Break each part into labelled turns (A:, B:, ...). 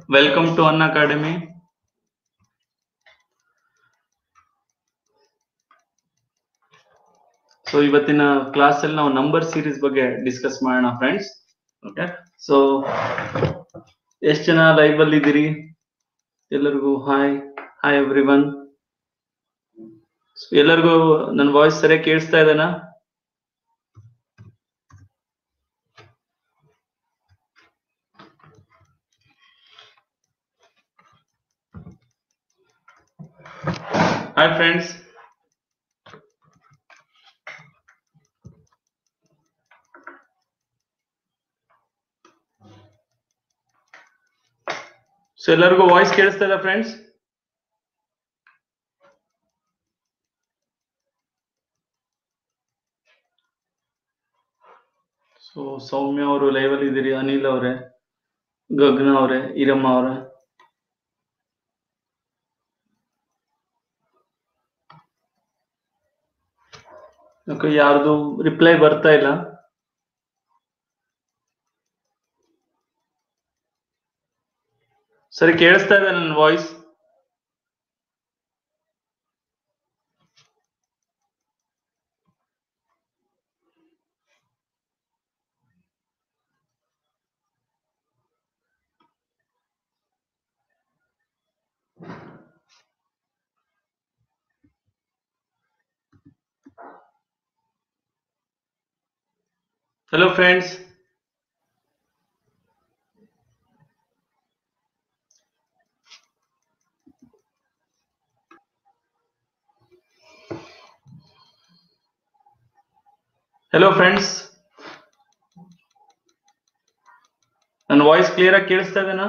A: Welcome to an academy so ಇವತ್ತಿನ class ಅಲ್ಲಿ ನಾವು ನಂಬರ್ ಸೀರೀಸ್ ಬಗ್ಗೆ ಡಿಸ್ಕಸ್ ಮಾಡೋಣ ಫ್ರೆಂಡ್ಸ್ ಓಕೆ ಸೊ ಎಷ್ಟ್ ಜನ ಲೈವ್ ಅಲ್ಲಿ ಇದ್ದೀರಿ ಎಲ್ಲರಿಗೂ ಹಾಯ್ ಹಾಯ್ ಎವ್ರಿ ಒನ್ ಎಲ್ಲರಿಗೂ ನನ್ನ ವಾಯ್ಸ್ ಸರಿಯಾಗಿ ಕೇಳಿಸ್ತಾ ಇದೆನಾ ಹಾಯ್ ಫ್ರೆಂಡ್ಸ್ ಸೊ ಎಲ್ಲರಿಗೂ ವಾಯ್ಸ್ ಕೇಳಿಸ್ತಾ ಇದೆ ಫ್ರೆಂಡ್ಸ್ ಸೊ ಸೌಮ್ಯ ಅವರು ಲೈವ್ ಅಲ್ಲಿ ಇದ್ದೀರಿ ಅನಿಲ್ ಅವರೇ ಗಗನ ಅವರೇ ಈರಮ್ಮ ಅವರೇ ಓಕೆ ಯಾರ್ದು ರಿಪ್ಲೈ ಬರ್ತಾ ಇಲ್ಲ ಸರಿ ಕೇಳಿಸ್ತಾ ಇದೆ ನನ್ನ voice hello friends hello friends ನನ್ನ ವಾಯ್ಸ್ ಕ್ಲಿಯರ್ ಆಗಿ ಕೇಳಿಸ್ತಾ ಇದೆನಾ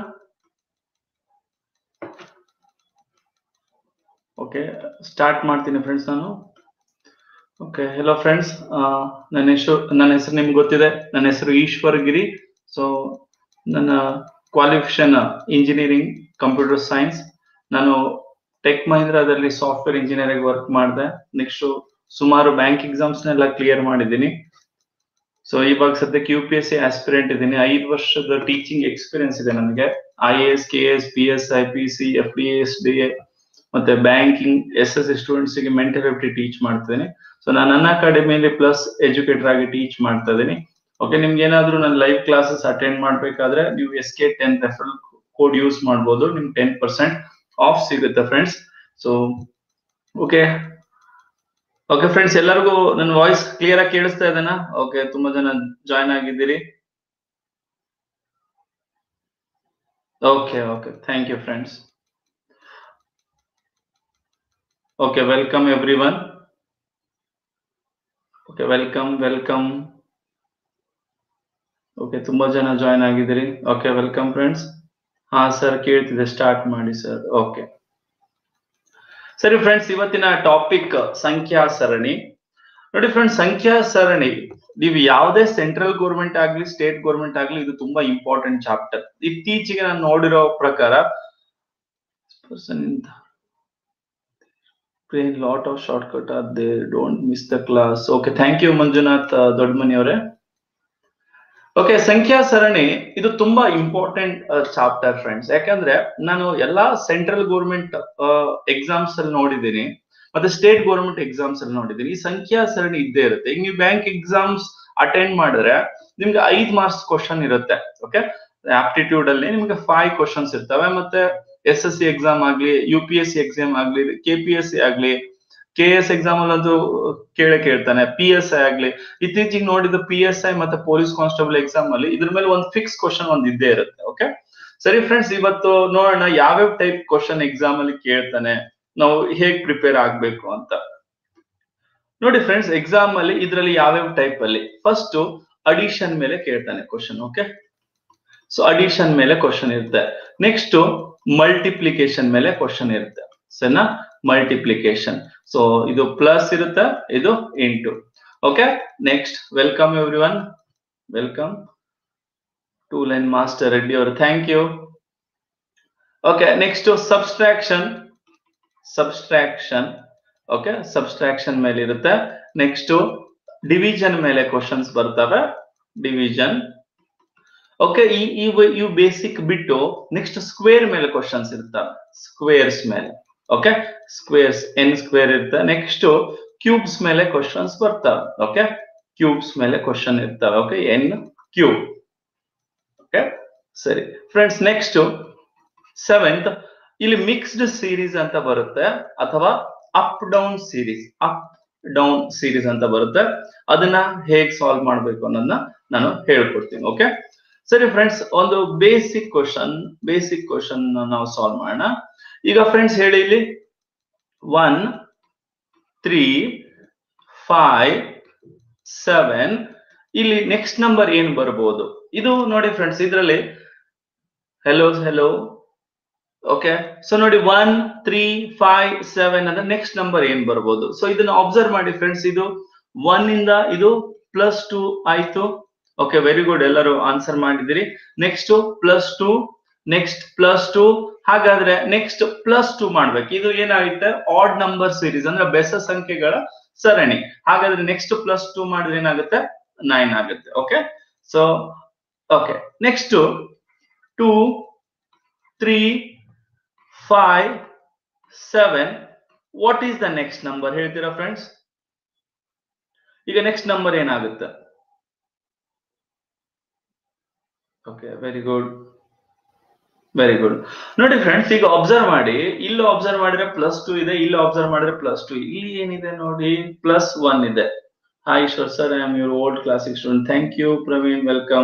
A: ಓಕೆ ಸ್ಟಾರ್ಟ್ ಮಾಡ್ತೀನಿ ಫ್ರೆಂಡ್ಸ್ ನಾನು ಓಕೆ ಹೆಲೋ ಫ್ರೆಂಡ್ಸ್ ನನ್ನ ಹೆಸರು ನನ್ನ ಹೆಸರು ನಿಮ್ಗೆ ಗೊತ್ತಿದೆ ನನ್ನ ಹೆಸರು ಈಶ್ವರ್ ಗಿರಿ ಸೊ ನನ್ನ ಕ್ವಾಲಿಫಿಕೇಶನ್ ಇಂಜಿನಿಯರಿಂಗ್ ಕಂಪ್ಯೂಟರ್ ಸೈನ್ಸ್ ನಾನು ಟೆಕ್ ಮಹೀಂದ್ರಾದಲ್ಲಿ ಸಾಫ್ಟ್ವೇರ್ ಇಂಜಿನಿಯರ್ ಆಗಿ ವರ್ಕ್ ಮಾಡಿದೆ ನೆಕ್ಸ್ಟ್ ಸುಮಾರು ಬ್ಯಾಂಕ್ ಎಕ್ಸಾಮ್ಸ್ ನೆಲ್ಲ ಕ್ಲಿಯರ್ ಮಾಡಿದ್ದೀನಿ ಸೊ ಇವಾಗ ಸದ್ಯಕ್ಕೆ U P S C aspirant ಇದ್ದೀನಿ ಐದು ವರ್ಷದ ಟೀಚಿಂಗ್ ಎಕ್ಸ್ಪೀರಿಯನ್ಸ್ ಇದೆ ನನಗೆ I A S K S P S I P C F D S D A ಮತ್ತೆ ಬ್ಯಾಂಕಿಂಗ್ ಎಸ್ ಎಸ್ ಸ್ಟೂಡೆಂಟ್ಸ್ ಗೆ ಮೆಂಟಲ್ ಎಬಿಲಿಟಿ ಟೀಚ್ ಮಾಡ್ತಿದ್ದೀನಿ ಸೊ ನಾನು ನನ್ನ ಅಕಾಡೆಮಿಯಲ್ಲಿ ಪ್ಲಸ್ ಎಜುಕೇಟರ್ ಆಗಿ ಟೀಚ್ ಮಾಡ್ತಾ ಇದ್ದೀನಿ ಓಕೆ ನಿಮ್ಗೆ ಏನಾದ್ರು ನನ್ನ ಲೈವ್ ಕ್ಲಾಸಸ್ ಅಟೆಂಡ್ ಮಾಡ್ಬೇಕಾದ್ರೆ ನೀವು S K ten referral code use ಮಾಡ್ಬೋದು ನಿಮ್ಗೆ ಟೆನ್ ಪರ್ಸೆಂಟ್ ಆಫ್ ಸಿಗುತ್ತೆ friends so okay okay friends ಎಲ್ಲರಿಗೂ ನನ್ನ ವಾಯ್ಸ್ ಕ್ಲಿಯರ್ ಆಗಿ ಕೇಳಿಸ್ತಾ ಇದೆನಾ ಓಕೆ ತುಂಬಾ ಜನ ಜಾಯ್ನ್ ಆಗಿದ್ದೀರಿ okay okay thank you friends okay welcome every everyone okay welcome welcome okay ತುಂಬಾ ಜನ ಜಾಯ್ನ್ ಆಗಿದ್ದೀರಿ ಓಕೆ ವೆಲ್ಕಮ್ ಫ್ರೆಂಡ್ಸ್ ಹಾ ಸರ್ ಕೇಳ್ತಿದೆ ಸ್ಟಾರ್ಟ್ ಮಾಡಿ ಸರ್ ಓಕೆ ಸರಿ ಫ್ರೆಂಡ್ಸ್ ಇವತ್ತಿನ ಟಾಪಿಕ್ ಸಂಖ್ಯಾ ಸರಣಿ ನೋಡಿ ಫ್ರೆಂಡ್ಸ್ ಸಂಖ್ಯಾ ಸರಣಿ ನೀವು ಯಾವುದೇ ಸೆಂಟ್ರಲ್ ಗೌರ್ಮೆಂಟ್ ಆಗ್ಲಿ ಸ್ಟೇಟ್ ಗೌರ್ಮೆಂಟ್ ಆಗ್ಲಿ ಇದು ತುಂಬಾ ಇಂಪಾರ್ಟೆಂಟ್ ಚಾಪ್ಟರ್ ಇತ್ತೀಚೆಗೆ ನಾನು ನೋಡಿರೋ ಪ್ರಕಾರ ಪರ್ಸನ್ ಇಂತ lot of short cut are they don't miss the class okay thank you Manjunath Doddamani ಅವರೇ ಓಕೆ ಸಂಖ್ಯಾ ಸರಣಿ ಇದು ತುಂಬಾ ಇಂಪಾರ್ಟೆಂಟ್ ಚಾಪ್ಟರ್ ಫ್ರೆಂಡ್ಸ್ ಯಾಕಂದ್ರೆ ನಾನು ಎಲ್ಲಾ ಸೆಂಟ್ರಲ್ ಗೌರ್ಮೆಂಟ್ ಎಕ್ಸಾಮ್ಸ್ ಅಲ್ಲಿ ನೋಡಿದ್ದೀನಿ ಮತ್ತೆ ಸ್ಟೇಟ್ ಗೌರ್ಮೆಂಟ್ ಎಕ್ಸಾಮ್ಸ್ ಅಲ್ಲಿ ನೋಡಿದ್ದೀನಿ ಈ ಸಂಖ್ಯಾ ಸರಣಿ ಇದ್ದೇ ಇರುತ್ತೆ ಈಗ ನೀವು ಬ್ಯಾಂಕ್ ಎಕ್ಸಾಮ್ಸ್ ಅಟೆಂಡ್ ಮಾಡಿದ್ರೆ ನಿಮ್ಗೆ ಐದ್ ಮಾರ್ಕ್ಸ್ ಕ್ವಶನ್ ಇರುತ್ತೆ ಓಕೆ ಆಪ್ಟಿಟ್ಯೂಡ್ ಅಲ್ಲಿ ನಿಮ್ಗೆ ಫೈವ್ ಕ್ವಶನ್ಸ್ ಇರ್ತವೆ ಮತ್ತೆ ಎಸ್ ಎಸ್ ಸಿ ಎಕ್ಸಾಮ್ ಆಗ್ಲಿ U P S C exam ಆಗ್ಲಿ ಕೆ ಪಿ ಎಸ್ ಸಿ ಆಗ್ಲಿ ಕೆ ಎಸ್ ಎಕ್ಸಾಮ್ ಅಲ್ಲಂತೂ ಕೇಳೇ ಕೇಳ್ತಾನೆ ಪಿ ಎಸ್ ಐ ಆಗ್ಲಿ ಇತ್ತೀಚೆಗೆ ನೋಡಿದ ಪಿ ಎಸ್ ಐ ಮತ್ತೆ ಪೊಲೀಸ್ ಕಾನ್ಸ್ಟೇಬಲ್ ಎಕ್ಸಾಮ್ ಅಲ್ಲಿ ಇದ್ರ ಮೇಲೆ ಒಂದು ಫಿಕ್ಸ್ ಕ್ವಶನ್ ಒಂದ್ ಇದ್ದೇ ಇರುತ್ತೆ ಓಕೆ ಸರಿ ಫ್ರೆಂಡ್ಸ್ ಇವತ್ತು ನೋಡೋಣ ಯಾವ್ಯಾವ ಟೈಪ್ ಕ್ವಶನ್ ಎಕ್ಸಾಮ್ ಅಲ್ಲಿ ಕೇಳ್ತಾನೆ ನಾವು ಹೇಗ್ ಪ್ರಿಪೇರ್ ಆಗ್ಬೇಕು ಅಂತ ನೋಡಿ ಫ್ರೆಂಡ್ಸ್ ಎಕ್ಸಾಮ್ ಅಲ್ಲಿ ಇದ್ರಲ್ಲಿ ಯಾವ್ಯಾವ ಟೈಪ್ ಅಲ್ಲಿ ಫಸ್ಟ್ ಅಡಿಷನ್ ಮೇಲೆ ಕೇಳ್ತಾನೆ ಕ್ವಶನ್ ಓಕೆ ಸೊ ಅಡಿಷನ್ ಮೇಲೆ ಕ್ವಶನ್ ಇರುತ್ತೆ ನೆಕ್ಸ್ಟ್ ಮಲ್ಟಿಪ್ಲಿಕೇಶನ್ ಮೇಲೆ ಕ್ವಶನ್ ಇರುತ್ತೆ ಸರಿನಾ ಮಲ್ಟಿಪ್ಲಿಕೇಶನ್ ಸೊ ಇದು ಪ್ಲಸ್ ಇರುತ್ತೆ ಇದು into okay next welcome every one welcome to line master Reddy ಅವರು thank you okay next subtraction subtraction okay subtraction ಮೇಲೆ ಇರುತ್ತೆ ನೆಕ್ಸ್ಟ್ ಡಿವಿಷನ್ ಮೇಲೆ ಕ್ವಶನ್ಸ್ ಬರ್ತವೆ ಡಿವಿಷನ್ ಓಕೆ ಈ ಈ- ಇವು ಬೇಸಿಕ್ ಬಿಟ್ಟು ನೆಕ್ಸ್ಟ್ ಸ್ಕ್ವೇರ್ ಮೇಲೆ ಕ್ವಶನ್ಸ್ ಇರ್ತವೆ ಸ್ಕ್ವೇರ್ಸ್ ಮೇಲೆ ಓಕೆ ಸ್ಕ್ವೇರ್ಸ್ ಎನ್ ಸ್ಕ್ವೇರ್ ಇರ್ತವೆ ನೆಕ್ಸ್ಟ್ ಕ್ಯೂಬ್ಸ್ ಮೇಲೆ ಕ್ವಶನ್ಸ್ ಬರ್ತವೆ ಓಕೆ ಕ್ಯೂಬ್ಸ್ ಮೇಲೆ ಕ್ವಶನ್ ಇರ್ತವೆ ಓಕೆ ಎನ್ ಕ್ಯೂಬ್ ಓಕೆ ಸರಿ ಫ್ರೆಂಡ್ಸ್ ನೆಕ್ಸ್ಟ್ ಸೆವೆಂತ್ ಇಲ್ಲಿ ಮಿಕ್ಸ್ಡ್ ಸೀರೀಸ್ ಅಂತ ಬರುತ್ತೆ ಅಥವಾ up down series up down series ಅಂತ ಬರುತ್ತೆ ಅದನ್ನ ಹೇಗ್ ಸಾಲ್ವ್ ಮಾಡ್ಬೇಕು ಅನ್ನೋದನ್ನ ನಾನು ಹೇಳ್ಕೊಡ್ತೀನಿ ಓಕೆ ಸರಿ ಫ್ರೆಂಡ್ಸ್ ಒಂದು ಬೇಸಿಕ್ ಕ್ವಶನ್ ಬೇಸಿಕ್ ಕ್ವಶನ್ ನಾವು ಸಾಲ್ವ್ ಮಾಡೋಣ ಈಗ ಫ್ರೆಂಡ್ಸ್ ಹೇಳಿ ಇಲ್ಲಿ ಒನ್ ತ್ರೀ ಫೈವ್ ಸೆವೆನ್ ಇಲ್ಲಿ ನೆಕ್ಸ್ಟ್ ನಂಬರ್ ಏನ್ ಬರ್ಬೋದು ಇದು ನೋಡಿ ಫ್ರೆಂಡ್ಸ್ ಇದರಲ್ಲಿ ಹೆಲೋ ಹೆಲೋ ಓಕೆ ಸೊ ನೋಡಿ ಒನ್ ತ್ರೀ ಫೈವ್ ಸೆವೆನ್ ಅಂದ್ರೆ ನೆಕ್ಸ್ಟ್ ನಂಬರ್ ಏನ್ ಬರ್ಬೋದು ಸೊ ಇದನ್ನ ಅಬ್ಸರ್ವ್ ಮಾಡಿ ಫ್ರೆಂಡ್ಸ್ ಇದು ಒನ್ ಇಂದ ಇದು ಪ್ಲಸ್ ಟೂ ಆಯ್ತು ಓಕೆ ವೆರಿ ಗುಡ್ ಎಲ್ಲರೂ ಆನ್ಸರ್ ಮಾಡಿದಿರಿ next plus two next plus two ಹಾಗಾದ್ರೆ ನೆಕ್ಸ್ಟ್ ಪ್ಲಸ್ ಟೂ ಮಾಡ್ಬೇಕು ಇದು ಏನಾಗುತ್ತೆ ಆಡ್ ನಂಬರ್ ಸೀರೀಸ್ ಅಂದ್ರೆ ಬೆಸ ಸಂಖ್ಯೆಗಳ ಸರಣಿ ಹಾಗಾದ್ರೆ ನೆಕ್ಸ್ಟ್ ಪ್ಲಸ್ ಟೂ ಮಾಡಿದ್ರೆ ಏನಾಗುತ್ತೆ ನೈನ್ ಆಗುತ್ತೆ okay so okay next two three five seven what is the next number ಹೇಳ್ತೀರಾ ಫ್ರೆಂಡ್ಸ್ ಈಗ ನೆಕ್ಸ್ಟ್ ನಂಬರ್ ಏನಾಗುತ್ತೆ okay very good very good ನೋಡಿ ಫ್ರೆಂಡ್ಸ್ ಈಗ ಅಬ್ಸರ್ವ್ ಮಾಡಿ ಇಲ್ಲಿ ಅಬ್ಸರ್ವ್ ಮಾಡಿದ್ರೆ ಪ್ಲಸ್ ಟೂ ಇದೆ ಇಲ್ಲಿ ಅಬ್ಸರ್ವ್ ಮಾಡಿದ್ರೆ ಪ್ಲಸ್ ಟೂ ಇಲ್ಲಿ ಏನಿದೆ ನೋಡಿ ಪ್ಲಸ್ ಒನ್ ಇದೆ hi Ishwar sir I am your old classic student thank you Praveen welcome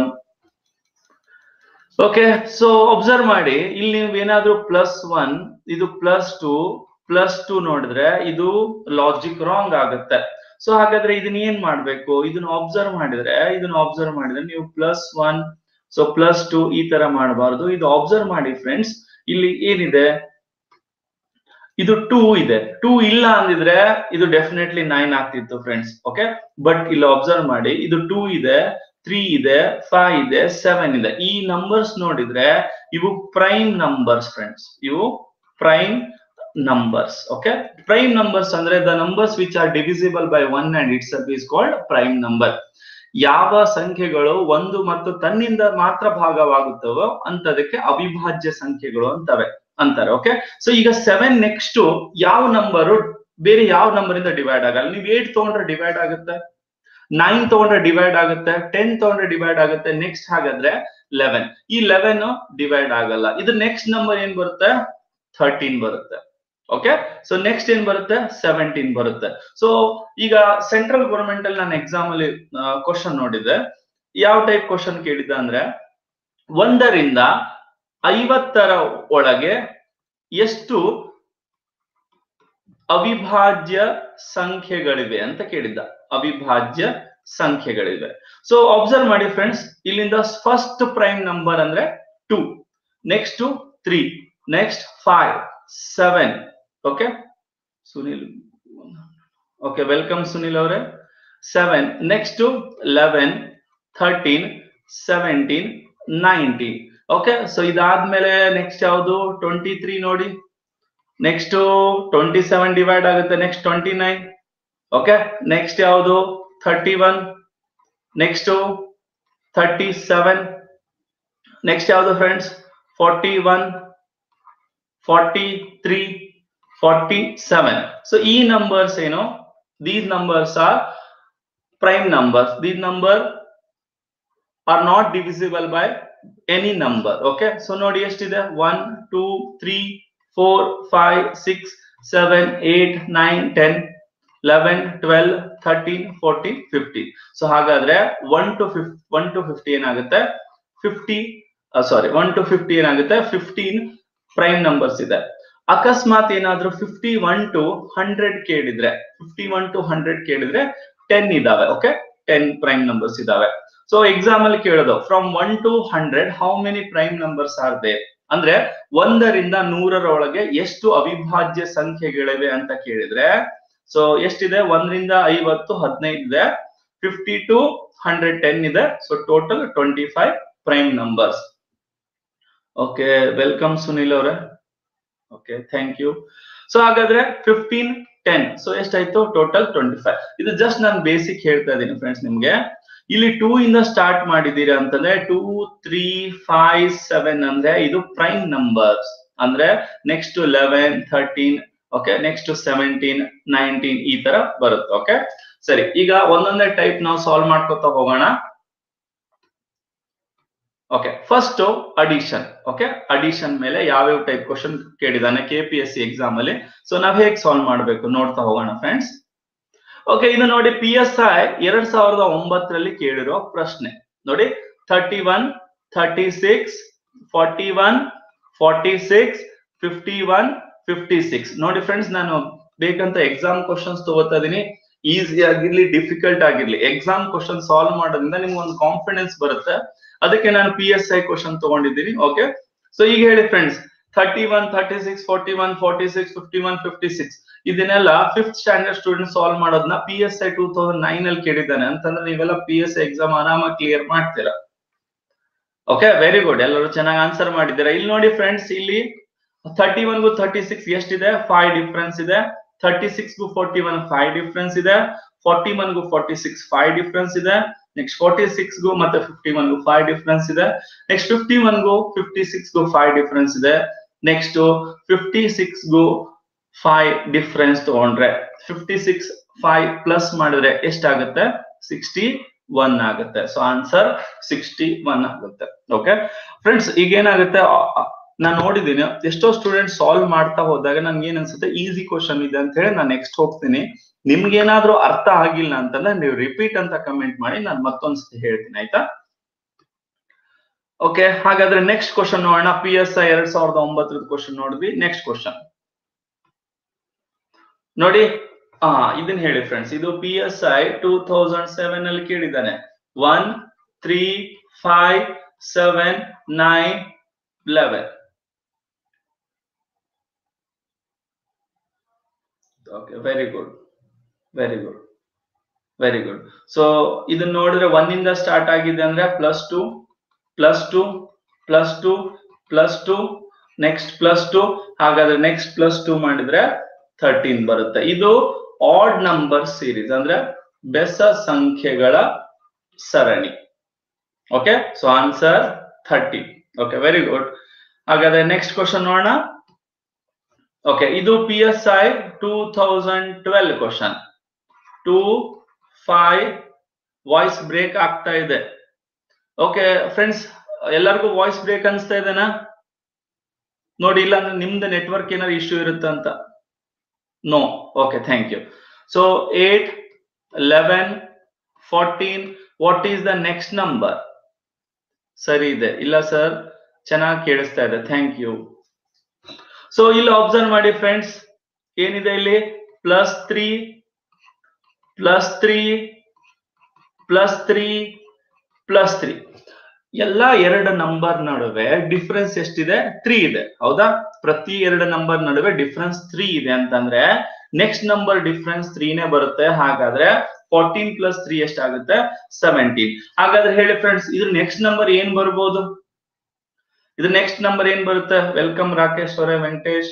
A: okay so observe ಮಾಡಿ ಇಲ್ಲಿ ನೀವು ಏನಾದ್ರೂ ಪ್ಲಸ್ ಒನ್ ಇದು ಪ್ಲಸ್ ಟೂ ಪ್ಲಸ್ ಟೂ ನೋಡಿದ್ರೆ ಇದು ಲಾಜಿಕ್ ರಾಂಗ್ ಆಗುತ್ತೆ ಸೊ ಹಾಗಾದ್ರೆ ಇದನ್ನ ಏನ್ ಮಾಡ್ಬೇಕು ಇದನ್ನ ಅಬ್ಸರ್ವ್ ಮಾಡಿದ್ರೆ ಇದನ್ನ ಅಬ್ಸರ್ವ್ ಮಾಡಿದ್ರೆ ನೀವು plus one so plus two ಈ ತರ ಮಾಡಬಾರ್ದು ಇದು ಅಬ್ಸರ್ವ್ ಮಾಡಿ ಫ್ರೆಂಡ್ಸ್ ಇಲ್ಲಿ ಏನಿದೆ ಇದು ಟೂ ಇದೆ ಟೂ ಇಲ್ಲ ಅಂದಿದ್ರೆ ಇದು ಡೆಫಿನೆಟ್ಲಿ ನೈನ್ ಆಗ್ತಿತ್ತು ಫ್ರೆಂಡ್ಸ್ ಓಕೆ ಬಟ್ ಇಲ್ಲಿ ಅಬ್ಸರ್ವ್ ಮಾಡಿ ಇದು ಟೂ ಇದೆ ತ್ರೀ ಇದೆ ಫೈವ್ ಇದೆ ಸೆವೆನ್ ಇದೆ ಈ ನಂಬರ್ಸ್ ನೋಡಿದ್ರೆ ಇವು ಪ್ರೈಮ್ ನಂಬರ್ಸ್ ಫ್ರೆಂಡ್ಸ್ ಇವು prime numbers okay prime numbers ಅಂದ್ರೆ the numbers which are divisible by one and it's is called prime number ಯಾವ ಸಂಖ್ಯೆಗಳು ಒಂದು ಮತ್ತು ತನ್ನಿಂದ ಮಾತ್ರ ಭಾಗವಾಗುತ್ತವೋ ಅಂತದಕ್ಕೆ ಅವಿಭಾಜ್ಯ ಸಂಖ್ಯೆಗಳು ಅಂತವೆ ಅಂತಾರೆ ಓಕೆ ಸೊ ಈಗ ಸೆವೆನ್ ನೆಕ್ಸ್ಟ್ ಯಾವ ನಂಬರು ಬೇರೆ ಯಾವ ನಂಬರ್ ಇಂದ ಡಿವೈಡ್ ಆಗಲ್ಲ ನೀವು ಏಟ್ ತಗೊಂಡ್ರೆ ಡಿವೈಡ್ ಆಗುತ್ತೆ ನೈನ್ ತಗೊಂಡ್ರೆ ಡಿವೈಡ್ ಆಗುತ್ತೆ ಟೆನ್ ತಗೊಂಡ್ರೆ ಡಿವೈಡ್ ಆಗುತ್ತೆ ನೆಕ್ಸ್ಟ್ ಹಾಗಾದ್ರೆ ಲೆವೆನ್ ಈ ಲೆವೆನ್ ಡಿವೈಡ್ ಆಗಲ್ಲ ಇದು ನೆಕ್ಸ್ಟ್ ನಂಬರ್ ಏನ್ ಬರುತ್ತೆ ಥರ್ಟೀನ್ ಬರುತ್ತೆ ಓಕೆ ಸೊ ನೆಕ್ಸ್ಟ್ ಏನ್ ಬರುತ್ತೆ ಸೆವೆಂಟೀನ್ ಬರುತ್ತೆ ಸೊ ಈಗ ಸೆಂಟ್ರಲ್ ಗೌರ್ಮೆಂಟ್ ಅಲ್ಲಿ ನಾನು ಎಕ್ಸಾಮ್ ಅಲ್ಲಿ ಕ್ವಶನ್ ನೋಡಿದ್ದೆ ಯಾವ ಟೈಪ್ ಕ್ವಶನ್ ಕೇಳಿದ್ದ ಅಂದ್ರೆ ಒಂದರಿಂದ ಐವತ್ತರ ಒಳಗೆ ಎಷ್ಟು ಅವಿಭಾಜ್ಯ ಸಂಖ್ಯೆಗಳಿವೆ ಅಂತ ಕೇಳಿದ್ದ ಅವಿಭಾಜ್ಯ ಸಂಖ್ಯೆಗಳಿವೆ ಸೊ ಅಬ್ಸರ್ವ್ ಮಾಡಿ ಫ್ರೆಂಡ್ಸ್ ಇಲ್ಲಿಂದ ಫಸ್ಟ್ ಪ್ರೈಮ್ ನಂಬರ್ ಅಂದ್ರೆ two next three next five seven okay Sunil okay welcome Sunil ಅವರೇ seven next eleven thirteen seventeen nineteen okay so ಇದಾದ್ಮೇಲೆ ನೆಕ್ಸ್ಟ್ ಯಾವುದು ಟ್ವೆಂಟಿ ತ್ರೀ ನೋಡಿ ನೆಕ್ಸ್ಟ್ ಟ್ವೆಂಟಿ ಸೆವೆನ್ ಡಿವೈಡ್ ಆಗುತ್ತೆ next twenty nine okay next ಯಾವುದು thirty one next thirty seven next ಯಾವುದು friends forty one forty three forty seven so ಈ numbers ಏನು these numbers are prime numbers these number are not divisible by any number okay so ನೋಡಿ ಎಷ್ಟಿದೆ one two three four five six seven eight nine ten eleven twelve thirteen fourteen fifty so ಹಾಗಾದ್ರೆ one to ಫಿಫ್ one to fifty ಏನಾಗುತ್ತೆ fifty sorry one to fifty ಏನಾಗುತ್ತೆ fifteen prime numbers ಇದೆ ಅಕಸ್ಮಾತ್ ಏನಾದ್ರೂ fifty one to hundred ಕೇಳಿದ್ರೆ fifty one to hundred ಕೇಳಿದ್ರೆ ten ಇದಾವೆ ಓಕೆ ಟೆನ್ ಪ್ರೈಮ್ ನಂಬರ್ಸ್ ಇದಾವೆ ಸೊ ಎಕ್ಸಾಮ್ ಅಲ್ಲಿ ಕೇಳೋದು from one to hundred how many prime numbers are they ಅಂದ್ರೆ ಒಂದರಿಂದ ನೂರರ ಒಳಗೆ ಎಷ್ಟು ಅವಿಭಾಜ್ಯ ಸಂಖ್ಯೆಗಳಿವೆ ಅಂತ ಕೇಳಿದ್ರೆ ಸೊ ಎಷ್ಟಿದೆ ಒಂದರಿಂದ ಐವತ್ತು ಹದಿನೈದು ಇದೆ ಫಿಫ್ಟಿ ಟು ಹಂಡ್ರೆಡ್ ಟೆನ್ ಇದೆ so total twenty five prime numbers okay welcome Sunil ಅವರೇ ಓಕೆ ಥ್ಯಾಂಕ್ ಯು ಸೊ ಹಾಗಾದ್ರೆ ಫಿಫ್ಟೀನ್ ಟೆನ್ ಸೊ ಎಷ್ಟಾಯ್ತು ಟೋಟಲ್ ಟ್ವೆಂಟಿ ಫೈವ್ ಇದು ಜಸ್ಟ್ ನಾನು ಬೇಸಿಕ್ ಹೇಳ್ತಾ ಇದ್ದೀನಿ ಫ್ರೆಂಡ್ಸ್ ನಿಮ್ಗೆ ಇಲ್ಲಿ ಟೂ ಇಂದ ಸ್ಟಾರ್ಟ್ ಮಾಡಿದೀರಾ ಅಂತಂದ್ರೆ ಟೂ ತ್ರೀ ಫೈವ್ ಸೆವೆನ್ ಅಂದ್ರೆ ಇದು ಪ್ರೈಮ್ ನಂಬರ್ಸ್ ಅಂದ್ರೆ next eleven thirteen okay next seventeen nineteen ಈ ತರ ಬರುತ್ತೆ ಓಕೆ ಸರಿ ಈಗ ಒಂದೊಂದೇ ಟೈಪ್ ನಾವು ಸಾಲ್ವ್ ಮಾಡ್ಕೊತಾ ಹೋಗೋಣ okay first addition okay addition ಮೇಲೆ ಯಾವ್ಯಾವ ಟೈಪ್ ಕ್ವಶನ್ ಕೇಳಿದಾನೆ K P S C exam ಅಲ್ಲಿ ಸೊ ನಾವ್ ಹೇಗ್ ಸಾಲ್ವ್ ಮಾಡ್ಬೇಕು ನೋಡ್ತಾ ಹೋಗೋಣ ಫ್ರೆಂಡ್ಸ್ ಓಕೆ ಇದು ನೋಡಿ ಪಿ ಎಸ್ ಐ ಎರಡ್ ಸಾವಿರದ ಒಂಬತ್ತರಲ್ಲಿ ಕೇಳಿರೋ ಪ್ರಶ್ನೆ ನೋಡಿ thirty one thirty six forty one forty six fifty one fifty six ನೋಡಿ ಫ್ರೆಂಡ್ಸ್ ನಾನು ಬೇಕಂತ ಎಕ್ಸಾಮ್ ಕ್ವಶನ್ಸ್ ತಗೋತಾ ಇದೀನಿ ಈಸಿ ಆಗಿರ್ಲಿ ಡಿಫಿಕಲ್ಟ್ ಆಗಿರ್ಲಿ ಎಕ್ಸಾಮ್ ಕ್ವಶನ್ ಸಾಲ್ವ್ ಮಾಡೋದ್ರಿಂದ ನಿಮ್ಗೆ ಒಂದು ಕಾನ್ಫಿಡೆನ್ಸ್ ಬರುತ್ತೆ ಅದಕ್ಕೆ ನಾನು ಪಿ ಎಸ್ ಐ ಕ್ವಶನ್ ತಗೊಂಡಿದ್ದೀನಿ ಓಕೆ ಸೊ ಈಗ ಹೇಳಿ friends thirty one thirty six forty one forty six fifty one fifty six ಇದನ್ನೆಲ್ಲ ಫಿಫ್ತ್ ಸ್ಟ್ಯಾಂಡರ್ಡ್ ಸ್ಟೂಡೆಂಟ್ ಸಾಲ್ವ್ ಮಾಡೋದನ್ನ P S I two thousand nine ಅಲ್ಲಿ ಕೇಳಿದ್ದಾನೆ ಅಂತಂದ್ರೆ ನೀವೆಲ್ಲ ಪಿ ಎಸ್ ಐ ಎಕ್ಸಾಮ್ ಆರಾಮಾಗಿ ಕ್ಲಿಯರ್ ಮಾಡ್ತೀರಾ ಓಕೆ ವೆರಿ ಗುಡ್ ಎಲ್ಲರೂ ಚೆನ್ನಾಗಿ ಆನ್ಸರ್ ಮಾಡಿದ್ದೀರಾ ಇಲ್ಲಿ ನೋಡಿ ಫ್ರೆಂಡ್ಸ್ ಇಲ್ಲಿ ಥರ್ಟಿ ಒನ್ಗೂ ಥರ್ಟಿ ಸಿಕ್ಸ್ ಎಷ್ಟಿದೆ ಫೈವ್ ಡಿಫ್ರೆನ್ಸ್ ಇದೆ thirty ಸಿಕ್ಸ್ಗೂ forty one five difference ಇದೆ ಫಾರ್ಟಿ ಒನ್ಗೂ ಫಾರ್ಟಿ ಸಿಕ್ಸ್ ಫೈವ್ ಡಿಫ್ರೆನ್ಸ್ ಇದೆ ನೆಕ್ಸ್ಟ್ ಫಾರ್ಟಿ ಸಿಕ್ಸ್ಗೂ ಮತ್ತೆ ಫಿಫ್ಟಿ ಒನ್ಗೂ ಫೈವ್ ಡಿಫ್ರೆನ್ಸ್ ಇದೆ ನೆಕ್ಸ್ಟ್ ಫಿಫ್ಟಿ ಒನ್ಗೂ ಫಿಫ್ಟಿ ಸಿಕ್ಸ್ಗೂ ಫೈವ್ ಡಿಫ್ರೆನ್ಸ್ ಇದೆ ನೆಕ್ಸ್ಟ್ ಫಿಫ್ಟಿ ಸಿಕ್ಸ್ಗೂ ಫೈವ್ ಡಿಫ್ರೆನ್ಸ್ ತಗೊಂಡ್ರೆ ಫಿಫ್ಟಿ ಸಿಕ್ಸ್ ಫೈವ್ ಪ್ಲಸ್ ಮಾಡಿದ್ರೆ ಎಷ್ಟಾಗುತ್ತೆ ಸಿಕ್ಸ್ಟಿ ಒನ್ ಆಗುತ್ತೆ ಸೊ ಆನ್ಸರ್ ಸಿಕ್ಸ್ಟಿ ಒನ್ ಆಗುತ್ತೆ ಓಕೆ ಫ್ರೆಂಡ್ಸ್ ಈಗ ಏನಾಗುತ್ತೆ ನಾನು ನೋಡಿದ್ದೀನಿ ಎಷ್ಟೋ ಸ್ಟೂಡೆಂಟ್ ಸಾಲ್ವ್ ಮಾಡ್ತಾ ಹೋದಾಗ ನನ್ಗೆ ಏನ್ ಅನ್ಸುತ್ತೆ ಈಸಿ ಕ್ವಶನ್ ಇದೆ ಅಂತ ಹೇಳಿ ನಾನು ನೆಕ್ಸ್ಟ್ ಹೋಗ್ತೀನಿ ನಿಮ್ಗೆ ಏನಾದ್ರೂ ಅರ್ಥ ಆಗಿಲ್ಲ ಅಂತಂದ್ರೆ ನೀವು ರಿಪೀಟ್ ಅಂತ ಕಮೆಂಟ್ ಮಾಡಿ ನಾನು ಮತ್ತೊಂದ್ಸತಿ ಹೇಳ್ತೀನಿ ಆಯ್ತಾ ಓಕೆ ಹಾಗಾದ್ರೆ ನೆಕ್ಸ್ಟ್ ಕ್ವಶನ್ ನೋಡೋಣ ಪಿ ಎಸ್ ಐ ಎರಡ್ ಸಾವಿರದ ಒಂಬತ್ತರದ ಕ್ವಶನ್ ನೋಡಿದ್ವಿ ನೆಕ್ಸ್ಟ್ ಕ್ವಶನ್ ನೋಡಿ ಆ ಇದನ್ನ ಹೇಳಿ ಫ್ರೆಂಡ್ಸ್ ಇದು P S I two thousand seven ಅಲ್ಲಿ ಕೇಳಿದ್ದಾನೆ one three five seven nine eleven okay very good very good very good so ಇದನ್ನ ನೋಡಿದ್ರೆ ಒನ್ ಇಂದ ಸ್ಟಾರ್ಟ್ ಆಗಿದೆ ಅಂದ್ರೆ plus two plus two plus two plus two next plus two ಹಾಗಾದ್ರೆ next plus two ಮಾಡಿದ್ರೆ thirteen ಬರುತ್ತೆ ಇದು odd number series ಅಂದ್ರೆ ಬೆಸ ಸಂಖ್ಯೆಗಳ ಸರಣಿ okay so answer thirty okay very good ಹಾಗಾದ್ರೆ ನೆಕ್ಸ್ಟ್ ಕ್ವಶನ್ ನೋಡೋಣ ಓಕೆ ಇದು P S I two thousand twelve question two five voice break ಆಗ್ತಾ ಇದೆ ಓಕೆ ಫ್ರೆಂಡ್ಸ್ ಎಲ್ಲರಿಗೂ ವಾಯ್ಸ್ ಬ್ರೇಕ್ ಅನ್ಸ್ತಾ ಇದೆನಾ ನೋಡಿ ಇಲ್ಲ ಅಂದ್ರೆ ನಿಮ್ದು ನೆಟ್ವರ್ಕ್ ಏನಾದ್ರು ಇಶ್ಯೂ ಇರುತ್ತೆ ಅಂತ no okay thank you so eight eleven fourteen what is the next number ಸರಿ ಇದೆ ಇಲ್ಲ ಸರ್ ಚೆನ್ನಾಗಿ ಕೇಳಿಸ್ತಾ ಇದೆ ಥ್ಯಾಂಕ್ ಯು ಸೊ ಇಲ್ಲಿ ಅಬ್ಸರ್ವ್ ಮಾಡಿ ಫ್ರೆಂಡ್ಸ್ ಏನಿದೆ ಇಲ್ಲಿ plus three plus three plus three plus three ಎಲ್ಲ ಎರಡು ನಂಬರ್ ನಡುವೆ ಡಿಫ್ರೆನ್ಸ್ ಎಷ್ಟಿದೆ ತ್ರೀ ಇದೆ ಹೌದಾ ಪ್ರತಿ ಎರಡು ನಂಬರ್ ನಡುವೆ ಡಿಫ್ರೆನ್ಸ್ ತ್ರೀ ಇದೆ ಅಂತಂದ್ರೆ ನೆಕ್ಸ್ಟ್ ನಂಬರ್ ಡಿಫ್ರೆನ್ಸ್ ತ್ರೀನೇ ಬರುತ್ತೆ ಹಾಗಾದ್ರೆ ಫೋರ್ಟೀನ್ ಪ್ಲಸ್ ತ್ರೀ ಎಷ್ಟಾಗುತ್ತೆ ಸೆವೆಂಟೀನ್ ಹಾಗಾದ್ರೆ ಹೇಳಿ ಫ್ರೆಂಡ್ಸ್ ಇದ್ರ ನೆಕ್ಸ್ಟ್ ನಂಬರ್ ಏನ್ ಬರ್ಬೋದು ಇದು ನೆಕ್ಸ್ಟ್ ನಂಬರ್ ಏನ್ ಬರುತ್ತೆ ವೆಲ್ಕಮ್ ರಾಕೇಶ್ ಅವರೇ ವೆಂಕಟೇಶ್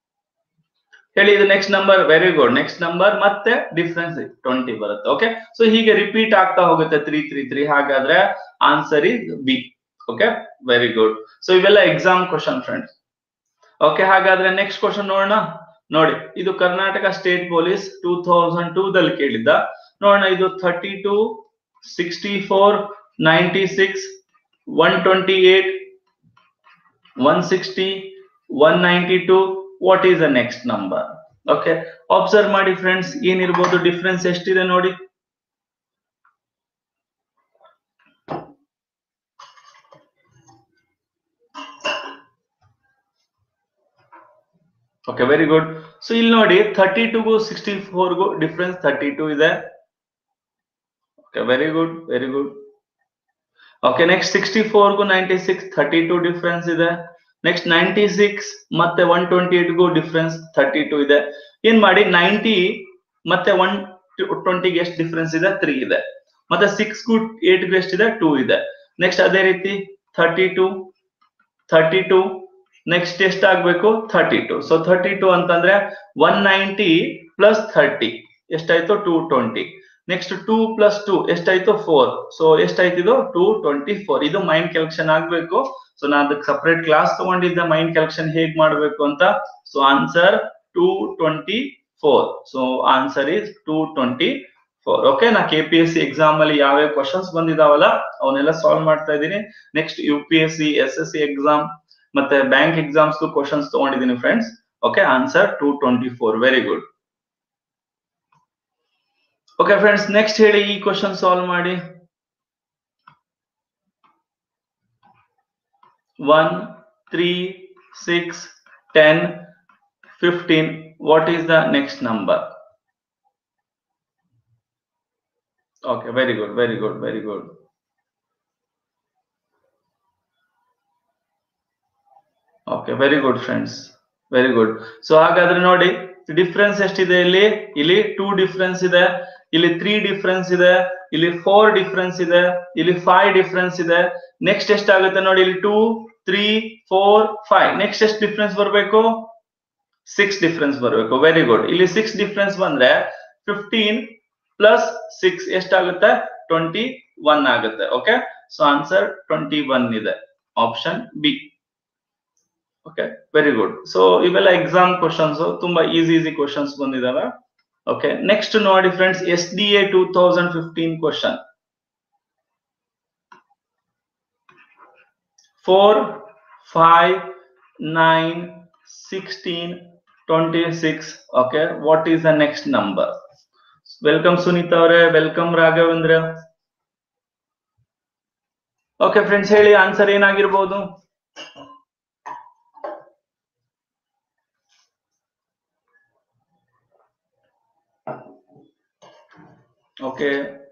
A: ಹೇಳಿ ಇದು next number very good next number ಮತ್ತೆ ಡಿಫ್ರೆನ್ಸ್ ಟ್ವೆಂಟಿ ಬರುತ್ತೆ ಓಕೆ ಸೊ ಹೀಗೆ ರಿಪೀಟ್ ಆಗ್ತಾ ಹೋಗುತ್ತೆ ತ್ರೀ ತ್ರೀ ತ್ರೀ ಹಾಗಾದ್ರೆ answer is B okay very good so ಇವೆಲ್ಲ ಎಕ್ಸಾಮ್ ಕ್ವಶನ್ ಫ್ರೆಂಡ್ಸ್ ಓಕೆ ಹಾಗಾದ್ರೆ ನೆಕ್ಸ್ಟ್ ಕ್ವಶನ್ ನೋಡೋಣ ನೋಡಿ ಇದು Karnataka state police two thousand two ದಲ್ಲಿ ಕೇಳಿದ್ದ ನೋಡೋಣ ಇದು thirty two sixty four ninety six one twenty eight one sixty one ninety two what is the next number okay observe ಮಾಡಿ friends ಏನಿರ್ಬೋದು ಡಿಫ್ರೆನ್ಸ್ ಎಷ್ಟಿದೆ ನೋಡಿ ಓಕೆ ವೆರಿ ಗುಡ್ ಸೊ ಇಲ್ಲಿ ನೋಡಿ ಥರ್ಟಿ ಟೂಗೂ ಸಿಕ್ಸ್ಟಿ ಫೋರ್ಗೂ ಡಿಫ್ರೆನ್ಸ್ ಥರ್ಟಿ ಟೂ ಇದೆ okay very good very good okay next sixty ಫೋರ್ಗೂ ninety six thirty two difference ಇದೆ ನೆಕ್ಸ್ಟ್ ನೈಂಟಿ ಸಿಕ್ಸ್ ಮತ್ತೆ ಒನ್ ಟ್ವೆಂಟಿ ಏಟ್ಗೂ ಡಿಫ್ರೆನ್ಸ್ ಥರ್ಟಿ ಟೂ ಇದೆ ಏನ್ ಮಾಡಿ ನೈಂಟಿ ಮತ್ತೆ ಒನ್ ಟ್ವೆಂಟಿಗೆ ಎಷ್ಟು ಡಿಫ್ರೆನ್ಸ್ ಇದೆ ತ್ರೀ ಇದೆ ಮತ್ತೆ ಸಿಕ್ಸ್ಗೂ ಏಟ್ಗೂ ಎಷ್ಟಿದೆ ಟೂ ಇದೆ ನೆಕ್ಸ್ಟ್ ಅದೇ ರೀತಿ thirty two thirty two next ಎಷ್ಟಾಗ್ಬೇಕು thirty two so thirty two ಅಂತಂದ್ರೆ ಒನ್ ನೈಂಟಿ ಪ್ಲಸ್ ಥರ್ಟಿ ಎಷ್ಟಾಯ್ತು two twenty next two plus two ಎಷ್ಟಾಯ್ತು ಫೋರ್ ಸೊ ಎಷ್ಟಾಯ್ತು ಇದು ಟೂ ಟ್ವೆಂಟಿ ಫೋರ್ ಇದು ಮೈಂಡ್ ಕ್ಯಾಲ್ಕುಲೇಷನ್ ಆಗ್ಬೇಕು ಸೊ ನಾನು ಅದಕ್ಕೆ ಸಪರೇಟ್ ಕ್ಲಾಸ್ ತಗೊಂಡಿದ್ದೆ ಮೈಂಡ್ ಕ್ಯಾಲ್ಕುಲೇಷನ್ ಹೇಗ್ ಮಾಡ್ಬೇಕು ಅಂತ so answer two twenty four so answer is two twenty four okay ನಾ K P S C exam ಅಲ್ಲಿ ಯಾವ್ಯಾವ ಕ್ವಶನ್ಸ್ ಬಂದಿದಾವಲ್ಲ ಅವನ್ನೆಲ್ಲ ಸಾಲ್ವ್ ಮಾಡ್ತಾ ಇದ್ದೀನಿ next U P S C S S C exam ಮತ್ತೆ ಬ್ಯಾಂಕ್ ಎಕ್ಸಾಮ್ಸ್ ಕ್ವಶನ್ಸ್ ತಗೊಂಡಿದ್ದೀನಿ friends okay answer two twenty four very good okay friends next ಹೇಳಿ ಈ ಕ್ವಶನ್ ಸಾಲ್ವ್ ಮಾಡಿ one three six ten fifteen what is the next number okay very good very good very good okay very good friends very good so ಹಾಗಾದ್ರೆ ನೋಡಿ difference ಎಷ್ಟಿದೆ ಇಲ್ಲಿ ಇಲ್ಲಿ two difference ಇದೆ ಇಲ್ಲಿ ತ್ರೀ ಡಿಫ್ರೆನ್ಸ್ ಇದೆ ಇಲ್ಲಿ ಫೋರ್ ಡಿಫ್ರೆನ್ಸ್ ಇದೆ ಇಲ್ಲಿ ಫೈವ್ ಡಿಫ್ರೆನ್ಸ್ ಇದೆ ನೆಕ್ಸ್ಟ್ ಎಷ್ಟಾಗುತ್ತೆ ನೋಡಿ ಇಲ್ಲಿ two three four five next ಎಷ್ಟು ಡಿಫ್ರೆನ್ಸ್ ಬರಬೇಕು ಸಿಕ್ಸ್ ಡಿಫ್ರೆನ್ಸ್ ಬರಬೇಕು ವೆರಿ ಗುಡ್ ಇಲ್ಲಿ ಸಿಕ್ಸ್ ಡಿಫ್ರೆನ್ಸ್ ಬಂದ್ರೆ ಫಿಫ್ಟೀನ್ ಪ್ಲಸ್ ಸಿಕ್ಸ್ ಎಷ್ಟಾಗುತ್ತೆ ಟ್ವೆಂಟಿ ಒನ್ ಆಗುತ್ತೆ okay so answer twenty one ಇದೆ option B okay very good so ಇವೆಲ್ಲ ಎಕ್ಸಾಮ್ ಕ್ವಶನ್ಸ್ ತುಂಬಾ ಈಸಿ ಈಸಿ ಕ್ವಶನ್ಸ್ ಬಂದಿದಾವೆ ಓಕೆ ನೆಕ್ಸ್ಟ್ ನೋಡಿ friends S D A two thousand fifteen question four five nine sixteen twenty six okay what is the next number welcome Sunita ಅವರೇ welcome Raghavendra okay friends ಹೇಳಿ answer ಏನಾಗಿರ್ಬೋದು okay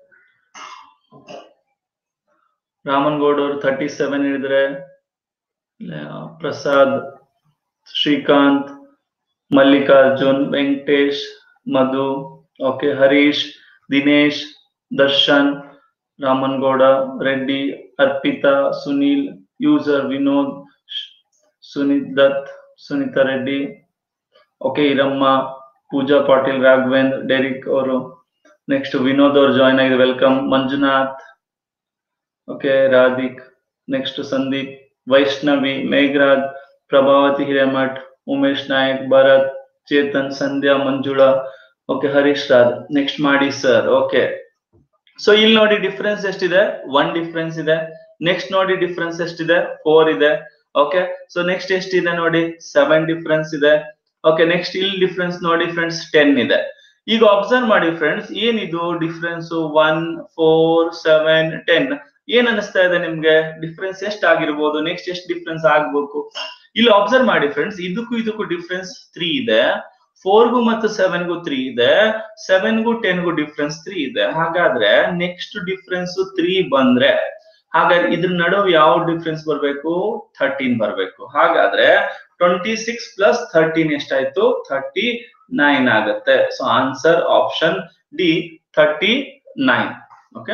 A: Raman Goud ಅವರು thirty seven ಹೇಳಿದ್ರೆ Prasad Srikanth Mallikarjun Venkatesh Madhu okay Harish Dinesh Darshan Raman Gowda Reddy Arpita Sunil user Vinod Suneeth Dutt Sunita Reddy okay Iramma Pooja Patil Raghavendra Derick ಅವರು next Vinod ಅವ್ರು join ಆಗಿದೆ welcome Manjunath okay Radhik next Sandeep Vaishnavi Megharaj Prabhavati Hiremath Umesh Nayak Bharat Chetan Sandhya Manjula okay Harish Raj next ಮಾಡಿ sir okay so ಇಲ್ಲಿ ನೋಡಿ ಡಿಫ್ರೆನ್ಸ್ ಎಷ್ಟಿದೆ ಒನ್ ಡಿಫ್ರೆನ್ಸ್ ಇದೆ ನೆಕ್ಸ್ಟ್ ನೋಡಿ ಡಿಫ್ರೆನ್ಸ್ ಎಷ್ಟಿದೆ ಫೋರ್ ಇದೆ ಓಕೆ ಸೊ ನೆಕ್ಸ್ಟ್ ಎಷ್ಟಿದೆ ನೋಡಿ ಸೆವೆನ್ ಡಿಫ್ರೆನ್ಸ್ ಇದೆ ಓಕೆ ನೆಕ್ಸ್ಟ್ ಇಲ್ಲಿ ಡಿಫ್ರೆನ್ಸ್ ನೋಡಿ ಫ್ರೆಂಡ್ಸ್ ಟೆನ್ ಇದೆ ಈಗ ಅಬ್ಸರ್ವ್ ಮಾಡಿ ಫ್ರೆಂಡ್ಸ್ ಏನಿದು difference one four seven ten ಏನ್ ಅನಿಸ್ತಾ ಇದೆ ನಿಮ್ಗೆ ಡಿಫ್ರೆನ್ಸ್ ಎಷ್ಟ್ ಆಗಿರ್ಬೋದು ನೆಕ್ಸ್ಟ್ ಎಷ್ಟು ಡಿಫ್ರೆನ್ಸ್ ಆಗ್ಬೇಕು ಇಲ್ಲಿ ಅಬ್ಸರ್ವ್ ಮಾಡಿ ಫ್ರೆಂಡ್ಸ್ ಇದಕ್ಕೂ ಇದಕ್ಕೂ ಡಿಫ್ರೆನ್ಸ್ ತ್ರೀ ಇದೆ ಫೋರ್ಗೂ ಮತ್ತು ಸೆವೆನ್ಗೂ ತ್ರೀ ಇದೆ ಸೆವೆನ್ಗೂ ಟೆನ್ಗೂ ಡಿಫ್ರೆನ್ಸ್ ತ್ರೀ ಇದೆ ಹಾಗಾದ್ರೆ ನೆಕ್ಸ್ಟ್ ಡಿಫ್ರೆನ್ಸ್ ತ್ರೀ ಬಂದ್ರೆ ಹಾಗಾದ್ರೆ ಇದ್ರ ನಡುವೆ ಯಾವ ಡಿಫ್ರೆನ್ಸ್ ಬರ್ಬೇಕು ಥರ್ಟೀನ್ ಬರ್ಬೇಕು ಹಾಗಾದ್ರೆ ಟ್ವೆಂಟಿ ಸಿಕ್ಸ್ ಪ್ಲಸ್ ಥರ್ಟೀನ್ ಎಷ್ಟಾಯ್ತು ಥರ್ಟಿ ನೈನ್ ಆಗುತ್ತೆ so answer option D thirty nine okay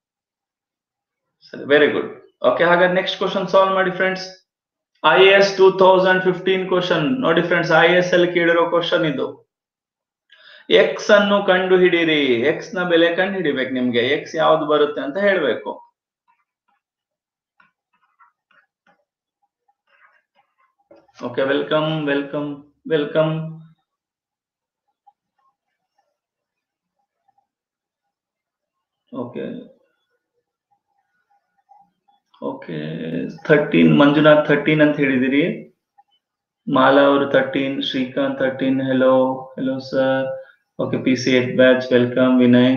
A: ಸರಿ ವೆರಿ ಗುಡ್ ಓಕೆ ಹಾಗಾದ್ರೆ ನೆಕ್ಸ್ಟ್ ಕ್ವಶನ್ ಸಾಲ್ವ್ ಮಾಡಿ friends I S two thousand fifteen question ನೋಡಿ ಫ್ರೆಂಡ್ಸ್ ಐ ಎಸ್ ಅಲ್ಲಿ ಕೇಳಿರೋ ಕ್ವಶನ್ ಇದು ಎಕ್ಸ್ ಅನ್ನು ಕಂಡು ಹಿಡೀರಿ ಎಕ್ಸ್ ನ ಬೆಲೆ ಕಂಡು ಹಿಡಿಬೇಕು ನಿಮ್ಗೆ ಎಕ್ಸ್ ಯಾವ್ದು ಬರುತ್ತೆ ಅಂತ ಹೇಳ್ಬೇಕು okay welcome welcome welcome okay okay thirteen Manjunath thirteen ಅಂತ ಹೇಳಿದಿರಿ ಮಾಲಾ ಅವರು thirteen Srikanth thirteen hello hello sir okay P C eight batch welcome Vinay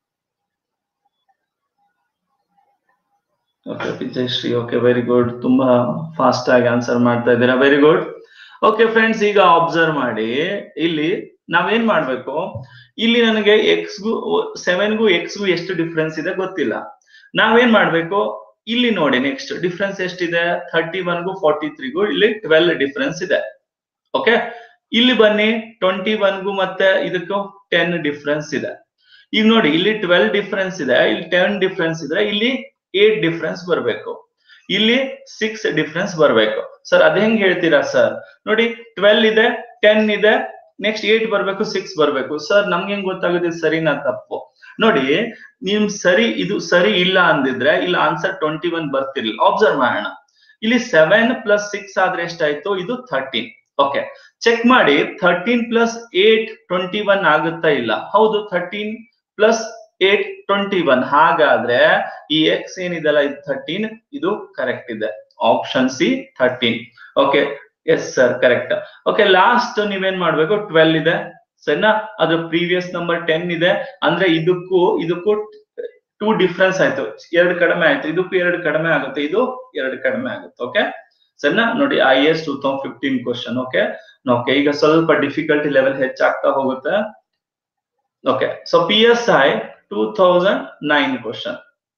A: okay Vijayashree okay very good ತುಂಬಾ ಫಾಸ್ಟ್ ಆಗಿ ಆನ್ಸರ್ ಮಾಡ್ತಾ ಇದ್ದೀರಾ ವೆರಿ ಗುಡ್ ಓಕೆ ಫ್ರೆಂಡ್ಸ್ ಈಗ ಅಬ್ಸರ್ವ್ ಮಾಡಿ ಇಲ್ಲಿ ನಾವೇನ್ ಮಾಡ್ಬೇಕು ಇಲ್ಲಿ ನನಗೆ ಎಕ್ಸ್ಗೂ ಸೆವೆನ್ಗೂ ಎಕ್ಸ್ಗೂ ಎಷ್ಟು ಡಿಫ್ರೆನ್ಸ್ ಇದೆ ಗೊತ್ತಿಲ್ಲ ನಾವೇನ್ ಮಾಡ್ಬೇಕು ಇಲ್ಲಿ ನೋಡಿ ನೆಕ್ಸ್ಟ್ ಡಿಫ್ರೆನ್ಸ್ ಎಷ್ಟಿದೆ ಥರ್ಟಿ ಒನ್ಗೂ ಫಾರ್ಟಿ ತ್ರೀಗೂ ಇಲ್ಲಿ ಟ್ವೆಲ್ ಡಿಫ್ರೆನ್ಸ್ ಇದೆ ಓಕೆ ಇಲ್ಲಿ ಬನ್ನಿ ಟ್ವೆಂಟಿ ಒನ್ಗೂ ಮತ್ತೆ ಇದಕ್ಕೂ ಟೆನ್ ಡಿಫ್ರೆನ್ಸ್ ಇದೆ ಈಗ ನೋಡಿ ಇಲ್ಲಿ ಟ್ವೆಲ್ ಡಿಫ್ರೆನ್ಸ್ ಇದೆ ಇಲ್ಲಿ ಟೆನ್ ಡಿಫ್ರೆನ್ಸ್ ಇದೆ ಇಲ್ಲಿ ಏಟ್ ಡಿಫ್ರೆನ್ಸ್ ಬರಬೇಕು ಇಲ್ಲಿ ಸಿಕ್ಸ್ ಡಿಫ್ರೆನ್ಸ್ ಬರಬೇಕು ಸರ್ ಅದ್ ಹೆಂಗ್ ಹೇಳ್ತೀರಾ ಸರ್ ನೋಡಿ ಟ್ವೆಲ್ ಇದೆ ಟೆನ್ ಇದೆ ನೆಕ್ಸ್ಟ್ ಏಟ್ ಬರ್ಬೇಕು ಸಿಕ್ಸ್ ಬರ್ಬೇಕು ಸರ್ ನಮ್ಗೆ ಹೆಂಗ್ ಗೊತ್ತಾಗುತ್ತೆ ಸರಿನಾ ತಪ್ಪು ನೋಡಿ ನಿಮ್ ಸರಿ ಇದು ಸರಿ ಇಲ್ಲ ಅಂದಿದ್ರೆ ಇಲ್ಲಿ ಆನ್ಸರ್ ಟ್ವೆಂಟಿ ಒನ್ ಬರ್ತಿರ್ಲಿಲ್ಲ ಅಬ್ಸರ್ವ್ ಮಾಡೋಣ ಇಲ್ಲಿ ಸೆವೆನ್ ಪ್ಲಸ್ ಸಿಕ್ಸ್ ಆದ್ರೆ ಎಷ್ಟಾಯ್ತು ಇದು ಥರ್ಟೀನ್ ಓಕೆ ಚೆಕ್ ಮಾಡಿ thirteen plus eight twenty one ಆಗುತ್ತಾ ಇಲ್ಲ ಹೌದು thirteen plus eight twenty one ಹಾಗಾದ್ರೆ ಈ ಎಕ್ಸ್ ಏನಿದೆಲ್ಲ ಇದು ಥರ್ಟೀನ್ ಇದು ಕರೆಕ್ಟ್ ಇದೆ option C thirteen okay yes sir correct okay last ನೀವೇನ್ ಮಾಡ್ಬೇಕು ಟ್ವೆಲ್ ಇದೆ ಸರಿನಾ ಅದು ಪ್ರೀವಿಯಸ್ ನಂಬರ್ ಟೆನ್ ಇದೆ ಅಂದ್ರೆ ಇದಕ್ಕೂ ಇದಕ್ಕೂ ಟೂ ಡಿಫ್ರೆನ್ಸ್ ಆಯ್ತು ಎರಡು ಕಡಿಮೆ ಆಯ್ತು ಇದಕ್ಕೂ ಎರಡು ಕಡಿಮೆ ಆಗುತ್ತೆ ಇದು ಎರಡು ಕಡಿಮೆ ಆಗುತ್ತೆ ಓಕೆ ಸರಿನಾ ನೋಡಿ I S two thousand fifteen question okay okay ಈಗ ಸ್ವಲ್ಪ ಡಿಫಿಕಲ್ಟಿ ಲೆವೆಲ್ ಹೆಚ್ಚಾಗ್ತಾ ಹೋಗುತ್ತೆ okay so P S I two thousand nine question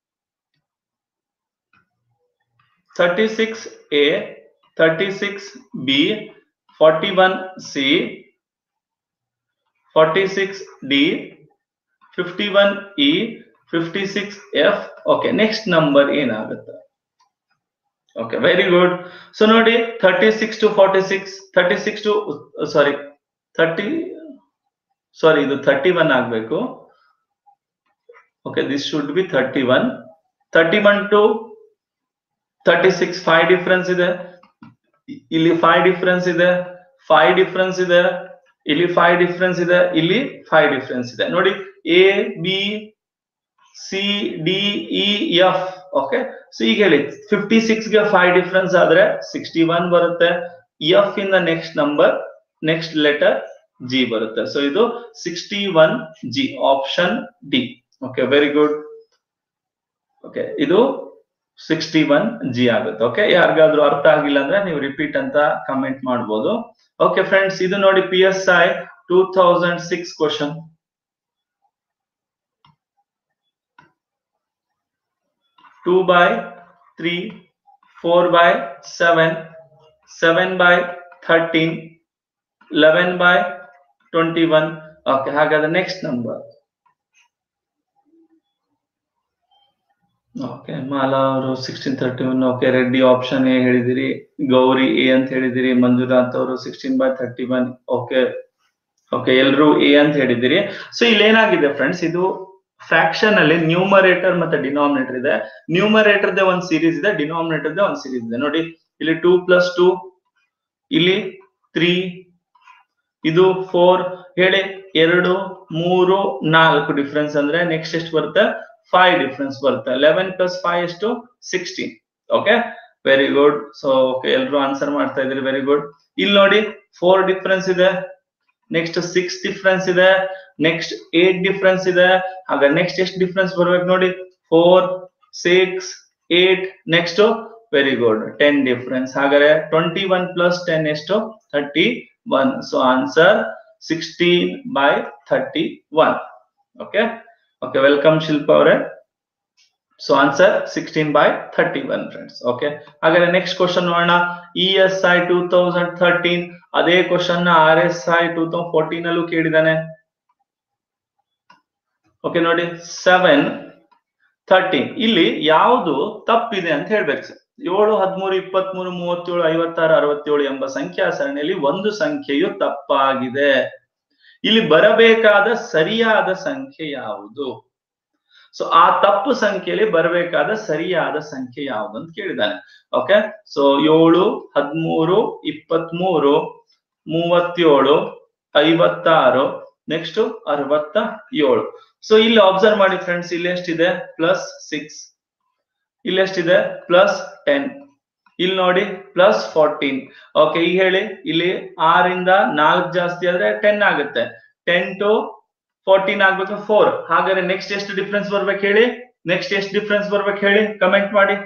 A: thirty six A thirty six B forty one C forty six D fifty one E fifty six F okay next number ಏನಾಗುತ್ತೆ okay very good so ನೋಡಿ thirty six to forty six thirty six to sorry thirty sorry ಇದು thirty one ಆಗ್ಬೇಕು okay this should be thirty one thirty one to thirty six five difference ಇದೆ ಇಲ್ಲಿ five difference ಇದೆ five difference ಇದೆ ಇಲ್ಲಿ five difference ಇದೆ ಇಲ್ಲಿ five difference ಇದೆ ನೋಡಿ A B C D E F okay so ಈಗ ಹೇಳಿ ಫಿಫ್ಟಿ ಸಿಕ್ಸ್ ಗೆ ಫೈವ್ ಡಿಫ್ರೆನ್ಸ್ ಆದ್ರೆ ಸಿಕ್ಸ್ಟಿ ಒನ್ ಬರುತ್ತೆ F in the next number next letter G ಬರುತ್ತೆ ಸೊ ಇದು sixty one G option D okay very good okay ಇದು sixty one G ಆಗುತ್ತೆ okay ಯಾರಿಗಾದ್ರೂ ಅರ್ಥ ಆಗಿಲ್ಲ ಅಂದ್ರೆ ನೀವು ರಿಪೀಟ್ ಅಂತ ಕಮೆಂಟ್ ಮಾಡ್ಬೋದು ಓಕೆ ಫ್ರೆಂಡ್ಸ್ ಇದು ನೋಡಿ P S I two thousand six question two by three four by seven seven by thirteen eleven by twenty one okay ಹಾಗಾದ್ರೆ ನೆಕ್ಸ್ಟ್ ನಂಬರ್ ಓಕೆ ಮಾಲಾ ಅವರು sixteen thirty one okay Reddy option A ಹೇಳಿದಿರಿ Gauri A ಅಂತ ಹೇಳಿದಿರಿ ಮಂಜುನಾಥ್ ಅವರು sixteen by thirty one okay okay ಎಲ್ರು A ಅಂತ ಹೇಳಿದಿರಿ so ಇಲ್ಲಿ ಏನಾಗಿದೆ ಫ್ರೆಂಡ್ಸ್ ಇದು ಫ್ರಾಕ್ಷನ್ ಅಲ್ಲಿ ನ್ಯೂಮರೇಟರ್ ಮತ್ತೆ ಡಿನಾಮಿನೇಟರ್ ಇದೆ ನ್ಯೂಮರೇಟರ್ ದೇ ಒಂದ್ ಸೀರೀಸ್ ಇದೆ ಡಿನಾಮಿನೇಟರ್ ದೇ ಒಂದ್ ಸೀರೀಸ್ ಇದೆ ನೋಡಿ ಇಲ್ಲಿ ಟೂ ಪ್ಲಸ್ ಟೂ ಇಲ್ಲಿ ತ್ರೀ ಇದು ಫೋರ್ ಹೇಳಿ ಎರಡು ಮೂರು ನಾಲ್ಕು ಡಿಫ್ರೆನ್ಸ್ ಅಂದ್ರೆ ನೆಕ್ಸ್ಟ್ ಎಷ್ಟು ಬರುತ್ತೆ ಫೈವ್ ಡಿಫ್ರೆನ್ಸ್ ಬರುತ್ತೆ ಲೆವೆನ್ ಪ್ಲಸ್ ಫೈವ್ ಎಷ್ಟು sixteen okay very good so okay ಎಲ್ರು ಆನ್ಸರ್ ಮಾಡ್ತಾ ಇದ್ರಿ ವೆರಿ ಗುಡ್ ಇಲ್ಲಿ ನೋಡಿ ಫೋರ್ ಡಿಫ್ರೆನ್ಸ್ ಇದೆ ನೆಕ್ಸ್ಟ್ ಸಿಕ್ಸ್ ಡಿಫ್ರೆನ್ಸ್ ಇದೆ ನೆಕ್ಸ್ಟ್ ಏಟ್ ಡಿಫ್ರೆನ್ಸ್ ಇದೆ ಹಾಗ ನೆಕ್ಸ್ಟ್ ಎಷ್ಟು ಡಿಫ್ರೆನ್ಸ್ ಬರ್ಬೇಕು ನೋಡಿ four six eight next very good ten difference ಹಾಗಾದ್ರೆ ಟ್ವೆಂಟಿ ಒನ್ ಪ್ಲಸ್ ಟೆನ್ ಎಷ್ಟು thirty one so answer sixteen by thirty one okay okay welcome Shilpa ಅವರೇ so answer sixteen by thirty one friends okay ಹಾಗಾದ್ರೆ next question ನೋಡೋಣ E S I two thousand thirteen ಅದೇ question R S I two thousand fourteen ಅಲ್ಲೂ ಕೇಳಿದಾನೆ okay ನೋಡಿ seven thirteen ಇಲ್ಲಿ ಯಾವುದು ತಪ್ಪಿದೆ ಅಂತ ಹೇಳ್ಬೇಕು ಸರ್ ಏಳು ಹದಿಮೂರು ಇಪ್ಪತ್ಮೂರು ಮೂವತ್ತೇಳು ಐವತ್ತಾರು ಅರವತ್ತೇಳು ಎಂಬ ಸಂಖ್ಯಾ ಸರಣಿಯಲ್ಲಿ ಒಂದು ಸಂಖ್ಯೆಯು ತಪ್ಪಾಗಿದೆ ಇಲ್ಲಿ ಬರಬೇಕಾದ ಸರಿಯಾದ ಸಂಖ್ಯೆ ಯಾವುದು ಸೊ ಆ ತಪ್ಪು ಸಂಖ್ಯೆಯಲ್ಲಿ ಬರಬೇಕಾದ ಸರಿಯಾದ ಸಂಖ್ಯೆ ಯಾವುದು ಅಂತ ಕೇಳಿದ್ದಾನೆ ಓಕೆ ಸೊ ಏಳು ಹದಿಮೂರು ಇಪ್ಪತ್ಮೂರು ಮೂವತ್ತೇಳು ಐವತ್ತಾರು ನೆಕ್ಸ್ಟ್ ಅರವತ್ತ ಏಳು ಸೊ ಇಲ್ಲಿ ಅಬ್ಸರ್ವ್ ಮಾಡಿ ಫ್ರೆಂಡ್ಸ್ ಇಲ್ಲಿ ಎಷ್ಟಿದೆ ಪ್ಲಸ್ ಸಿಕ್ಸ್ ಇಲ್ಲಿ ಎಷ್ಟಿದೆ ಪ್ಲಸ್ ಟೆನ್ ಇಲ್ಲಿ ನೋಡಿ ಪ್ಲಸ್ ಫೋರ್ಟೀನ್ ಓಕೆ ಈಗ ಹೇಳಿ ಇಲ್ಲಿ ಆರಿಂದ ನಾಲ್ಕು ಜಾಸ್ತಿ ಆದ್ರೆ ಟೆನ್ ಆಗುತ್ತೆ ಟೆನ್ ಟು ಫೋರ್ಟೀನ್ ಆಗ್ಬೇಕು ಫೋರ್ ಹಾಗಾದ್ರೆ ನೆಕ್ಸ್ಟ್ ಎಷ್ಟು ಡಿಫ್ರೆನ್ಸ್ ಬರ್ಬೇಕು ಹೇಳಿ ನೆಕ್ಸ್ಟ್ ಎಷ್ಟು ಡಿಫ್ರೆನ್ಸ್ ಬರ್ಬೇಕು ಹೇಳಿ ಕಮೆಂಟ್ ಮಾಡಿ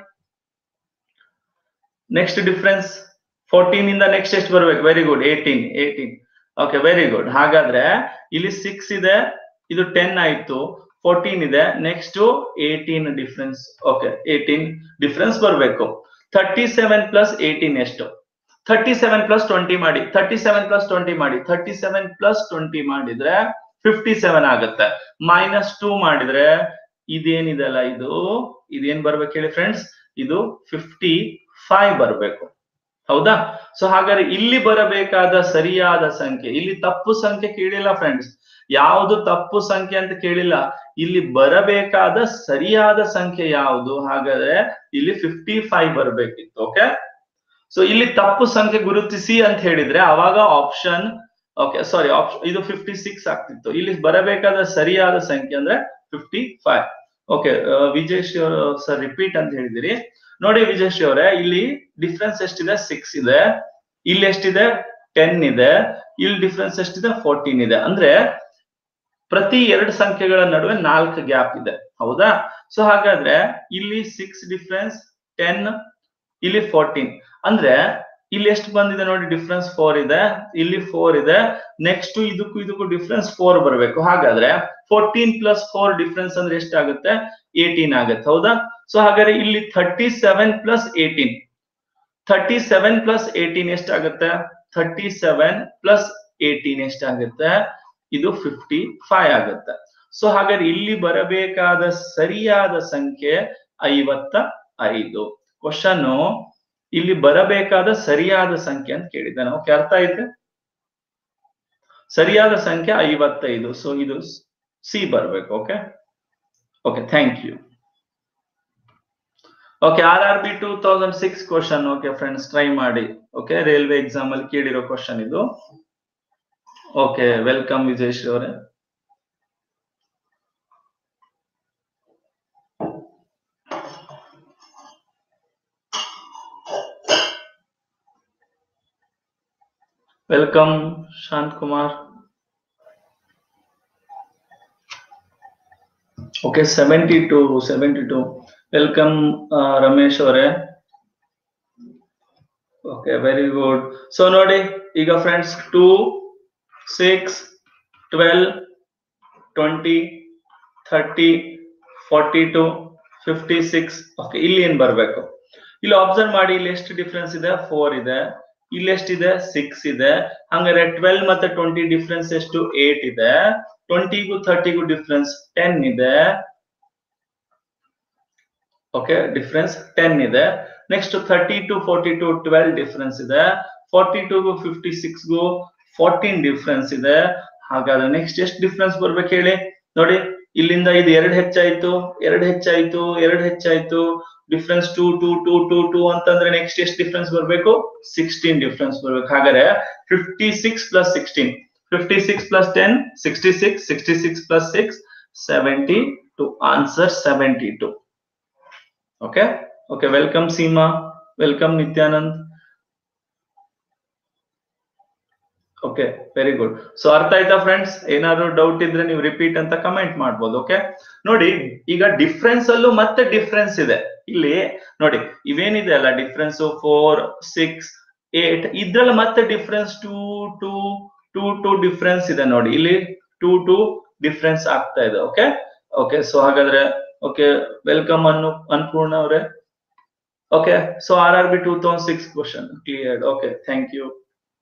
A: ನೆಕ್ಸ್ಟ್ ಡಿಫ್ರೆನ್ಸ್ ಫೋರ್ಟೀನ್ ಇಂದ ನೆಕ್ಸ್ಟ್ ಎಷ್ಟು ಬರ್ಬೇಕು very good eighteen eighteen okay very good ಹಾಗಾದ್ರೆ ಇಲ್ಲಿ ಸಿಕ್ಸ್ ಇದೆ ಇದು ಟೆನ್ ಆಯ್ತು ಫೋರ್ಟೀನ್ ಇದೆ next eighteen difference okay eighteen difference ಬರ್ಬೇಕು ಥರ್ಟಿ ಸೆವೆನ್ ಪ್ಲಸ್ ಏಯ್ಟೀನ್ ಎಷ್ಟು ಥರ್ಟಿ ಸೆವೆನ್ ಪ್ಲಸ್ ಟ್ವೆಂಟಿ ಮಾಡಿ ಥರ್ಟಿ ಸೆವೆನ್ ಪ್ಲಸ್ ಟ್ವೆಂಟಿ ಮಾಡಿ ಥರ್ಟಿ ಸೆವೆನ್ ಪ್ಲಸ್ ಟ್ವೆಂಟಿ ಮಾಡಿದ್ರೆ ಫಿಫ್ಟಿ ಸೆವೆನ್ ಆಗುತ್ತೆ ಮೈನಸ್ ಟೂ ಮಾಡಿದ್ರೆ ಇದೇನಿದೆಲ್ಲ ಇದು ಇದೇನ್ ಬರ್ಬೇಕು ಹೇಳಿ ಫ್ರೆಂಡ್ಸ್ ಇದು ಫಿಫ್ಟಿ ಫೈವ್ ಬರ್ಬೇಕು ಹೌದಾ ಸೊ ಹಾಗಾದ್ರೆ ಇಲ್ಲಿ ಬರಬೇಕಾದ ಸರಿಯಾದ ಸಂಖ್ಯೆ ಇಲ್ಲಿ ತಪ್ಪು ಸಂಖ್ಯೆ ಕೇಳಿಲ್ಲ ಫ್ರೆಂಡ್ಸ್ ಯಾವುದು ತಪ್ಪು ಸಂಖ್ಯೆ ಅಂತ ಕೇಳಿಲ್ಲ ಇಲ್ಲಿ ಬರಬೇಕಾದ ಸರಿಯಾದ ಸಂಖ್ಯೆ ಯಾವುದು ಹಾಗಾದ್ರೆ ಇಲ್ಲಿ ಫಿಫ್ಟಿ ಫೈವ್ ಬರಬೇಕಿತ್ತು ಓಕೆ ಸೊ ಇಲ್ಲಿ ತಪ್ಪು ಸಂಖ್ಯೆ ಗುರುತಿಸಿ ಅಂತ ಹೇಳಿದ್ರೆ ಅವಾಗ ಆಪ್ಷನ್ ಓಕೆ ಸಾರಿ ಆಪ್ಷನ್ ಇದು ಫಿಫ್ಟಿ ಸಿಕ್ಸ್ ಆಗ್ತಿತ್ತು ಇಲ್ಲಿ ಬರಬೇಕಾದ ಸರಿಯಾದ ಸಂಖ್ಯೆ ಅಂದ್ರೆ ಫಿಫ್ಟಿ ಫೈವ್ ಓಕೆ ವಿಜಯಶ್ರೀ ಅವರು ಸರ್ ರಿಪೀಟ್ ಅಂತ ಹೇಳಿದಿರಿ ನೋಡಿ ವಿಜಯಶ್ರೀ ಅವರೇ ಇಲ್ಲಿ ಡಿಫ್ರೆನ್ಸ್ ಎಷ್ಟಿದೆ ಸಿಕ್ಸ್ ಇದೆ ಇಲ್ಲಿ ಎಷ್ಟಿದೆ ಟೆನ್ ಇದೆ ಇಲ್ಲಿ ಡಿಫ್ರೆನ್ಸ್ ಎಷ್ಟಿದೆ ಫೋರ್ಟೀನ್ ಇದೆ ಅಂದ್ರೆ ಪ್ರತಿ ಎರಡು ಸಂಖ್ಯೆಗಳ ನಡುವೆ ನಾಲ್ಕು ಗ್ಯಾಪ್ ಇದೆ ಹೌದಾ ಸೊ ಹಾಗಾದ್ರೆ ಇಲ್ಲಿ ಸಿಕ್ಸ್ ಡಿಫ್ರೆನ್ಸ್ ಟೆನ್ ಇಲ್ಲಿ ಫೋರ್ಟೀನ್ ಅಂದ್ರೆ ಇಲ್ಲಿ ಎಷ್ಟು ಬಂದಿದೆ ನೋಡಿ ಡಿಫ್ರೆನ್ಸ್ ಫೋರ್ ಇದೆ ಇಲ್ಲಿ ಫೋರ್ ಇದೆ ನೆಕ್ಸ್ಟ್ ಇದಕ್ಕೂ ಇದಕ್ಕೂ ಡಿಫ್ರೆನ್ಸ್ ಫೋರ್ ಬರಬೇಕು ಹಾಗಾದ್ರೆ ಫೋರ್ಟೀನ್ ಪ್ಲಸ್ ಫೋರ್ ಡಿಫ್ರೆನ್ಸ್ ಅಂದ್ರೆ ಎಷ್ಟಾಗುತ್ತೆ ಏಟೀನ್ ಆಗುತ್ತೆ ಹೌದಾ ಸೊ ಹಾಗಾದ್ರೆ ಇಲ್ಲಿ thirty seven plus eighteen thirty seven plus eighteen ಎಷ್ಟಾಗುತ್ತೆ ಥರ್ಟಿ ಸೆವೆನ್ ಪ್ಲಸ್ ಏಟೀನ್ ಎಷ್ಟಾಗುತ್ತೆ ಇದು ಫಿಫ್ಟಿ ಫೈವ್ ಆಗುತ್ತೆ ಸೊ ಹಾಗಾದ್ರೆ ಇಲ್ಲಿ ಬರಬೇಕಾದ ಸರಿಯಾದ ಸಂಖ್ಯೆ ಐವತ್ತ ಐದು ಕ್ವಶನ್ ಇಲ್ಲಿ ಬರಬೇಕಾದ ಸರಿಯಾದ ಸಂಖ್ಯೆ ಅಂತ ಕೇಳಿದ್ದಾನೆ ಓಕೆ ಅರ್ಥ ಐತೆ ಸರಿಯಾದ ಸಂಖ್ಯೆ ಐವತ್ತೈದು ಸೊ ಇದು ಸಿ ಬರ್ಬೇಕು okay okay thank you okay R R B two thousand six question okay friends try ಮಾಡಿ ಓಕೆ ರೈಲ್ವೆ ಎಕ್ಸಾಮ್ ಅಲ್ಲಿ ಕೇಳಿರೋ ಕ್ವಶನ್ ಇದು ಓಕೆ ವೆಲ್ಕಮ್ ವಿಜಯಶ್ರೀ ಅವರೇ welcome Shanth Kumar okay seventy two seventy two welcome Ramesh ಅವರೇ ಓಕೆ ವೆರಿ ಗುಡ್ ಸೊ ನೋಡಿ ಈಗ friends two six twelve twenty thirty forty two fifty six okay ಇಲ್ಲಿ ಏನ್ ಬರ್ಬೇಕು ಇಲ್ಲಿ ಅಬ್ಸರ್ವ್ ಮಾಡಿ ಇಲ್ಲಿ ಎಷ್ಟು ಡಿಫ್ರೆನ್ಸ್ ಇದೆ ಫೋರ್ ಇದೆ ಇಲ್ಲಿ ಎಷ್ಟಿದೆ ಸಿಕ್ಸ್ ಇದೆ ಹಂಗಾರೆ ಟ್ವೆಲ್ ಮತ್ತೆ ಟ್ವೆಂಟಿ ಡಿಫ್ರೆನ್ಸ್ ಎಷ್ಟು ಏಟ್ ಇದೆ ಟ್ವೆಂಟಿಗೂ ಥರ್ಟಿಗೂ ಡಿಫ್ರೆನ್ಸ್ ಟೆನ್ ಇದೆ ಓಕೆ ಡಿಫ್ರೆನ್ಸ್ ಟೆನ್ ಇದೆ next thirty two forty two twelve difference ಇದೆ ಫಾರ್ಟಿ ಟುಗೂ ಫಿಫ್ಟಿ ಸಿಕ್ಸ್ಗೂ ಫೋರ್ಟೀನ್ ಡಿಫ್ರೆನ್ಸ್ ಇದೆ ಹಾಗಾದ್ರೆ ನೆಕ್ಸ್ಟ್ ಎಷ್ಟು ಡಿಫ್ರೆನ್ಸ್ ಬರ್ಬೇಕು ಹೇಳಿ ನೋಡಿ ಇಲ್ಲಿಂದ ಇದು ಎರಡು ಹೆಚ್ಚಾಯ್ತು ಎರಡು ಹೆಚ್ಚಾಯ್ತು ಎರಡು ಹೆಚ್ಚಾಯ್ತು difference two two two two two ಅಂತಂದ್ರೆ ನೆಕ್ಸ್ಟ್ ಎಷ್ಟು ಡಿಫ್ರೆನ್ಸ್ ಬರ್ಬೇಕು ಸಿಕ್ಸ್ಟೀನ್ ಡಿಫ್ರೆನ್ಸ್ ಬರ್ಬೇಕು ಹಾಗಾದ್ರೆ fifty six plus sixteen fifty six plus ten sixty six sixty six plus six seventy two answer seventy two okay okay welcome Seema welcome Nityanand okay very good so ಅರ್ಥ ಆಯ್ತಾ friends ಏನಾದ್ರು doubt ಇದ್ರೆ ನೀವು repeat ಅಂತ comment ಮಾಡ್ಬೋದು okay ನೋಡಿ ಈಗ difference ಅಲ್ಲೂ ಮತ್ತೆ ಡಿಫ್ರೆನ್ಸ್ ಇದೆ ಇಲ್ಲಿ ನೋಡಿ ಇವೇನಿದೆ ಅಲ್ಲ ಡಿಫ್ರೆನ್ಸ್ ಫೋರ್ ಸಿಕ್ಸ್ ಏಟ್ ಇದ್ರಲ್ಲಿ ಮತ್ತೆ difference two two two two difference ಇದೆ ನೋಡಿ ಇಲ್ಲಿ ಟೂ ಟೂ ಡಿಫ್ರೆನ್ಸ್ ಆಗ್ತಾ ಇದೆ ಓಕೆ ಓಕೆ ಸೊ ಹಾಗಾದ್ರೆ ಓಕೆ ವೆಲ್ಕಮ್ ಅನ್ನು ಅನ್ಪೂರ್ಣ ಅವರೇ okay so R R B two thousand six question cleared okay thank you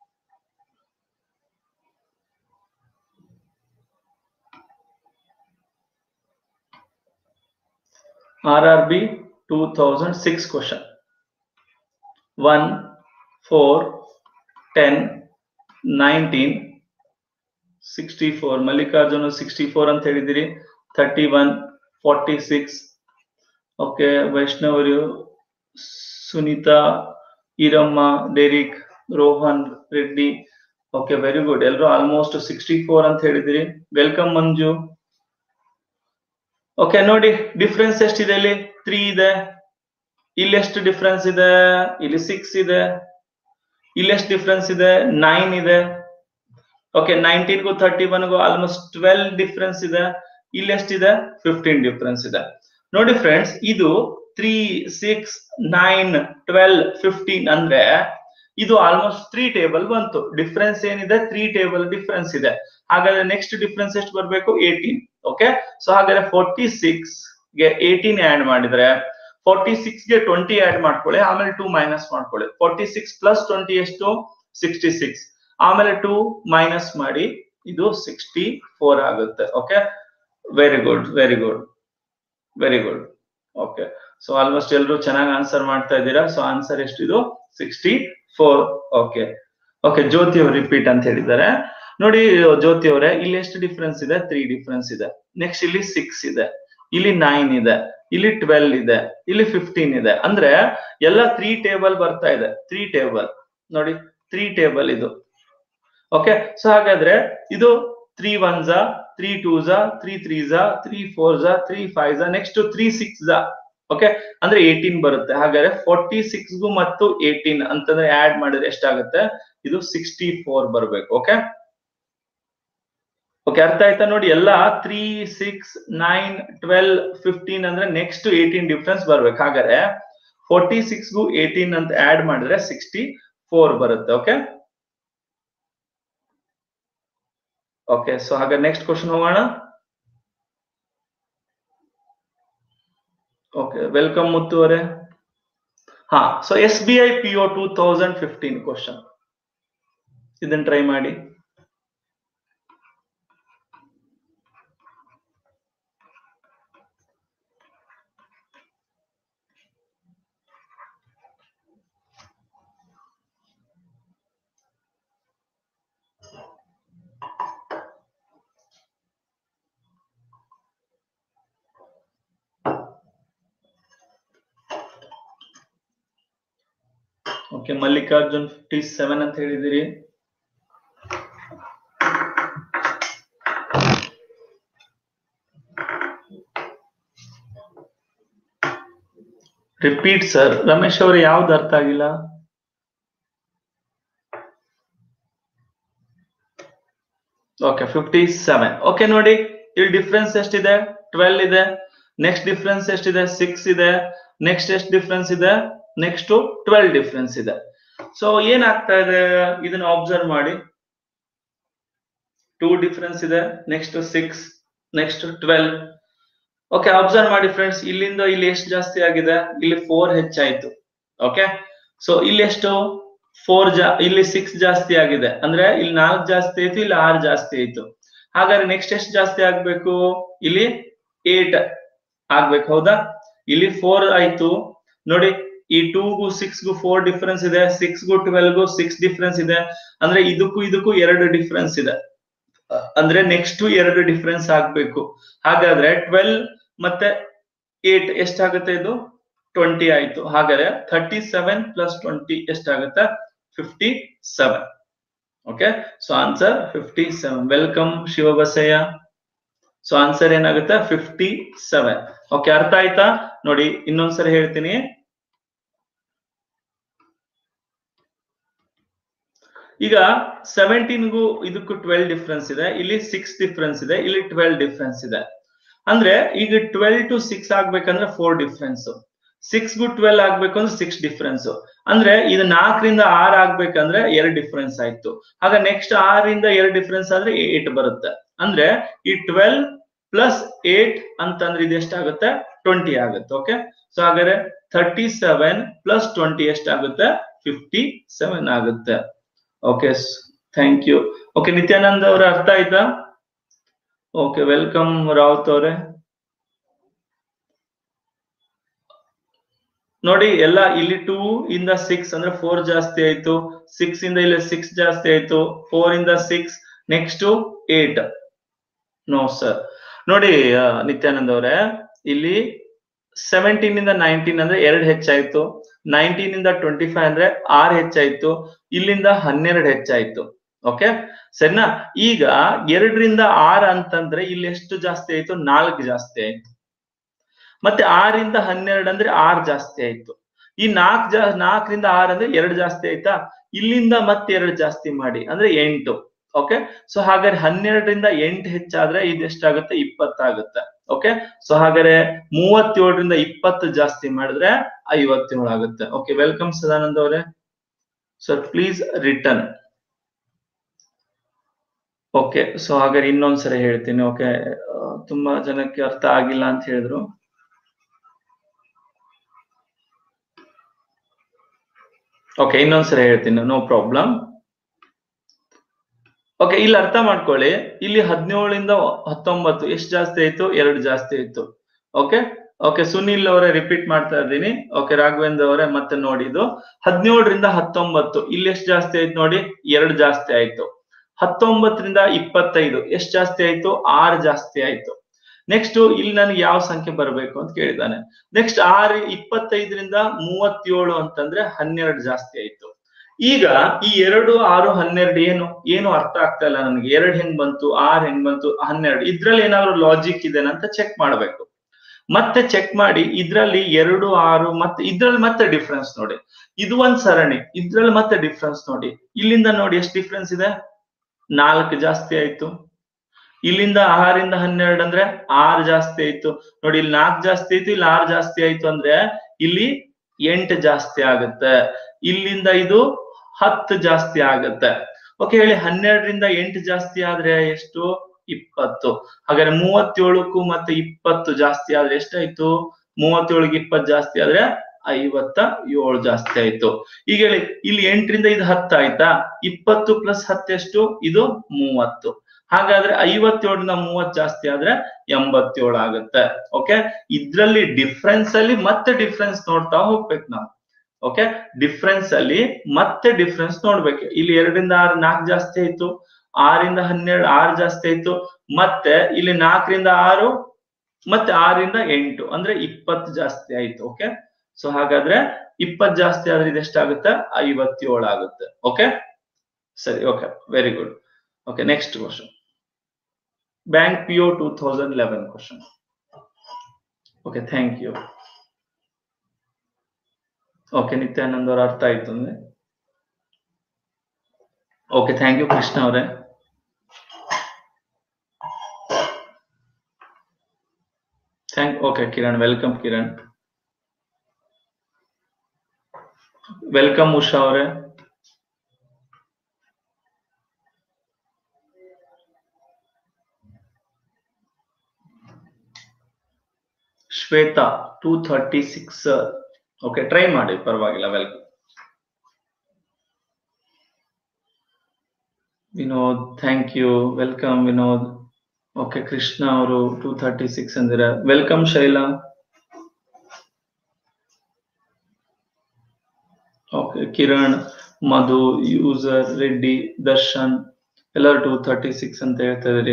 A: RRB 2006 question. 1, 4, 10, 19, 64 Mallikarjuna 64 ಅಂತ ಹೇಳಿದಿರಿ 31 46 ಓಕೆ ವೈಷ್ಣವರು Sunita Eeramma Derrick Rohan Reddy okay very good ಎಲ್ಲರೂ ಆಲ್ಮೋಸ್ಟ್ ಸಿಕ್ಸ್ಟಿ ಫೋರ್ ಅಂತ ಹೇಳಿದಿರಿ ವೆಲ್ಕಮ್ ಮಂಜು ಓಕೆ ನೋಡಿ ಡಿಫ್ರೆನ್ಸ್ ಎಷ್ಟಿದೆ ಇಲ್ಲಿ ತ್ರೀ ಇದೆ ಇಲ್ಲಿ ಎಷ್ಟು ಡಿಫ್ರೆನ್ಸ್ ಇದೆ ಇಲ್ಲಿ ಸಿಕ್ಸ್ ಇದೆ ಇಲ್ಲಿ ಎಷ್ಟು ಡಿಫ್ರೆನ್ಸ್ ಇದೆ ನೈನ್ ಇದೆ ಓಕೆ ನೈನ್ಟೀನ್ಗೂ ಥರ್ಟಿ ಒನ್ಗೂ ಆಲ್ಮೋಸ್ಟ್ ಟ್ವೆಲ್ ಡಿಫ್ರೆನ್ಸ್ ಇದೆ ಇಲ್ಲಿ ಎಷ್ಟಿದೆ ಫಿಫ್ಟೀನ್ ಡಿಫ್ರೆನ್ಸ್ ಇದೆ ನೋಡಿ ಫ್ರೆಂಡ್ಸ್ ಇದು three six nine twelve fifteen ಅಂದ್ರೆ ಇದು ಆಲ್ಮೋಸ್ಟ್ ತ್ರೀ ಟೇಬಲ್ ಬಂತು ಡಿಫ್ರೆನ್ಸ್ ಏನಿದೆ ತ್ರೀ ಟೇಬಲ್ ಡಿಫ್ರೆನ್ಸ್ ಇದೆ ಹಾಗಾದ್ರೆ ನೆಕ್ಸ್ಟ್ ಡಿಫ್ರೆನ್ಸ್ ಎಷ್ಟು ಬರಬೇಕು ಏಟೀನ್ ಓಕೆ ಸೊ ಹಾಗಾದ್ರೆ ಫೋರ್ಟಿ ಸಿಕ್ಸ್ ಗೆ ಏಟೀನ್ ಆಡ್ ಮಾಡಿದ್ರೆ ಫೋರ್ಟಿ ಸಿಕ್ಸ್ ಗೆ ಟ್ವೆಂಟಿ ಆಡ್ ಮಾಡ್ಕೊಳ್ಳಿ ಆಮೇಲೆ ಟೂ ಮೈನಸ್ ಮಾಡ್ಕೊಳ್ಳಿ ಫೋರ್ಟಿ ಸಿಕ್ಸ್ ಪ್ಲಸ್ ಟ್ವೆಂಟಿ ಎಷ್ಟು ಸಿಕ್ಸ್ಟಿ ಸಿಕ್ಸ್ ಆಮೇಲೆ ಟೂ ಮೈನಸ್ ಮಾಡಿ ಇದು ಸಿಕ್ಸ್ಟಿ ಫೋರ್ ಆಗುತ್ತೆ okay very good very good very good okay so almost ಎಲ್ಲರೂ ಚೆನ್ನಾಗಿ ಆನ್ಸರ್ ಮಾಡ್ತಾ ಇದ್ದೀರಾ ಸೊ ಆನ್ಸರ್ ಎಷ್ಟಿದು sixty four okay okay Jyoti ಅವರು ರಿಪೀಟ್ ಅಂತ ಹೇಳಿದ್ದಾರೆ ನೋಡಿ ಜ್ಯೋತಿ ಅವರೇ ಇಲ್ಲಿ ಎಷ್ಟು ಡಿಫ್ರೆನ್ಸ್ ಇದೆ ತ್ರೀ ಡಿಫ್ರೆನ್ಸ್ ಇದೆ ನೆಕ್ಸ್ಟ್ ಇಲ್ಲಿ ಸಿಕ್ಸ್ ಇದೆ ಇಲ್ಲಿ ನೈನ್ ಇದೆ ಇಲ್ಲಿ ಟ್ವೆಲ್ ಇದೆ ಇಲ್ಲಿ ಫಿಫ್ಟೀನ್ ಇದೆ ಅಂದ್ರೆ ಎಲ್ಲ ತ್ರೀ ಟೇಬಲ್ ಬರ್ತಾ ಇದೆ ತ್ರೀ ಟೇಬಲ್ ನೋಡಿ ತ್ರೀ ಟೇಬಲ್ ಇದು ಓಕೆ ಸೊ ಹಾಗಾದ್ರೆ ಇದು ತ್ರೀ ಒನ್ ಝಾ ತ್ರೀ ಟೂ ಝಾ ತ್ರೀ ತ್ರೀ ಝಾ ತ್ರೀ ಫೋರ್ ಝಾ ತ್ರೀ ಫೈವ್ ಝಾ ನೆಕ್ಸ್ಟ್ ತ್ರೀ ಸಿಕ್ಸ್ ಝಾ ಓಕೆ ಅಂದ್ರೆ ಏಟೀನ್ ಬರುತ್ತೆ ಹಾಗಾದ್ರೆ ಫೋರ್ಟಿ ಸಿಕ್ಸ್ಗೂ ಮತ್ತು ಏಟೀನ್ ಅಂತಂದ್ರೆ ಆಡ್ ಮಾಡಿದ್ರೆ ಎಷ್ಟಾಗುತ್ತೆ ಇದು ಸಿಕ್ಸ್ಟಿ ಫೋರ್ ಬರ್ಬೇಕು ಓಕೆ ಓಕೆ ಅರ್ಥ ಆಯ್ತಾ ನೋಡಿ ಎಲ್ಲ three six nine twelve fifteen ಅಂದ್ರೆ ನೆಕ್ಸ್ಟ್ ಏಟೀನ್ ಡಿಫ್ರೆನ್ಸ್ ಬರ್ಬೇಕು ಹಾಗಾದ್ರೆ ಫೋರ್ಟಿ ಸಿಕ್ಸ್ಗೂ ಏಟೀನ್ ಅಂತ ಆಡ್ ಮಾಡಿದ್ರೆ ಸಿಕ್ಸ್ಟಿ ಫೋರ್ ಬರುತ್ತೆ ಓಕೆ ಓಕೆ ಸೊ ಹಾಗಾದ್ರೆ ನೆಕ್ಸ್ಟ್ ಕ್ವಶನ್ ಹೋಗೋಣ ಓಕೆ ವೆಲ್ಕಮ್ ಮುತ್ತು ಅವರೇ ಹಾ so S B I P O two thousand fifteen question ಇದನ್ನ ಟ್ರೈ ಮಾಡಿ ಓಕೆ ಮಲ್ಲಿಕಾರ್ಜುನ್ ಫಿಫ್ಟಿ ಸೆವೆನ್ ಅಂತ ಹೇಳಿದಿರಿ ರಿಪೀಟ್ ಸರ್ ರಮೇಶ್ ಅವರು ಯಾವ್ದು ಅರ್ಥ ಆಗಿಲ್ಲ ಓಕೆ ಫಿಫ್ಟಿ ಸೆವೆನ್ ಓಕೆ ನೋಡಿ ಇಲ್ಲಿ ಡಿಫ್ರೆನ್ಸ್ ಎಷ್ಟಿದೆ ಟ್ವೆಲ್ ಇದೆ ನೆಕ್ಸ್ಟ್ ಡಿಫ್ರೆನ್ಸ್ ಎಷ್ಟಿದೆ ಸಿಕ್ಸ್ ಇದೆ ನೆಕ್ಸ್ಟ್ ಎಷ್ಟು ಡಿಫ್ರೆನ್ಸ್ ಇದೆ ನೆಕ್ಸ್ಟ್ ಟ್ವೆಲ್ ಡಿಫ್ರೆನ್ಸ್ ಇದೆ ಸೊ ಏನಾಗ್ತಾ ಇದೆ ಇದನ್ನ ಅಬ್ಸರ್ವ್ ಮಾಡಿ ಟೂ ಡಿಫ್ರೆನ್ಸ್ ಇದೆ next six next twelve okay observe ಮಾಡಿ ಫ್ರೆಂಡ್ಸ್ ಇಲ್ಲಿಂದ ಇಲ್ಲಿ ಎಷ್ಟು ಜಾಸ್ತಿ ಆಗಿದೆ ಇಲ್ಲಿ ಫೋರ್ ಹೆಚ್ಚಾಯ್ತು ಓಕೆ ಸೊ ಇಲ್ಲಿ ಎಷ್ಟು ಫೋರ್ ಜಾ ಇಲ್ಲಿ ಸಿಕ್ಸ್ ಜಾಸ್ತಿ ಆಗಿದೆ ಅಂದ್ರೆ ಇಲ್ಲಿ ನಾಲ್ಕು ಜಾಸ್ತಿ ಆಯ್ತು ಇಲ್ಲಿ ಆರು ಜಾಸ್ತಿ ಆಯ್ತು ಹಾಗಾದ್ರೆ ನೆಕ್ಸ್ಟ್ ಎಷ್ಟು ಜಾಸ್ತಿ ಆಗ್ಬೇಕು ಇಲ್ಲಿ ಏಟ್ ಆಗ್ಬೇಕು ಹೌದಾ ಇಲ್ಲಿ ಫೋರ್ ಆಯ್ತು ನೋಡಿ ಈ ಟೂಗೂ ಸಿಕ್ಸ್ಗೂ ಫೋರ್ ಡಿಫ್ರೆನ್ಸ್ ಇದೆ ಸಿಕ್ಸ್ಗೂ ಟ್ವೆಲ್ಗೂ ಸಿಕ್ಸ್ ಡಿಫ್ರೆನ್ಸ್ ಇದೆ ಅಂದ್ರೆ ಇದಕ್ಕೂ ಇದಕ್ಕೂ ಎರಡು ಡಿಫ್ರೆನ್ಸ್ ಇದೆ ಅಂದ್ರೆ ನೆಕ್ಸ್ಟ್ ಎರಡು ಡಿಫ್ರೆನ್ಸ್ ಆಗ್ಬೇಕು ಹಾಗಾದ್ರೆ ಟ್ವೆಲ್ ಮತ್ತೆ ಏಟ್ ಎಷ್ಟಾಗುತ್ತೆ ಇದು ಟ್ವೆಂಟಿ ಆಯ್ತು ಹಾಗಾದ್ರೆ ಥರ್ಟಿ ಸೆವೆನ್ ಪ್ಲಸ್ ಟ್ವೆಂಟಿ ಎಷ್ಟಾಗುತ್ತೆ fifty seven okay so answer fifty seven welcome Shivabasayya so answer ಏನಾಗುತ್ತೆ ಫಿಫ್ಟಿ ಸೆವೆನ್ ಓಕೆ ಅರ್ಥ ಆಯ್ತಾ ನೋಡಿ ಇನ್ನೊಂದ್ಸರಿ ಹೇಳ್ತೀನಿ ಈಗ ಸೆವೆಂಟೀನ್ಗೂ ಇದಕ್ಕೂ ಟ್ವೆಲ್ ಡಿಫ್ರೆನ್ಸ್ ಇದೆ ಇಲ್ಲಿ ಸಿಕ್ಸ್ ಡಿಫ್ರೆನ್ಸ್ ಇದೆ ಇಲ್ಲಿ ಟ್ವೆಲ್ ಡಿಫ್ರೆನ್ಸ್ ಇದೆ ಅಂದ್ರೆ ಈಗ ಟ್ವೆಲ್ ಟು ಸಿಕ್ಸ್ ಆಗ್ಬೇಕಂದ್ರೆ ಫೋರ್ ಡಿಫ್ರೆನ್ಸ್ ಸಿಕ್ಸ್ ಗು ಟ್ವೆಲ್ ಆಗ್ಬೇಕು ಅಂದ್ರೆ ಸಿಕ್ಸ್ ಡಿಫ್ರೆನ್ಸ್ ಅಂದ್ರೆ ಇದು ನಾಲ್ಕರಿಂದ ಆರ್ ಆಗ್ಬೇಕಂದ್ರೆ ಎರಡು ಡಿಫ್ರೆನ್ಸ್ ಆಯ್ತು ಆಗ ನೆಕ್ಸ್ಟ್ ಆರಿಂದ ಎರಡು ಡಿಫ್ರೆನ್ಸ್ ಆದ್ರೆ ಏಟ್ ಬರುತ್ತೆ ಅಂದ್ರೆ ಈ ಟ್ವೆಲ್ ಪ್ಲಸ್ ಏಟ್ ಅಂತಂದ್ರೆ ಇದು ಎಷ್ಟಾಗುತ್ತೆ ಟ್ವೆಂಟಿ ಆಗುತ್ತೆ ಓಕೆ ಸೊ ಹಾಗಾದ್ರೆ ಥರ್ಟಿ ಸೆವೆನ್ ಪ್ಲಸ್ ಟ್ವೆಂಟಿ ಎಷ್ಟಾಗುತ್ತೆ ಫಿಫ್ಟಿ ಸೆವೆನ್ ಆಗುತ್ತೆ okay thank you okay Nityanand ಅವ್ರ ಅರ್ಥ ಆಯ್ತಾ ಓಕೆ ವೆಲ್ಕಮ್ ರಾವತ್ ಅವರೇ ನೋಡಿ ಎಲ್ಲ ಇಲ್ಲಿ ಟೂ ಇಂದ ಸಿಕ್ಸ್ ಅಂದ್ರೆ ಫೋರ್ ಜಾಸ್ತಿ ಆಯ್ತು ಸಿಕ್ಸ್ ಇಂದ ಇಲ್ಲಿ ಸಿಕ್ಸ್ ಜಾಸ್ತಿ ಆಯ್ತು ಫೋರ್ ಇಂದ six next eight no sir ನೋಡಿ ನಿತ್ಯಾನಂದ್ ಅವರೇ ಇಲ್ಲಿ ಸೆವೆಂಟೀನ್ ಇಂದ ನೈನ್ಟೀನ್ ಅಂದ್ರೆ ಎರಡು ಹೆಚ್ಚಾಯ್ತು ನೈನ್ಟೀನ್ ಇಂದ ಟ್ವೆಂಟಿ ಫೈವ್ ಅಂದ್ರೆ ಆರ್ ಹೆಚ್ಚಾಯ್ತು ಇಲ್ಲಿಂದ ಹನ್ನೆರಡು ಹೆಚ್ಚಾಯ್ತು ಓಕೆ ಸರಿನಾ ಈಗ ಎರಡರಿಂದ ಆರ್ ಅಂತಂದ್ರೆ ಇಲ್ಲಿ ಎಷ್ಟು ಜಾಸ್ತಿ ಆಯ್ತು ನಾಲ್ಕು ಜಾಸ್ತಿ ಆಯ್ತು ಮತ್ತೆ ಆರಿಂದ ಹನ್ನೆರಡು ಅಂದ್ರೆ ಆರ್ ಜಾಸ್ತಿ ಆಯ್ತು ಈ ನಾಲ್ಕು ಜಾ ನಾಲ್ಕರಿಂದ ಆರ್ ಅಂದ್ರೆ ಎರಡು ಜಾಸ್ತಿ ಆಯ್ತಾ ಇಲ್ಲಿಂದ ಮತ್ತೆ ಎರಡು ಜಾಸ್ತಿ ಮಾಡಿ ಅಂದ್ರೆ ಎಂಟು ಓಕೆ ಸೊ ಹಾಗಾದ್ರೆ ಹನ್ನೆರಡರಿಂದ ಎಂಟು ಹೆಚ್ಚಾದ್ರೆ ಇದು ಎಷ್ಟಾಗುತ್ತೆ ಇಪ್ಪತ್ತಾಗುತ್ತೆ ಓಕೆ ಸೊ ಹಾಗಾದ್ರೆ ಮೂವತ್ತೇಳರಿಂದ ಇಪ್ಪತ್ತು ಜಾಸ್ತಿ ಮಾಡಿದ್ರೆ ಐವತ್ತೇಳು ಆಗುತ್ತೆ ಓಕೆ ವೆಲ್ಕಮ್ ಸದಾನಂದ್ ಅವರೇ sir please return okay so ಹಾಗಾದ್ರೆ ಇನ್ನೊಂದ್ಸರಿ ಹೇಳ್ತೀನಿ ಓಕೆ ತುಂಬಾ ಜನಕ್ಕೆ ಅರ್ಥ ಆಗಿಲ್ಲ ಅಂತ ಹೇಳಿದ್ರು ಓಕೆ ಇನ್ನೊಂದ್ಸರಿ ಹೇಳ್ತೀನಿ ನೋ ಪ್ರಾಬ್ಲಮ್ ಓಕೆ ಇಲ್ಲಿ ಅರ್ಥ ಮಾಡ್ಕೊಳ್ಳಿ ಇಲ್ಲಿ ಹದಿನೇಳರಿಂದ ಹತ್ತೊಂಬತ್ತು ಎಷ್ಟು ಜಾಸ್ತಿ ಆಯ್ತು ಎರಡು ಜಾಸ್ತಿ ಆಯ್ತು ಓಕೆ ಓಕೆ ಸುನಿಲ್ ಅವರೇ ರಿಪೀಟ್ ಮಾಡ್ತಾ ಇದ್ದೀನಿ ಓಕೆ ರಾಘವೇಂದ್ರ ಅವರೇ ಮತ್ತೆ ನೋಡಿ ಇದು ಹದಿನೇಳರಿಂದ ಹತ್ತೊಂಬತ್ತು ಇಲ್ಲಿ ಎಷ್ಟು ಜಾಸ್ತಿ ಆಯ್ತು ನೋಡಿ ಎರಡು ಜಾಸ್ತಿ ಆಯ್ತು ಹತ್ತೊಂಬತ್ತರಿಂದ ಇಪ್ಪತ್ತೈದು ಎಷ್ಟು ಜಾಸ್ತಿ ಆಯ್ತು ಆರು ಜಾಸ್ತಿ ಆಯ್ತು ನೆಕ್ಸ್ಟ್ ಇಲ್ಲಿ ನನಗೆ ಯಾವ ಸಂಖ್ಯೆ ಬರಬೇಕು ಅಂತ ಕೇಳಿದ್ದಾನೆ ನೆಕ್ಸ್ಟ್ ಆರು ಇಪ್ಪತ್ತೈದರಿಂದ ಮೂವತ್ತೇಳು ಅಂತಂದ್ರೆ ಹನ್ನೆರಡು ಜಾಸ್ತಿ ಆಯ್ತು ಈಗ ಈ ಎರಡು ಆರು ಹನ್ನೆರಡು ಏನು ಏನು ಅರ್ಥ ಆಗ್ತಾ ಇಲ್ಲ ನನಗೆ ಎರಡ್ ಹೆಂಗ್ ಬಂತು ಆರ್ ಹೆಂಗ್ ಬಂತು ಹನ್ನೆರಡು ಇದ್ರಲ್ಲಿ ಏನಾದ್ರು ಲಾಜಿಕ್ ಇದೆನಾ ಅಂತ ಚೆಕ್ ಮಾಡ್ಬೇಕು ಮತ್ತೆ ಚೆಕ್ ಮಾಡಿ ಇದ್ರಲ್ಲಿ ಎರಡು ಆರು ಮತ್ತೆ ಇದ್ರಲ್ಲಿ ಮತ್ತೆ ಡಿಫ್ರೆನ್ಸ್ ನೋಡಿ ಇದು ಒಂದ್ ಸರಣಿ ಇದ್ರಲ್ಲಿ ಮತ್ತೆ ಡಿಫ್ರೆನ್ಸ್ ನೋಡಿ ಇಲ್ಲಿಂದ ನೋಡಿ ಎಷ್ಟು ಡಿಫ್ರೆನ್ಸ್ ಇದೆ ನಾಲ್ಕು ಜಾಸ್ತಿ ಆಯ್ತು ಇಲ್ಲಿಂದ ಆರಿಂದ ಹನ್ನೆರಡು ಅಂದ್ರೆ ಆರು ಜಾಸ್ತಿ ಆಯ್ತು ನೋಡಿ ಇಲ್ಲಿ ನಾಲ್ಕು ಜಾಸ್ತಿ ಆಯ್ತು ಇಲ್ಲಿ ಆರು ಜಾಸ್ತಿ ಆಯ್ತು ಅಂದ್ರೆ ಇಲ್ಲಿ ಎಂಟು ಜಾಸ್ತಿ ಆಗುತ್ತೆ ಇಲ್ಲಿಂದ ಇದು ಹತ್ತು ಜಾಸ್ತಿ ಆಗುತ್ತೆ ಓಕೆ ಹೇಳಿ ಹನ್ನೆರಡರಿಂದ ಎಂಟು ಜಾಸ್ತಿ ಆದ್ರೆ ಎಷ್ಟು ಇಪ್ಪತ್ತು ಹಾಗಾದ್ರೆ ಮೂವತ್ತೇಳಕ್ಕೂ ಮತ್ತೆ ಇಪ್ಪತ್ತು ಜಾಸ್ತಿ ಆದ್ರೆ ಎಷ್ಟಾಯ್ತು ಮೂವತ್ತೇಳಿಗೆ ಇಪ್ಪತ್ತು ಜಾಸ್ತಿ ಆದ್ರೆ ಐವತ್ತ ಏಳು ಜಾಸ್ತಿ ಆಯ್ತು ಈಗ ಹೇಳಿ ಇಲ್ಲಿ ಎಂಟರಿಂದ ಇದು ಹತ್ತು ಆಯ್ತಾ ಇಪ್ಪತ್ತು ಪ್ಲಸ್ ಹತ್ತೆಷ್ಟು ಇದು ಮೂವತ್ತು ಹಾಗಾದ್ರೆ ಐವತ್ತೇಳರಿಂದ ಮೂವತ್ ಜಾಸ್ತಿ ಆದ್ರೆ ಎಂಬತ್ತೇಳು ಆಗುತ್ತೆ ಓಕೆ ಇದ್ರಲ್ಲಿ ಡಿಫ್ರೆನ್ಸ್ ಅಲ್ಲಿ ಮತ್ತೆ ಡಿಫ್ರೆನ್ಸ್ ನೋಡ್ತಾ ಹೋಗ್ಬೇಕು ನಾವು ಓಕೆ ಡಿಫ್ರೆನ್ಸ್ ಅಲ್ಲಿ ಮತ್ತೆ ಡಿಫ್ರೆನ್ಸ್ ನೋಡ್ಬೇಕು ಇಲ್ಲಿ ಎರಡರಿಂದ ಆರು ನಾಲ್ಕು ಜಾಸ್ತಿ ಆಯ್ತು ಆರಿಂದ ಹನ್ನೆರಡು ಆರು ಜಾಸ್ತಿ ಆಯ್ತು ಮತ್ತೆ ಇಲ್ಲಿ ನಾಲ್ಕರಿಂದ ಆರು ಮತ್ತೆ ಆರಿಂದ ಎಂಟು ಅಂದ್ರೆ ಇಪ್ಪತ್ತು ಜಾಸ್ತಿ ಆಯ್ತು ಓಕೆ ಸೊ ಹಾಗಾದ್ರೆ ಇಪ್ಪತ್ ಜಾಸ್ತಿ ಆದ್ರೆ ಇದೆಷ್ಟಾಗುತ್ತೆ ಐವತ್ತೇಳು ಆಗುತ್ತೆ ಓಕೆ ಸರಿ okay very good okay next question bank P O two thousand eleven question okay thank you okay Nityanand ಅವ್ರ ಅರ್ಥ ಆಯ್ತು ಅಂದ್ರೆ ಓಕೆ ಥ್ಯಾಂಕ್ ಯು ಕೃಷ್ಣ ಅವರೇ thank okay Kiran welcome Kiran welcome Usha ಅವರೇ Shweta two thirty six okay try ಮಾಡಿ ಪರವಾಗಿಲ್ಲ welcome Vinod thank you welcome Vinod okay Krishna ಅವರು two thirty six ಅಂದಿರ welcome Shaila okay Kiran Madhu user Reddy Darshan ಎಲ್ಲರೂ ಟೂ ಥರ್ಟಿ ಸಿಕ್ಸ್ ಅಂತ ಹೇಳ್ತಾ ಇದ್ರಿ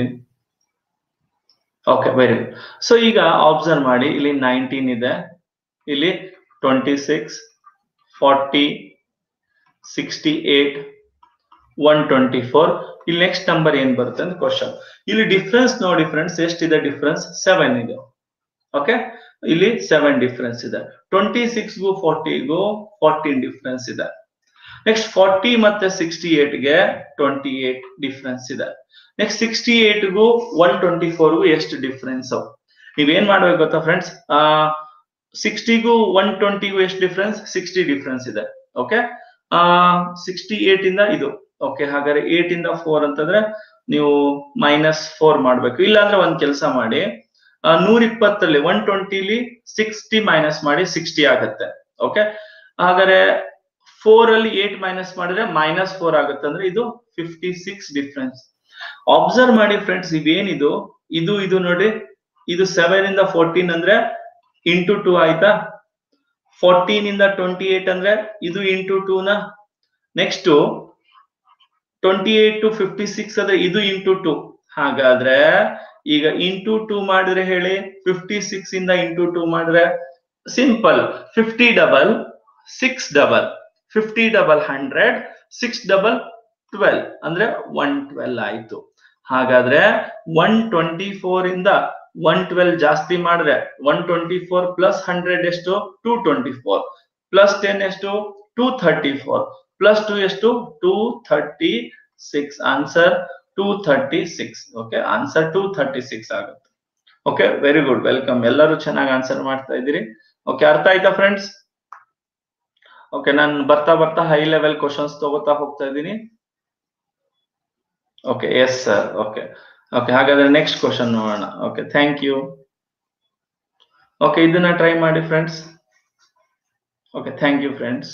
A: ಓಕೆ ವೆರಿ ಗುಡ್ ಸೊ ಈಗ ಆಬ್ಸರ್ವ್ ಮಾಡಿ ಇಲ್ಲಿ ನೈನ್ಟೀನ್ ಇದೆ ಇಲ್ಲಿ twenty six forty sixty eight one twenty four ಇಲ್ಲಿ ನೆಕ್ಸ್ಟ್ ನಂಬರ್ ಏನ್ ಬರುತ್ತೆ ಅಂತ ಕ್ವಶನ್ ಇಲ್ಲಿ ಡಿಫ್ರೆನ್ಸ್ ನೋಡಿ ಫ್ರೆಂಡ್ಸ್ ಎಷ್ಟಿದೆ ಡಿಫ್ರೆನ್ಸ್ ಸೆವೆನ್ ಇದೆ ಓಕೆ ಇಲ್ಲಿ ಸೆವೆನ್ ಡಿಫ್ರೆನ್ಸ್ ಇದೆ ಟ್ವೆಂಟಿ ಸಿಕ್ಸ್ಗೂ ಫಾರ್ಟಿಗೂ ಫಾರ್ಟೀನ್ ಡಿಫ್ರೆನ್ಸ್ ಇದೆ ನೆಕ್ಸ್ಟ್ ಫಾರ್ಟಿ ಮತ್ತೆ ಸಿಕ್ಸ್ಟಿ ಏಟ್ಗೆ ಟ್ವೆಂಟಿ ಏಟ್ ಡಿಫ್ರೆನ್ಸ್ ಇದೆ ನೆಕ್ಸ್ಟ್ ಸಿಕ್ಸ್ಟಿ ಏಟ್ಗೂ ಒನ್ ಟ್ವೆಂಟಿ ಫೋರ್ಗೂ ಎಷ್ಟು ಡಿಫ್ರೆನ್ಸ್ ನೀವೇನ್ ಮಾಡ್ಬೇಕು ಗೊತ್ತಾ ಫ್ರೆಂಡ್ಸ್ ಆ ಸಿಕ್ಸ್ಟಿಗೂ ಒನ್ ಟ್ವೆಂಟಿಗೂ ಎಷ್ಟು ಡಿಫ್ರೆನ್ಸ್ ಸಿಕ್ಸ್ಟಿ ಡಿಫ್ರೆನ್ಸ್ ಇದೆ ಓಕೆ ಆ ಸಿಕ್ಸ್ಟಿ ಏಟ್ ಇಂದ ಇದು ಓಕೆ ಹಾಗಾದ್ರೆ ಏಟ್ ಇಂದ ಫೋರ್ ಅಂತಂದ್ರೆ ನೀವು ಮೈನಸ್ ಫೋರ್ ಮಾಡ್ಬೇಕು ಇಲ್ಲಾಂದ್ರೆ ಒಂದ್ ಕೆಲಸ ಮಾಡಿ ನೂರ ಇಪ್ಪತ್ತರಲ್ಲಿ ಒನ್ ಟ್ವೆಂಟಿಲಿ ಸಿಕ್ಸ್ಟಿ ಮೈನಸ್ ಮಾಡಿ ಸಿಕ್ಸ್ಟಿ ಆಗುತ್ತೆ ಓಕೆ ಹಾಗಾದ್ರೆ ಫೋರ್ ಅಲ್ಲಿ ಏಟ್ ಮೈನಸ್ ಮಾಡಿದ್ರೆ ಮೈನಸ್ ಫೋರ್ ಆಗುತ್ತೆ ಅಂದ್ರೆ ಇದು ಫಿಫ್ಟಿ ಸಿಕ್ಸ್ ಡಿಫ್ರೆನ್ಸ್ ಅಬ್ಸರ್ವ್ ಮಾಡಿ ಫ್ರೆಂಡ್ಸ್ ಇವೇನಿದು ಇದು ಇದು ನೋಡಿ ಇದು ಸೆವೆನ್ ಇಂದ ಫೋರ್ಟೀನ್ ಅಂದ್ರೆ ಇಂಟು ಟೂ ಆಯ್ತಾ ಫೋರ್ಟೀನ್ ಇಂದ ಟ್ವೆಂಟಿ ಏಟ್ ಅಂದ್ರೆ ಇದು ಇಂಟು ಟೂ ನ next twenty eight to fifty six ಅಂದ್ರೆ ಇದು ಇಂಟು ಟೂ ಹಾಗಾದ್ರೆ ಈಗ ಇಂಟು ಟೂ ಮಾಡಿದ್ರೆ ಹೇಳಿ ಫಿಫ್ಟಿ ಸಿಕ್ಸ್ ಇಂದ ಇಂಟು ಟೂ ಮಾಡಿದ್ರೆ simple fifty double six double fifty double hundred six double twelve ಅಂದ್ರೆ ಒನ್ ಟ್ವೆಲ್ ಆಯ್ತು ಹಾಗಾದ್ರೆ ಒನ್ ಟ್ವೆಂಟಿ ಫೋರ್ ಇಂದ ಒನ್ ಟ್ವೆಲ್ ಜಾಸ್ತಿ ಮಾಡಿದ್ರೆ one twenty four plus hundred ಎಷ್ಟು two twenty four plus ten ಎಷ್ಟು two thirty four plus two ಎಷ್ಟು two thirty six answer two thirty six okay answer two thirty six ಆಗುತ್ತೆ okay very good welcome ಎಲ್ಲರೂ ಚೆನ್ನಾಗಿ answer ಮಾಡ್ತಾ ಇದ್ದೀರಿ okay ಅರ್ಥ ಆಯ್ತಾ ಫ್ರೆಂಡ್ಸ್ ಓಕೆ ನಾನು ಬರ್ತಾ ಬರ್ತಾ ಹೈ ಲೆವೆಲ್ ಕ್ವಶನ್ಸ್ ತಗೋತಾ ಹೋಗ್ತಾ ಇದ್ದೀನಿ okay yes sir okay okay ಹಾಗಾದ್ರೆ ನೆಕ್ಸ್ಟ್ ಕ್ವಶನ್ ನೋಡೋಣ ಓಕೆ ಥ್ಯಾಂಕ್ ಯು ಓಕೆ ಇದನ್ನ ಟ್ರೈ ಮಾಡಿ friends okay thank you friends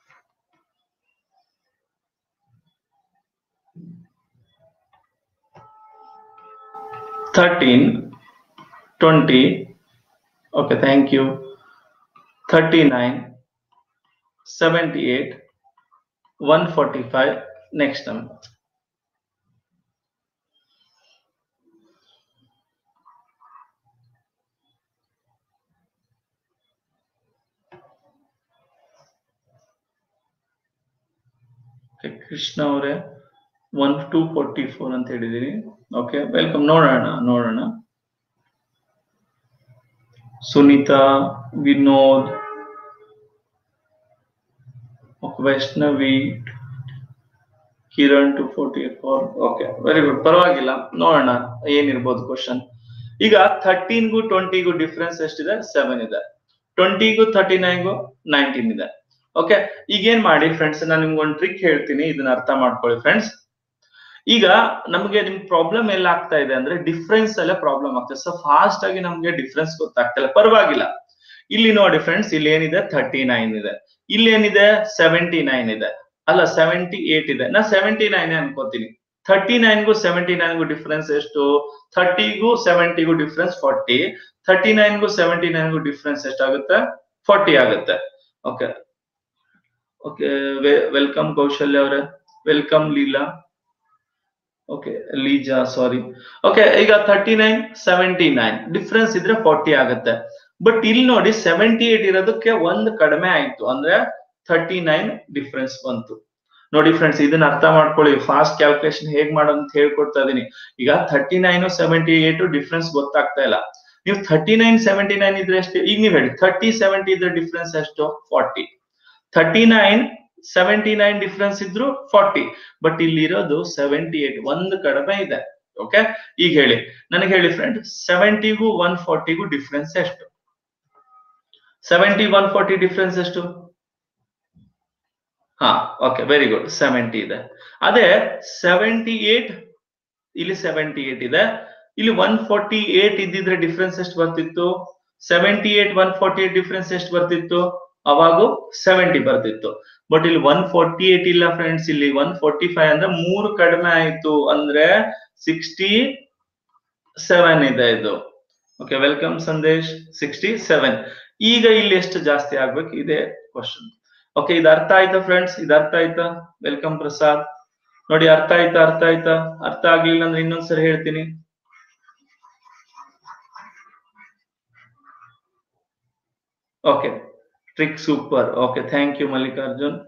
A: thirteen twenty okay thank you thirty nine seventy eight one forty five next number Okay, Krishna ಅವರೇ one two forty four ಅಂತ ಹೇಳಿದೀನಿ okay welcome ನೋಡೋಣ ನೋಡೋಣ Sunita Vinod Vaishnavi Kiran two forty four okay very good ಪರವಾಗಿಲ್ಲ ನೋಡೋಣ ಏನಿರ್ಬೋದು question ಈಗ ಥರ್ಟೀನ್ಗೂ ಟ್ವೆಂಟಿಗೂ difference ಎಷ್ಟಿದೆ ಸೆವೆನ್ ಇದೆ ಟ್ವೆಂಟಿಗೂ ಥರ್ಟಿ ನೈನ್ಗೂ ನೈನ್ಟೀನ್ ಇದೆ ಓಕೆ ಈಗ ಏನ್ ಮಾಡಿ ಫ್ರೆಂಡ್ಸ್ ನಾನು ನಿಮ್ಗೆ ಒಂದು ಟ್ರಿಕ್ ಹೇಳ್ತೀನಿ ಇದನ್ನ ಅರ್ಥ ಮಾಡ್ಕೊಳ್ಳಿ ಫ್ರೆಂಡ್ಸ್ ಈಗ ನಮಗೆ ನಿಮ್ ಪ್ರಾಬ್ಲಮ್ ಎಲ್ಲ ಆಗ್ತಾ ಇದೆ ಅಂದ್ರೆ ಡಿಫ್ರೆನ್ಸ್ ಅಲ್ಲೇ ಪ್ರಾಬ್ಲಮ್ ಆಗ್ತದೆ ಸೊ ಫಾಸ್ಟ್ ಆಗಿ ನಮ್ಗೆ ಡಿಫ್ರೆನ್ಸ್ ಗೊತ್ತಾಗ್ತಿಲ್ಲ ಪರವಾಗಿಲ್ಲ ಇಲ್ಲಿ ನೋಡಿ ಫ್ರೆಂಡ್ಸ್ ಇಲ್ಲಿ ಏನಿದೆ ಥರ್ಟಿ ನೈನ್ ಇದೆ ಇಲ್ಲಿ ಏನಿದೆ ಸೆವೆಂಟಿ ನೈನ್ ಇದೆ ಅಲ್ಲ ಸೆವೆಂಟಿ ಏಟ್ ಇದೆ ನಾ ಸೆವೆಂಟಿ ನೈನ್ ಅನ್ಕೋತೀನಿ ಥರ್ಟಿ ನೈನ್ಗೂ ಸೆವೆಂಟಿ ನೈನ್ಗೂ ಡಿಫ್ರೆನ್ಸ್ ಎಷ್ಟು ಥರ್ಟಿಗೂ ಸೆವೆಂಟಿಗೂ ಡಿಫ್ರೆನ್ಸ್ ಫಾರ್ಟಿ ಥರ್ಟಿ ನೈನ್ಗೂ ಸೆವೆಂಟಿ ನೈನ್ಗೂ ಡಿಫ್ರೆನ್ಸ್ ಎಷ್ಟಾಗುತ್ತೆ ಫಾರ್ಟಿ ಆಗುತ್ತೆ ಓಕೆ ಓಕೆ ವೆಲ್ಕಮ್ ಕೌಶಲ್ಯ ಅವರೇ welcome Leela okay Leeja sorry okay ಈಗ thirty nine seventy nine difference ಇದ್ರೆ ಫಾರ್ಟಿ ಆಗುತ್ತೆ ಬಟ್ ಇಲ್ಲಿ ನೋಡಿ ಸೆವೆಂಟಿ ಏಟ್ ಇರೋದಕ್ಕೆ ಒಂದು ಕಡಿಮೆ ಆಯ್ತು ಅಂದ್ರೆ ಥರ್ಟಿ ನೈನ್ ಡಿಫ್ರೆನ್ಸ್ ಬಂತು ನೋಡಿ ಫ್ರೆಂಡ್ಸ್ ಇದನ್ನ ಅರ್ಥ ಮಾಡ್ಕೊಳ್ಳಿ ಫಾಸ್ಟ್ ಕ್ಯಾಲ್ಕುಲೇಷನ್ ಹೇಗ್ ಮಾಡೋದು ಅಂತ ಹೇಳ್ಕೊಡ್ತಾ ಇದೀನಿ ಈಗ thirty nine seventy eight difference ಗೊತ್ತಾಗ್ತಾ ಇಲ್ಲ ನೀವು ಥರ್ಟಿ ನೈನ್ ಸೆವೆಂಟಿ ನೈನ್ ಇದ್ರೆ ಎಷ್ಟು ಈಗ ನೀವು ಹೇಳಿ ಥರ್ಟಿ ಸೆವೆಂಟಿ ಇದ್ರೆ ಡಿಫ್ರೆನ್ಸ್ ಎಷ್ಟು forty thirty nine seventy nine difference ಇದ್ರು ಫಾರ್ಟಿ ಬಟ್ ಇಲ್ಲಿ ಇರೋದು ಸೆವೆಂಟಿ ಏಟ್ ಒಂದು ಕಡಿಮೆ ಇದೆ ಓಕೆ ಈಗ ಹೇಳಿ ನನಗೆ ಹೇಳಿ ಫ್ರೆಂಡ್ ಸೆವೆಂಟಿಗೂ ಒನ್ ಫಾರ್ಟಿಗೂ ಡಿಫ್ರೆನ್ಸ್ ಎಷ್ಟು ಸೆವೆಂಟಿ ಒನ್ ಫಾರ್ಟಿ ಡಿಫ್ರೆನ್ಸ್ ಎಷ್ಟು ಹಾ ಓಕೆ ವೆರಿ ಗುಡ್ ಸೆವೆಂಟಿ ಇದೆ ಅದೇ ಸೆವೆಂಟಿ ಏಟ್ ಇಲ್ಲಿ ಸೆವೆಂಟಿ ಏಟ್ ಇದೆ ಇಲ್ಲಿ ಒನ್ ಫಾರ್ಟಿ ಏಟ್ ಇದ್ದಿದ್ರೆ ಡಿಫ್ರೆನ್ಸ್ ಎಷ್ಟು ಬರ್ತಿತ್ತು seventy eight one forty eight difference ಎಷ್ಟು ಬರ್ತಿತ್ತು ಅವಾಗೂ ಸೆವೆಂಟಿ ಬರ್ತಿತ್ತು ಬಟ್ ಇಲ್ಲಿ ಒನ್ ಫಾರ್ಟಿ ಏಟ್ ಇಲ್ಲ ಫ್ರೆಂಡ್ಸ್ ಇಲ್ಲಿ ಒನ್ ಫೋರ್ಟಿ ಫೈವ್ ಅಂದ್ರೆ ಮೂರು ಕಡಿಮೆ ಆಯ್ತು ಅಂದ್ರೆ ಸಿಕ್ಸ್ಟಿ ಸೆವೆನ್ ಇದೆ ಇದು okay welcome Sandesh sixty seven ಈಗ ಇಲ್ಲಿ ಎಷ್ಟು ಜಾಸ್ತಿ ಆಗ್ಬೇಕು ಇದೇ ಕ್ವಶನ್ ಓಕೆ ಇದು ಅರ್ಥ ಆಯ್ತಾ ಫ್ರೆಂಡ್ಸ್ ಇದು ಅರ್ಥ ಆಯ್ತಾ ವೆಲ್ಕಮ್ ಪ್ರಸಾದ್ ನೋಡಿ ಅರ್ಥ ಆಯ್ತಾ ಅರ್ಥ ಆಯ್ತಾ ಅರ್ಥ ಆಗ್ಲಿಲ್ಲ ಅಂದ್ರೆ ಇನ್ನೊಂದ್ಸರಿ ಹೇಳ್ತೀನಿ okay trick super okay thank you Mallikarjun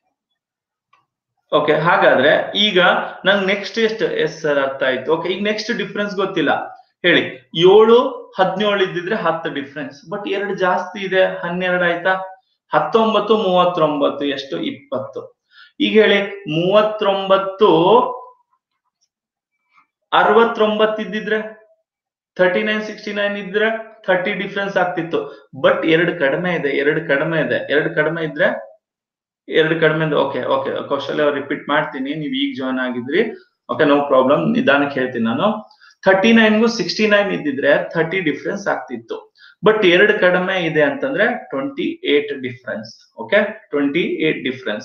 A: okay ಹಾಗಾದ್ರೆ ಈಗ ನಂಗೆ ನೆಕ್ಸ್ಟ್ ಎಷ್ಟು ಎಸ್ ಸರ್ ಅರ್ಥ ಆಯ್ತು ಓಕೆ ಈಗ ನೆಕ್ಸ್ಟ್ ಡಿಫ್ರೆನ್ಸ್ ಗೊತ್ತಿಲ್ಲ ಹೇಳಿ ಏಳು ಹದಿನೇಳು ಇದ್ದಿದ್ರೆ ಹತ್ತು ಡಿಫ್ರೆನ್ಸ್ ಬಟ್ ಎರಡು ಜಾಸ್ತಿ ಇದೆ ಹನ್ನೆರಡು ಆಯ್ತಾ ಹತ್ತೊಂಬತ್ತು ಮೂವತ್ತೊಂಬತ್ತು ಎಷ್ಟು ಇಪ್ಪತ್ತು ಈಗ ಹೇಳಿ ಮೂವತ್ತೊಂಬತ್ತು ಅರವತ್ತೊಂಬತ್ತು ಇದ್ದಿದ್ರೆ ಥರ್ಟಿ ನೈನ್ ಸಿಕ್ಸ್ಟಿ ನೈನ್ ಇದ್ರೆ ಥರ್ಟಿ ಡಿಫ್ರೆನ್ಸ್ ಆಗ್ತಿತ್ತು ಬಟ್ ಎರಡು ಕಡಿಮೆ ಇದೆ ಎರಡು ಕಡಿಮೆ ಇದೆ ಎರಡು ಕಡಿಮೆ ಇದ್ರೆ ಎರಡು ಕಡಿಮೆ ಇದೆ ಓಕೆ ಓಕೆ ಕೌಶಲ್ಯ ರಿಪೀಟ್ ಮಾಡ್ತೀನಿ ನೀವು ಈಗ ಜಾಯ್ನ್ ಆಗಿದ್ರಿ ಓಕೆ ನೋ ಪ್ರಾಬ್ಲಮ್ ನಿಧಾನಕ್ಕೆ ಹೇಳ್ತೀನಿ ನಾನು ಥರ್ಟಿ ನೈನ್ಗೂ ಸಿಕ್ಸ್ಟಿ ನೈನ್ ಇದ್ದಿದ್ರೆ ಥರ್ಟಿ ಡಿಫ್ರೆನ್ಸ್ ಆಗ್ತಿತ್ತು ಬಟ್ ಎರಡು ಕಡಿಮೆ ಇದೆ ಅಂತಂದ್ರೆ twenty eight difference okay twenty eight difference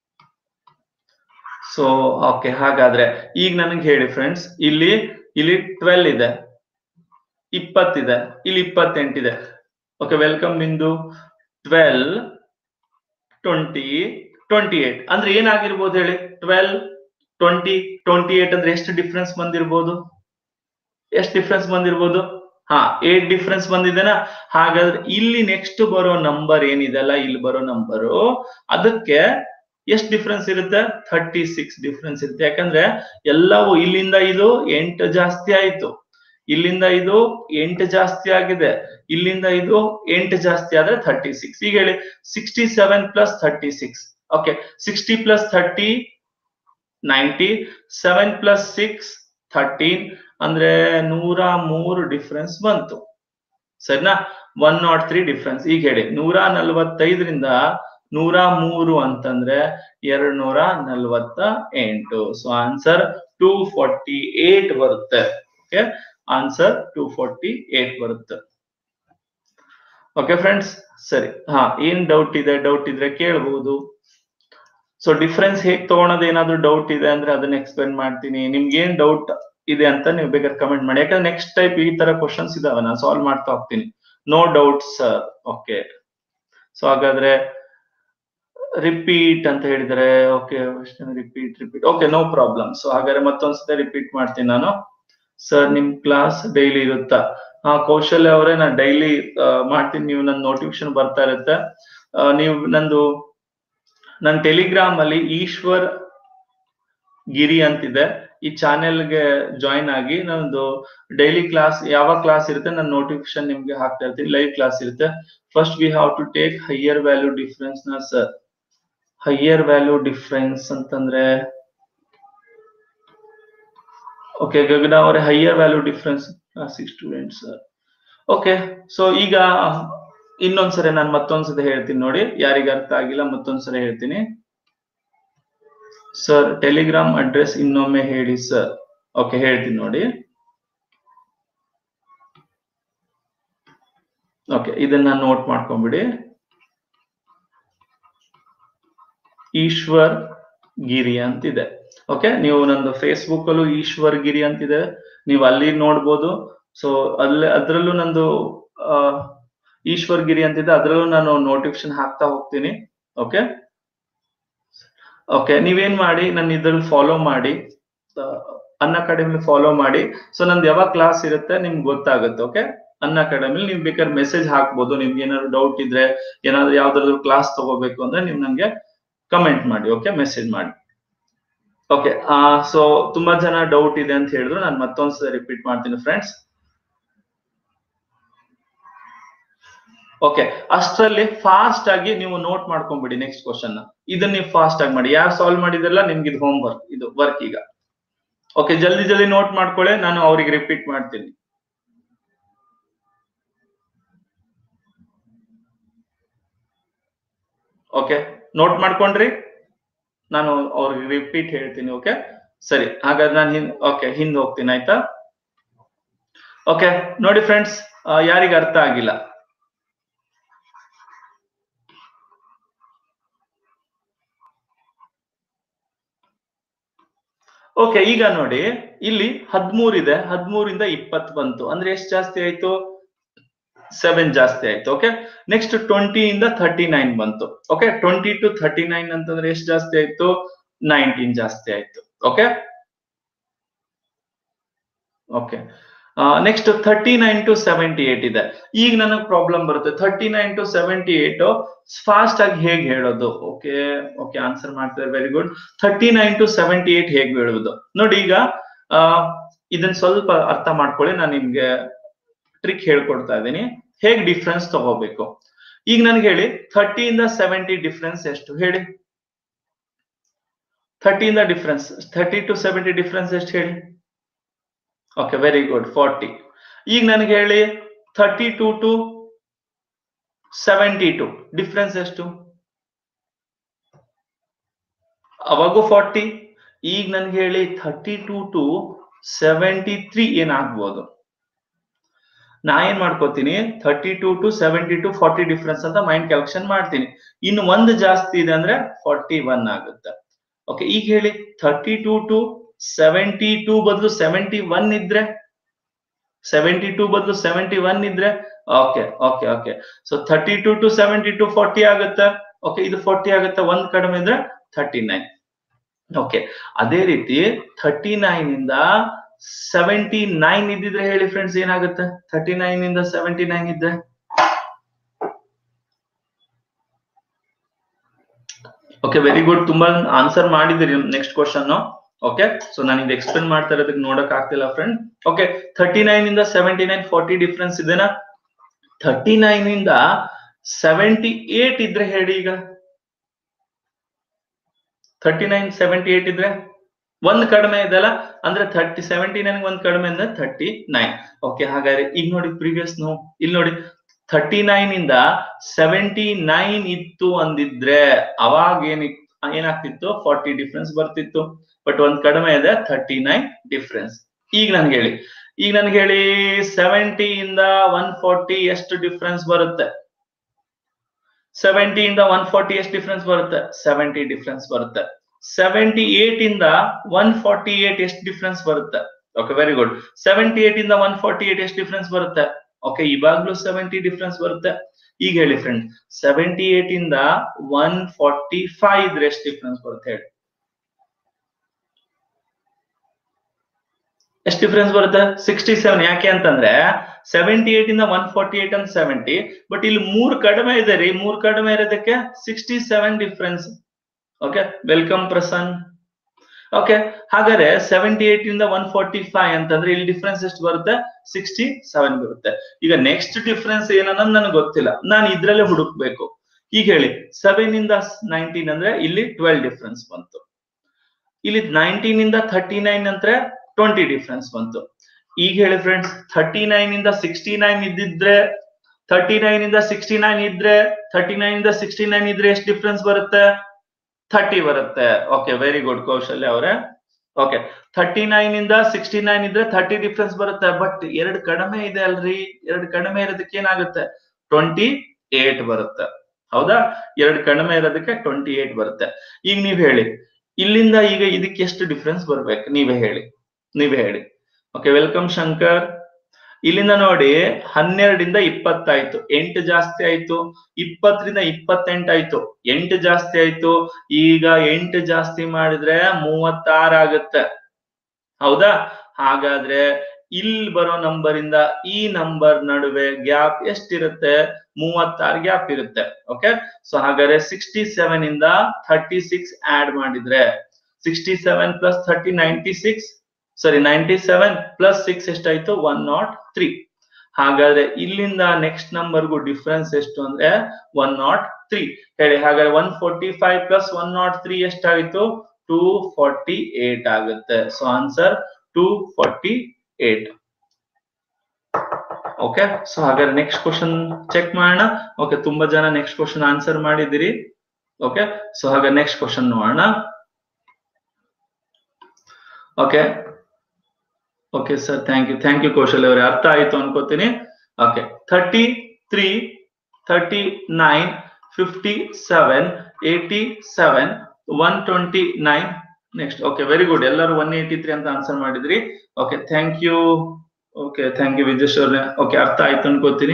A: so okay ಹಾಗಾದ್ರೆ ಈಗ ನನಗೆ ಹೇಳಿ ಫ್ರೆಂಡ್ಸ್ ಇಲ್ಲಿ ಇಲ್ಲಿ ಟ್ವೆಲ್ ಇದೆ ಇಪ್ಪತ್ತಿದೆ ಇಲ್ಲಿ ಇಪ್ಪತ್ತೆಂಟಿದೆ ಓಕೆ ವೆಲ್ಕಮ್ ನಿಂದು ಟ್ವೆಲ್ ಟ್ವೆಂಟಿ ಟ್ವೆಂಟಿ ಏಟ್ ಅಂದ್ರೆ ಏನಾಗಿರ್ಬೋದು ಹೇಳಿ ಟ್ವೆಲ್ ಟ್ವೆಂಟಿ ಟ್ವೆಂಟಿ ಏಟ್ ಅಂದ್ರೆ ಎಷ್ಟು ಡಿಫ್ರೆನ್ಸ್ ಬಂದಿರ್ಬೋದು ಎಷ್ಟು ಡಿಫ್ರೆನ್ಸ್ ಬಂದಿರ್ಬೋದು ಹಾ ಏಟ್ ಡಿಫ್ರೆನ್ಸ್ ಬಂದಿದೆನಾ ಹಾಗಾದ್ರೆ ಇಲ್ಲಿ ನೆಕ್ಸ್ಟ್ ಬರೋ ನಂಬರ್ ಏನಿದೆಲ್ಲ ಇಲ್ಲಿ ಬರೋ ನಂಬರು ಅದಕ್ಕೆ ಎಷ್ಟು ಡಿಫ್ರೆನ್ಸ್ ಇರುತ್ತೆ ಥರ್ಟಿ ಸಿಕ್ಸ್ ಡಿಫ್ರೆನ್ಸ್ ಇರುತ್ತೆ ಯಾಕಂದ್ರೆ ಎಲ್ಲವೂ ಇಲ್ಲಿಂದ ಇದು ಎಂಟು ಜಾಸ್ತಿ ಆಯ್ತು ಇಲ್ಲಿಂದ ಇದು ಎಂಟು ಜಾಸ್ತಿ ಆಗಿದೆ ಇಲ್ಲಿಂದ ಇದು ಎಂಟು ಜಾಸ್ತಿ ಆದ್ರೆ ಥರ್ಟಿ ಸಿಕ್ಸ್ ಈಗ ಹೇಳಿ sixty seven plus thirty six okay sixty plus thirty ninety seven plus six thirteen ಅಂದ್ರೆ ನೂರ ಮೂರು ಡಿಫ್ರೆನ್ಸ್ ಬಂತು ಸರಿನಾ ಒನ್ ನಾಟ್ ತ್ರೀ ಡಿಫ್ರೆನ್ಸ್ ಈಗ ಹೇಳಿ ನೂರ ನಲ್ವತ್ತೈದರಿಂದ ನೂರ ಮೂರು ಅಂತಂದ್ರೆ ಎರಡ್ ನೂರ ನಲ್ವತ್ತ ಎಂಟು so answer two forty eight ಬರುತ್ತೆ okay answer two forty eight ಬರುತ್ತೆ ಓಕೆ ಫ್ರೆಂಡ್ಸ್ ಸರಿ ಹಾ ಏನ್ ಡೌಟ್ ಇದೆ ಡೌಟ್ ಇದ್ರೆ ಕೇಳಬಹುದು ಸೊ ಡಿಫ್ರೆನ್ಸ್ ಹೇಗ್ ತಗೊಳೋದು ಏನಾದ್ರು ಡೌಟ್ ಇದೆ ಅಂದ್ರೆ ಅದನ್ನ ಎಕ್ಸ್ಪ್ಲೇನ್ ಮಾಡ್ತೀನಿ ನಿಮ್ಗೆ ಏನ್ ಡೌಟ್ ಇದೆ ಅಂತ ನೀವು ಬೇಕಾದ್ರೆ ಕಮೆಂಟ್ ಮಾಡಿ ಯಾಕಂದ್ರೆ ನೆಕ್ಸ್ಟ್ ಟೈಪ್ ಈ ತರ ಕ್ವಶನ್ಸ್ ಇದಾವೆ ನಾನು ಸಾಲ್ವ್ ಮಾಡ್ತಾ ಹೋಗ್ತೀನಿ no doubt sir okay so ಹಾಗಾದ್ರೆ ರಿಪೀಟ್ ಅಂತ ಹೇಳಿದ್ರೆ okay repeat repeat okay no problem so ಹಾಗಾದ್ರೆ ಮತ್ತೊಂದ್ಸತಿ ರಿಪೀಟ್ ಮಾಡ್ತೀನಿ ನಾನು ಸರ್ ನಿಮ್ ಕ್ಲಾಸ್ ಡೈಲಿ ಇರುತ್ತಾ ಹಾ ಕೌಶಲ್ಯ ಅವರೇ ನಾನು ಡೈಲಿ ಮಾಡ್ತೀನಿ ನೀವು ನನ್ನ ನೋಟಿಫಿಕೇಶನ್ ಬರ್ತಾ ಇರುತ್ತೆ ನೀವು ನಂದು ನನ್ನ ಟೆಲಿಗ್ರಾಮ್ ಅಲ್ಲಿ ಈಶ್ವರ್ ಗಿರಿ ಅಂತಿದೆ ಈ ಚಾನೆಲ್ಗೆ ಜಾಯಿನ್ ಆಗಿ ನಂದು ಡೈಲಿ ಕ್ಲಾಸ್ ಯಾವ ಕ್ಲಾಸ್ ಇರುತ್ತೆ ನಾನು ನೋಟಿಫಿಕೇಶನ್ ನಿಮ್ಗೆ ಹಾಕ್ತಾ ಇರ್ತೀನಿ ಲೈವ್ ಕ್ಲಾಸ್ ಇರುತ್ತೆ first we have to take higher value difference ನ ಸರ್ ಹೈಯರ್ ವ್ಯಾಲ್ಯೂ ಡಿಫ್ರೆನ್ಸ್ ಅಂತಂದ್ರೆ ಓಕೆ ಗಗನ ಅವರೇ higher value difference six students okay so ಈಗ ಇನ್ನೊಂದ್ಸರಿ ನಾನು ಮತ್ತೊಂದ್ಸರಿ ಹೇಳ್ತೀನಿ ನೋಡಿ ಯಾರಿಗ ಅರ್ಥ ಆಗಿಲ್ಲ ಮತ್ತೊಂದ್ಸರಿ ಹೇಳ್ತೀನಿ ಸರ್ ಟೆಲಿಗ್ರಾಮ್ ಅಡ್ರೆಸ್ ಇನ್ನೊಮ್ಮೆ ಹೇಳಿ ಸರ್ ಓಕೆ ಹೇಳ್ತೀನಿ ನೋಡಿ ಓಕೆ ಇದನ್ನ ನೋಟ್ ಮಾಡ್ಕೊಂಬಿಡಿ ಈಶ್ವರ್ ಗಿರಿ ಅಂತಿದೆ ಓಕೆ ನೀವು ನಂದು ಫೇಸ್ಬುಕ್ ಅಲ್ಲೂ ಈಶ್ವರ್ ಗಿರಿ ಅಂತಿದೆ ನೀವು ಅಲ್ಲಿ ನೋಡ್ಬೋದು ಸೊ ಅಲ್ಲಿ ಅದ್ರಲ್ಲೂ ನಂದು ಆ, ಈಶ್ವರ್ ಗಿರಿ ಅಂತಿದೆ ಅದ್ರಲ್ಲೂ ನಾನು ನೋಟಿಫಿಕೇಶನ್ ಹಾಕ್ತಾ ಹೋಗ್ತೀನಿ ಓಕೆ ಓಕೆ ನೀವೇನ್ ಮಾಡಿ ನನ್ನ ಇದ್ರಲ್ಲಿ ಫಾಲೋ ಮಾಡಿ ಅನ್ ಅಕಾಡೆಮಿ ಫಾಲೋ ಮಾಡಿ ಸೊ ನಂದು ಯಾವಾಗ ಕ್ಲಾಸ್ ಇರುತ್ತೆ ನಿಮ್ಗೆ ಗೊತ್ತಾಗುತ್ತೆ ಓಕೆ ಅನ್ ಅಕಾಡೆಮಿ ನೀವು ಬೇಕಾದ್ರೆ ಮೆಸೇಜ್ ಹಾಕ್ಬೋದು ನಿಮ್ಗೆ ಏನಾದ್ರು ಡೌಟ್ ಇದ್ರೆ ಏನಾದ್ರು ಯಾವ್ದಾದ್ರು ಕ್ಲಾಸ್ ತಗೋಬೇಕು ಅಂದ್ರೆ ನೀವು ನಂಗೆ ಕಮೆಂಟ್ ಮಾಡಿ ಓಕೆ ಮೆಸೇಜ್ ಮಾಡಿ ಓಕೆ ಸೊ ತುಂಬಾ ಜನ ಡೌಟ್ ಇದೆ ಅಂತ ಹೇಳಿದ್ರು ನಾನು ಮತ್ತೊಂದ್ಸಲ ರಿಪೀಟ್ ಮಾಡ್ತೀನಿ ಫ್ರೆಂಡ್ಸ್ ಓಕೆ ಅಷ್ಟರಲ್ಲಿ ಫಾಸ್ಟ್ ಆಗಿ ನೀವು ನೋಟ್ ಮಾಡ್ಕೊಂಡ್ಬಿಡಿ ನೆಕ್ಸ್ಟ್ ಕ್ವಶನ್ ಇದನ್ನ ನೀವು ಫಾಸ್ಟ್ ಆಗಿ ಮಾಡಿ ಯಾರು ಸಾಲ್ವ್ ಮಾಡಿದ್ರಲ್ಲ ನಿಮ್ಗೆ ಇದು ಹೋಮ್ ವರ್ಕ್ ಇದು ವರ್ಕ್ ಈಗ ಓಕೆ ಜಲ್ದಿ ಜಲ್ದಿ ನೋಟ್ ಮಾಡ್ಕೊಳ್ಳಿ ನಾನು ಅವ್ರಿಗೆ ರಿಪೀಟ್ ಮಾಡ್ತೀನಿ ಓಕೆ ನೋಟ್ ಮಾಡ್ಕೊಂಡ್ರಿ ನಾನು ಅವ್ರಿಗೆ ರಿಪೀಟ್ ಹೇಳ್ತೀನಿ ಓಕೆ ಸರಿ ಹಾಗಾದ್ರೆ ನಾನು ಹಿಂದ್ ಓಕೆ ಹಿಂದ್ ಹೋಗ್ತೀನಿ ಆಯ್ತಾ ಓಕೆ ನೋಡಿ ಫ್ರೆಂಡ್ಸ್ ಯಾರಿಗ ಅರ್ಥ ಆಗಿಲ್ಲ ಓಕೆ ಈಗ ನೋಡಿ ಇಲ್ಲಿ ಹದ್ಮೂರ್ ಇದೆ ಹದ್ಮೂರಿಂದ ಇಪ್ಪತ್ ಬಂತು ಅಂದ್ರೆ ಎಷ್ಟು ಜಾಸ್ತಿ ಆಯ್ತು ಸೆವೆನ್ ಜಾಸ್ತಿ ಆಯ್ತು ಓಕೆ ನೆಕ್ಸ್ಟ್ ಟ್ವೆಂಟಿ ಇಂದ ಥರ್ಟಿ ನೈನ್ ಬಂತು okay twenty to thirty nine ಅಂತಂದ್ರೆ ಎಷ್ಟು ಜಾಸ್ತಿ ಆಯ್ತು ನೈನ್ಟೀನ್ ಜಾಸ್ತಿ ಆಯ್ತು okay okay next thirty nine to seventy eight ಇದೆ ಈಗ ನನಗೆ ಪ್ರಾಬ್ಲಮ್ ಬರುತ್ತೆ thirty nine to seventy eight fast ಆಗಿ ಹೇಗೆ ಹೇಳೋದು ಓಕೆ ಓಕೆ ಆನ್ಸರ್ ಮಾಡ್ತಾರೆ very good thirty nine to seventy eight ಹೇಗೆ ಹೇಳುವುದು ನೋಡಿ ಈಗ ಆ, ಇದನ್ನ ಸ್ವಲ್ಪ ಅರ್ಥ ಮಾಡ್ಕೊಳ್ಳಿ ನಾನು ನಿಮ್ಗೆ ಟ್ರಿಕ್ ಹೇಳ್ಕೊಡ್ತಾ ಇದ್ದೀನಿ ಹೇಗೆ ಡಿಫ್ರೆನ್ಸ್ ತಗೋಬೇಕು ಈಗ ನನ್ಗೆ ಹೇಳಿ ಥರ್ಟಿ ಇಂದ ಸೆವೆಂಟಿ ಡಿಫ್ರೆನ್ಸ್ ಎಷ್ಟು ಹೇಳಿ ಥರ್ಟಿ ಇಂದ difference thirty to seventy difference ಎಷ್ಟು ಹೇಳಿ ಓಕೆ ವೆರಿ ಗುಡ್ ಫಾರ್ಟಿ ಈಗ ನನಗೆ ಹೇಳಿ thirty two to seventy two difference ಎಷ್ಟು ಅವಾಗೂ ಫಾರ್ಟಿ ಈಗ ನನ್ಗೆ ಹೇಳಿ thirty two to seventy three ಏನಾಗ್ಬೋದು ನಾ ಏನ್ ಮಾಡ್ಕೋತೀನಿ thirty two to seventy two forty difference ಅಂತ ಮೈಂಡ್ ಕ್ಯಾಲ್ಕುಲೇಷನ್ ಮಾಡ್ತೀನಿ ಇನ್ನು ಒಂದು ಜಾಸ್ತಿ ಇದೆ ಅಂದ್ರೆ ಫಾರ್ಟಿ ಒನ್ ಆಗುತ್ತೆ ಓಕೆ ಈಗ ಹೇಳಿ thirty two to seventy two ಬದಲು ಸೆವೆಂಟಿ ಒನ್ ಇದ್ರೆ ಸೆವೆಂಟಿ ಟೂ ಬದಲು ಸೆವೆಂಟಿ ಒನ್ ಇದ್ರೆ okay okay okay so thirty two to seventy two forty ಆಗುತ್ತೆ ಓಕೆ ಇದು ಫಾರ್ಟಿ ಆಗುತ್ತೆ ಒಂದ್ ಕಡಿಮೆ ಇದ್ರೆ ಥರ್ಟಿ ನೈನ್ ಓಕೆ ಅದೇ ರೀತಿ ಥರ್ಟಿ ನೈನ್ ಇಂದ ಸೆವೆಂಟಿ ನೈನ್ ಇದ್ದಿದ್ರೆ ಹೇಳಿ ಫ್ರೆಂಡ್ಸ್ ಏನಾಗುತ್ತೆ ಥರ್ಟಿ ನೈನ್ ಇಂದ ಸೆವೆಂಟಿ ನೈನ್ ಇದ್ರೆ ಓಕೆ ವೆರಿ ಗುಡ್ ತುಂಬಾ ಆನ್ಸರ್ ಮಾಡಿದಿರಿ ನೆಕ್ಸ್ಟ್ ಕ್ವಶನ್ ಓಕೆ ಸೊ ನಾನು ಇದು ಎಕ್ಸ್ಪ್ಲೇನ್ ಮಾಡ್ತಾ ಇರೋದಕ್ಕೆ ನೋಡಕ್ ಆಗ್ತಿಲ್ಲ ಫ್ರೆಂಡ್ ಓಕೆ ಥರ್ಟಿ ನೈನ್ ಇಂದ ಸೆವೆಂಟಿ ನೈನ್ ಫಾರ್ಟಿ ಡಿಫ್ರೆನ್ಸ್ ಇದೆನಾ ಥರ್ಟಿ ನೈನ್ ಇಂದ ಸೆವೆಂಟಿ ಏಟ್ ಇದ್ರೆ ಹೇಳಿ ಈಗ ಥರ್ಟಿ ನೈನ್ ಸೆವೆಂಟಿ ಏಟ್ ಇದ್ರೆ ಒಂದ್ ಕಡಿಮೆ ಇದೆಲ್ಲ ಅಂದ್ರೆ ಥರ್ಟಿ ಸೆವೆಂಟಿ ನೈನ್ ಒಂದ್ ಕಡಿಮೆ ಅಂದ್ರೆ ಥರ್ಟಿ ನೈನ್ ಓಕೆ ಹಾಗಾದ್ರೆ ಈಗ ನೋಡಿ ಪ್ರೀವಿಯಸ್ ನೋ ಇಲ್ಲಿ ನೋಡಿ ಥರ್ಟಿ ನೈನ್ ಇಂದ ಸೆವೆಂಟಿ ನೈನ್ ಇತ್ತು ಅಂದಿದ್ರೆ ಅವಾಗ ಏನಿತ್ತು ಏನಾಗ್ತಿತ್ತು ಫಾರ್ಟಿ ಡಿಫ್ರೆನ್ಸ್ ಬರ್ತಿತ್ತು ಬಟ್ ಒಂದ್ ಕಡಿಮೆ ಇದೆ ಥರ್ಟಿ ನೈನ್ ಡಿಫ್ರೆನ್ಸ್ ಈಗ ನನ್ಗೆ ಹೇಳಿ ಈಗ ನನ್ಗೆ ಹೇಳಿ ಸೆವೆಂಟಿ ಇಂದ ಒನ್ ಫಾರ್ಟಿ ಎಷ್ಟು ಡಿಫ್ರೆನ್ಸ್ ಬರುತ್ತೆ ಸೆವೆಂಟಿ ಇಂದ ಒನ್ ಫಾರ್ಟಿ ಎಷ್ಟು ಡಿಫ್ರೆನ್ಸ್ ಬರುತ್ತೆ ಸೆವೆಂಟಿ ಡಿಫ್ರೆನ್ಸ್ ಬರುತ್ತೆ ಸೆವೆಂಟಿ ಏಟ್ ಇಂದ ಒನ್ ಫಾರ್ಟಿ ಏಟ್ ಎಷ್ಟು ಡಿಫ್ರೆನ್ಸ್ ಬರುತ್ತೆ okay very good seventy eight ಇಂದ ಒನ್ ಫಾರ್ಟಿ ಏಟ್ ಎಷ್ಟು ಡಿಫ್ರೆನ್ಸ್ ಬರುತ್ತೆ ಓಕೆ ಇವಾಗ್ಲೂ ಸೆವೆಂಟಿ ಡಿಫ್ರೆನ್ಸ್ ಬರುತ್ತೆ ಈಗ ಹೇಳಿ ಫ್ರೆಂಡ್ ಸೆವೆಂಟಿ ಏಟ್ ಇಂದ ಒನ್ ಫಾರ್ಟಿ ಫೈವ್ ಇದ್ರೆ ಎಷ್ಟು ಡಿಫ್ರೆನ್ಸ್ ಬರುತ್ತೆ ಹೇಳಿ ಎಷ್ಟು ಡಿಫ್ರೆನ್ಸ್ ಬರುತ್ತೆ ಸಿಕ್ಸ್ಟಿ ಸೆವೆನ್ ಯಾಕೆ ಅಂತಂದ್ರೆ ಸೆವೆಂಟಿ ಏಟ್ ಇಂದ ಒನ್ ಫಾರ್ಟಿ ಏಟ್ ಅಂತ ಸೆವೆಂಟಿ ಬಟ್ ಇಲ್ಲಿ ಮೂರ್ ಕಡಿಮೆ ಇದೆ ರೀ ಮೂರ್ ಕಡಿಮೆ ಇರೋದಕ್ಕೆ sixty seven difference okay welcome Prasan okay ಹಾಗಾದ್ರೆ ಸೆವೆಂಟಿ ಏಟ್ ಇಂದ ಒನ್ ಫಾರ್ಟಿ ಫೈವ್ ಅಂತಂದ್ರೆ ಇಲ್ಲಿ ಡಿಫ್ರೆನ್ಸ್ ಎಷ್ಟು ಬರುತ್ತೆ ಸಿಕ್ಸ್ಟಿ ಸೆವೆನ್ ಬರುತ್ತೆ ಈಗ ನೆಕ್ಸ್ಟ್ ಡಿಫ್ರೆನ್ಸ್ ಏನನ್ನೋದು ನನಗೆ ಗೊತ್ತಿಲ್ಲ ನಾನು ಇದ್ರಲ್ಲೇ ಹುಡುಕ್ಬೇಕು ಈಗ ಹೇಳಿ ಸೆವೆನ್ ಇಂದ ನೈನ್ಟೀನ್ ಅಂದ್ರೆ ಇಲ್ಲಿ ಟ್ವೆಲ್ ಡಿಫ್ರೆನ್ಸ್ ಬಂತು ಇಲ್ಲಿ ನೈನ್ಟೀನ್ ಇಂದ ಥರ್ಟಿ ನೈನ್ ಅಂದ್ರೆ ಟ್ವೆಂಟಿ ಡಿಫ್ರೆನ್ಸ್ ಬಂತು ಈಗ ಹೇಳಿ ಫ್ರೆಂಡ್ಸ್ ಥರ್ಟಿ ನೈನ್ ಇಂದ ಸಿಕ್ಸ್ಟಿ ನೈನ್ ಇದ್ದಿದ್ರೆ ಥರ್ಟಿ ನೈನ್ ಇಂದ ಸಿಕ್ಸ್ಟಿ ನೈನ್ ಇದ್ರೆ ಥರ್ಟಿ ನೈನ್ ಇಂದ ಸಿಕ್ಸ್ಟಿ ನೈನ್ ಇದ್ರೆ ಎಷ್ಟು ಡಿಫ್ರೆನ್ಸ್ ಬರುತ್ತೆ ಥರ್ಟಿ ಬರುತ್ತೆ ಓಕೆ ವೆರಿ ಗುಡ್ ಕೌಶಲ್ಯ ಅವರೇ ಓಕೆ ಥರ್ಟಿ ನೈನ್ ಇಂದ ಸಿಕ್ಸ್ಟಿ ನೈನ್ ಇದ್ರೆ ಥರ್ಟಿ ಡಿಫ್ರೆನ್ಸ್ ಬರುತ್ತೆ ಬಟ್ ಎರಡು ಕಡಿಮೆ ಇದೆ ಅಲ್ರಿ ಎರಡು ಕಡಿಮೆ ಇರೋದಕ್ಕೆ ಏನಾಗುತ್ತೆ ಟ್ವೆಂಟಿ ಏಟ್ ಬರುತ್ತೆ ಹೌದಾ ಎರಡು ಕಡಿಮೆ ಇರೋದಕ್ಕೆ ಟ್ವೆಂಟಿ ಏಟ್ ಬರುತ್ತೆ ಈಗ ನೀವ್ ಹೇಳಿ ಇಲ್ಲಿಂದ ಈಗ ಇದಕ್ಕೆ ಎಷ್ಟು ಡಿಫ್ರೆನ್ಸ್ ಬರ್ಬೇಕು ನೀವೇ ಹೇಳಿ ನೀವೇ ಹೇಳಿ ಓಕೆ ವೆಲ್ಕಮ್ ಶಂಕರ್ ಇಲ್ಲಿಂದ ನೋಡಿ ಹನ್ನೆರಡರಿಂದ ಇಪ್ಪತ್ತಾಯ್ತು ಎಂಟು ಜಾಸ್ತಿ ಆಯ್ತು ಇಪ್ಪತ್ತರಿಂದ ಇಪ್ಪತ್ತೆಂಟಾಯ್ತು ಎಂಟು ಜಾಸ್ತಿ ಆಯ್ತು ಈಗ ಎಂಟು ಜಾಸ್ತಿ ಮಾಡಿದ್ರೆ ಮೂವತ್ತಾರು ಆಗುತ್ತೆ ಹೌದಾ ಹಾಗಾದ್ರೆ ಇಲ್ಲಿ ಬರೋ ನಂಬರ್ ಇಂದ ಈ ನಂಬರ್ ನಡುವೆ ಗ್ಯಾಪ್ ಎಷ್ಟಿರುತ್ತೆ ಮೂವತ್ತಾರು ಗ್ಯಾಪ್ ಇರುತ್ತೆ ಓಕೆ ಸೊ ಹಾಗಾದ್ರೆ ಸಿಕ್ಸ್ಟಿ ಸೆವೆನ್ ಇಂದ ಥರ್ಟಿ ಸಿಕ್ಸ್ ಆಡ್ ಮಾಡಿದ್ರೆ sixty seven plus thirty ninety six sorry ninety seven plus six ಎಷ್ಟಾಯ್ತು ಒನ್ ನಾಟ್ ತ್ರೀ ಹಾಗಾದ್ರೆ ಇಲ್ಲಿಂದ ನೆಕ್ಸ್ಟ್ ನಂಬರ್ಗೂ ಡಿಫ್ರೆನ್ಸ್ ಎಷ್ಟು ಅಂದ್ರೆ ಒನ್ ನಾಟ್ ತ್ರೀ ಹೇಳಿ ಹಾಗಾದ್ರೆ one forty five plus one not three ಎಷ್ಟಾಗಿತ್ತು ಟೂ ಫಾರ್ಟಿ ಏಟ್ ಆಗುತ್ತೆ so answer two forty eight okay so ಹಾಗಾದ್ರೆ ನೆಕ್ಸ್ಟ್ ಕ್ವಶನ್ ಚೆಕ್ ಮಾಡೋಣ ಓಕೆ ತುಂಬಾ ಜನ ನೆಕ್ಸ್ಟ್ ಕ್ವಶನ್ ಆನ್ಸರ್ ಮಾಡಿದಿರಿ ಓಕೆ ಸೊ ಹಾಗೆ ನೆಕ್ಸ್ಟ್ ಕ್ವಶನ್ ನೋಡೋಣ okay okay sir thank you thank you Kaushal ಅವರೇ ಅರ್ಥ ಆಯ್ತು ಅನ್ಕೋತೀನಿ okay thirty three thirty nine fifty seven eighty seven one twenty nine next okay very good ಎಲ್ಲರೂ ಒನ್ ಏಯ್ಟಿ ತ್ರೀ ಅಂತ answer ಮಾಡಿದ್ರಿ okay thank you okay thank you Vijesh ಅವ್ರೆ okay ಅರ್ಥ ಆಯ್ತು ಅನ್ಕೋತೀನಿ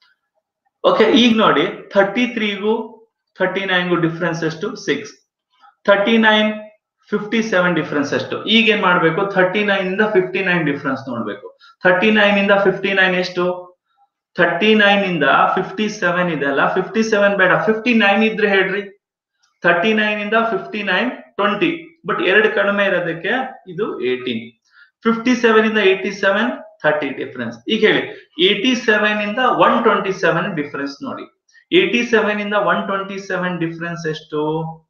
A: ಓಕೆ ಈಗ ನೋಡಿ ಥರ್ಟಿ ತ್ರೀಗೂ ಥರ್ಟಿ ನೈನ್ಗೂ ಡಿಫ್ರೆನ್ಸ್ ಎಷ್ಟು six thirty nine fifty seven difference ಎಷ್ಟು ಈಗ ಏನ್ ಮಾಡ್ಬೇಕು ಥರ್ಟಿ ನೈನ್ ಇಂದ ಫಿಫ್ಟಿ ನೈನ್ ಡಿಫ್ರೆನ್ಸ್ ನೋಡ್ಬೇಕು ಥರ್ಟಿ ನೈನ್ ಇಂದ ಫಿಫ್ಟಿ ನೈನ್ ಎಷ್ಟು ಥರ್ಟಿ ನೈನ್ ಇಂದ ಫಿಫ್ಟಿ ಸೆವೆನ್ ಇದೆ ಅಲ್ಲ ಫಿಫ್ಟಿ ಸೆವೆನ್ ಬೇಡ ಫಿಫ್ಟಿ ನೈನ್ ಇದ್ರೆ ಹೇಳ್ರಿ ಥರ್ಟಿ ನೈನ್ ಇಂದ ಫಿಫ್ಟಿ ನೈನ್ ಟ್ವೆಂಟಿ ಬಟ್ ಎರಡು ಕಡಿಮೆ ಇರೋದಕ್ಕೆ ಇದು ಏಟೀನ್ ಫಿಫ್ಟಿ ಸೆವೆನ್ ಇಂದ ಏಟಿ ಸೆವೆನ್ ಥರ್ಟಿ ಡಿಫ್ರೆನ್ಸ್ ಈಗ ಹೇಳಿ ಏಟಿ ಸೆವೆನ್ ಇಂದ ಒನ್ ಟ್ವೆಂಟಿ ಸೆವೆನ್ ಡಿಫ್ರೆನ್ಸ್ ನೋಡಿ ಏಟಿ ಸೆವೆನ್ ಇಂದ ಒನ್ ಟ್ವೆಂಟಿ ಸೆವೆನ್ ಡಿಫ್ರೆನ್ಸ್ ಎಷ್ಟು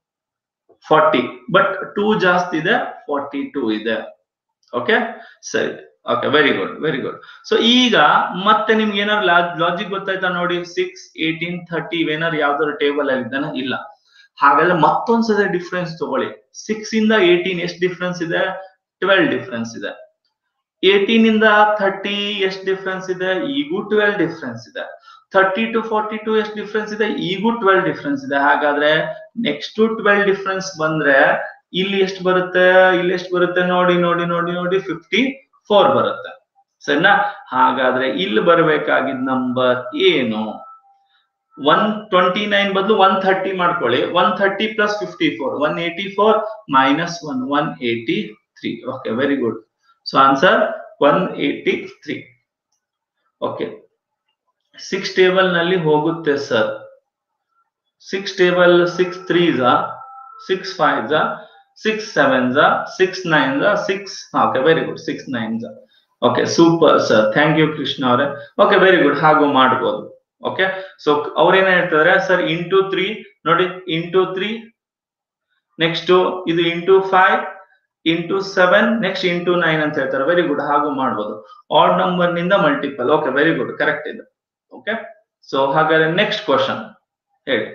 A: ಫಾರ್ಟಿ ಬಟ್ ಟೂ ಜಾಸ್ತಿ ಇದೆ ಫಾರ್ಟಿ ಟೂ ಇದೆ ಓಕೆ ಸರಿ okay very good very good so ಈಗ ಮತ್ತೆ ನಿಮ್ಗೆ ಏನಾದ್ರು ಲಾಜಿಕ್ ಗೊತ್ತಾಯ್ತಾ ನೋಡಿ ಸಿಕ್ಸ್ ಏಟೀನ್ ಥರ್ಟಿ ಇವೇನಾದ್ರು ಯಾವ್ದಾದ್ರು ಟೇಬಲ್ ಅಲ್ಲಿ ಇದ್ದಾನ ಇಲ್ಲ ಹಾಗಾದ್ರೆ ಮತ್ತೊಂದ್ಸಲ ಡಿಫ್ರೆನ್ಸ್ ತಗೊಳ್ಳಿ ಸಿಕ್ಸ್ ಇಂದ ಏಟೀನ್ ಎಷ್ಟು ಡಿಫ್ರೆನ್ಸ್ ಇದೆ ಟ್ವೆಲ್ ಡಿಫ್ರೆನ್ಸ್ ಇದೆ ಏಟೀನ್ ಇಂದ ಥರ್ಟಿ ಎಷ್ಟು ಡಿಫ್ರೆನ್ಸ್ ಇದೆ ಈಗೂ ಟ್ವೆಲ್ ಡಿಫ್ರೆನ್ಸ್ ಇದೆ ಥರ್ಟಿ ಟು ಫಾರ್ಟಿ ಟು ಎಷ್ಟು ಡಿಫ್ರೆನ್ಸ್ ಇದೆ ಈಗೂ ಟ್ವೆಲ್ ಡಿಫ್ರೆನ್ಸ್ ಇದೆ ಹಾಗಾದ್ರೆ ನೆಕ್ಸ್ಟ್ ಟ್ವೆಲ್ ಡಿಫ್ರೆನ್ಸ್ ಬಂದ್ರೆ ಇಲ್ಲಿ ಎಷ್ಟು ಬರುತ್ತೆ ಇಲ್ಲಿ ಎಷ್ಟು ಬರುತ್ತೆ ನೋಡಿ ನೋಡಿ ನೋಡಿ ನೋಡಿ ಫಿಫ್ಟಿ ಫೋರ್ ಬರುತ್ತೆ ಸರಿನಾ ಹಾಗಾದ್ರೆ ಇಲ್ಲಿ ಬರಬೇಕಾಗಿದ್ದ ನಂಬರ್ ಏನು ಒನ್ ಟ್ವೆಂಟಿ ನೈನ್ ಬದಲು ಒನ್ ಥರ್ಟಿ ಮಾಡ್ಕೊಳ್ಳಿ one thirty plus fifty four one eighty four minus one one eighty three okay very good so answer one eighty three okay six table ನಲ್ಲಿ ಹೋಗುತ್ತೆ sir six table six three six five six seven six nine six okay very good six nine okay super sir thank you Krishna ಅವರೇ okay very good ಹಾಗೂ ಮಾಡ್ಬೋದು okay so ಅವ್ರೇನ್ ಹೇಳ್ತಾರೆ sir into three ನೋಡಿ into three next ಇದು into five into seven next into nine ಅಂತ ಹೇಳ್ತಾರೆ very good ಹಾಗೂ ಮಾಡ್ಬೋದು ಆಡ್ ನಂಬರ್ ನಿಂದ multiple okay very good correct ಇದೆ ಓಕೆ ಸೊ ಹಾಗಾದ್ರೆ ನೆಕ್ಸ್ಟ್ ಕ್ವಶನ್ ಹೇಳಿ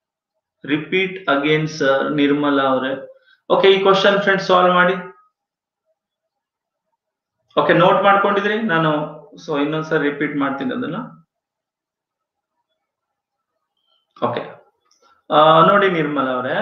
A: ರಿಪೀಟ್ ಅಗೇನ್ ಸರ್ ನಿರ್ಮಲಾ ಅವರೇ ಓಕೆ ಈ ಕ್ವಶನ್ ಫ್ರೆಂಡ್ ಸಾಲ್ವ್ ಮಾಡಿ ಓಕೆ ನೋಟ್ ಮಾಡ್ಕೊಂಡಿದ್ರಿ ನಾನು ಸೊ ಇನ್ನೊಂದ್ಸರಿ ರಿಪೀಟ್ ಮಾಡ್ತೀನಿ ಅದನ್ನ ಓಕೆ ನೋಡಿ ನಿರ್ಮಲಾ ಅವರೇ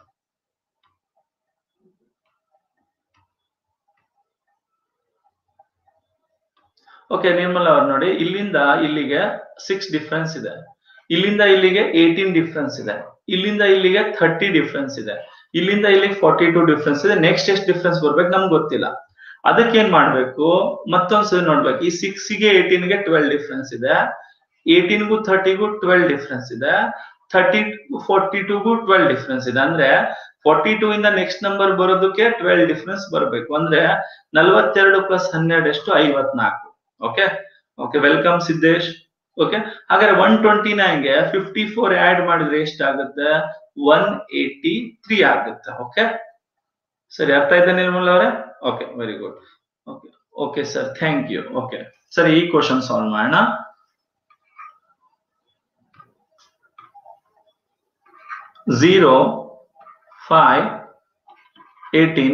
A: ಓಕೆ ನಿರ್ಮಲಾ ಅವ್ರು ನೋಡಿ ಇಲ್ಲಿಂದ ಇಲ್ಲಿಗೆ ಸಿಕ್ಸ್ ಡಿಫ್ರೆನ್ಸ್ ಇದೆ ಇಲ್ಲಿಂದ ಇಲ್ಲಿಗೆ ಏಯ್ಟೀನ್ ಡಿಫ್ರೆನ್ಸ್ ಇದೆ ಇಲ್ಲಿಂದ ಇಲ್ಲಿಗೆ ಥರ್ಟಿ ಡಿಫ್ರೆನ್ಸ್ ಇದೆ ಇಲ್ಲಿಂದ ಇಲ್ಲಿಗೆ ಫಾರ್ಟಿ ಟು ಡಿಫ್ರೆನ್ಸ್ ಇದೆ ನೆಕ್ಸ್ಟ್ ಎಷ್ಟು ಡಿಫ್ರೆನ್ಸ್ ಬರ್ಬೇಕು ನಮ್ಗೆ ಗೊತ್ತಿಲ್ಲ ಅದಕ್ಕೆ ಏನ್ ಮಾಡ್ಬೇಕು ಮತ್ತೊಂದ್ಸರಿ ನೋಡ್ಬೇಕು ಈ ಸಿಕ್ಸ್ ಗೆ ಏಟೀನ್ ಗೆ ಟ್ವೆಲ್ ಡಿಫ್ರೆನ್ಸ್ ಇದೆ ಏಟೀನ್ಗೂ ಥರ್ಟಿಗೂ ಟ್ವೆಲ್ ಡಿಫ್ರೆನ್ಸ್ ಇದೆ ಥರ್ಟಿ ಫೋರ್ಟಿ ಟೂಗೂ ಟ್ವೆಲ್ ಡಿಫ್ರೆನ್ಸ್ ಇದೆ ಅಂದ್ರೆ ಫಾರ್ಟಿ ಟೂ ಇಂದ ನೆಕ್ಸ್ಟ್ ನಂಬರ್ ಬರೋದಕ್ಕೆ ಟ್ವೆಲ್ ಡಿಫ್ರೆನ್ಸ್ ಬರಬೇಕು ಅಂದ್ರೆ ನಲ್ವತ್ತೆರಡು ಪ್ಲಸ್ ಹನ್ನೆರಡು ಎಷ್ಟು ಐವತ್ನಾಲ್ಕು okay okay welcome Siddesh okay ಹಾಗಾದ್ರೆ ಒನ್ ಟ್ವೆಂಟಿ ನೈನ್ಗೆ ಫಿಫ್ಟಿ ಫೋರ್ ಆಡ್ ಮಾಡಿದ್ರೆ ಎಷ್ಟಾಗುತ್ತೆ ಒನ್ ಏಟಿ ತ್ರೀ ಆಗುತ್ತೆ ಓಕೆ ಸರಿ ಅರ್ಥ ಆಯ್ತಾ ನಿರ್ಮಲ್ ಅವರೇ okay very good okay okay sir thank you okay ಸರಿ ಈ ಕ್ವಶನ್ ಸಾಲ್ವ್ ಮಾಡೋಣ zero five eighteen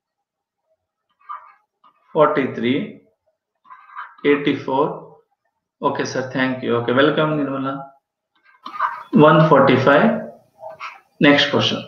A: forty three eighty four okay sir thank you okay welcome Nirmala one forty five next question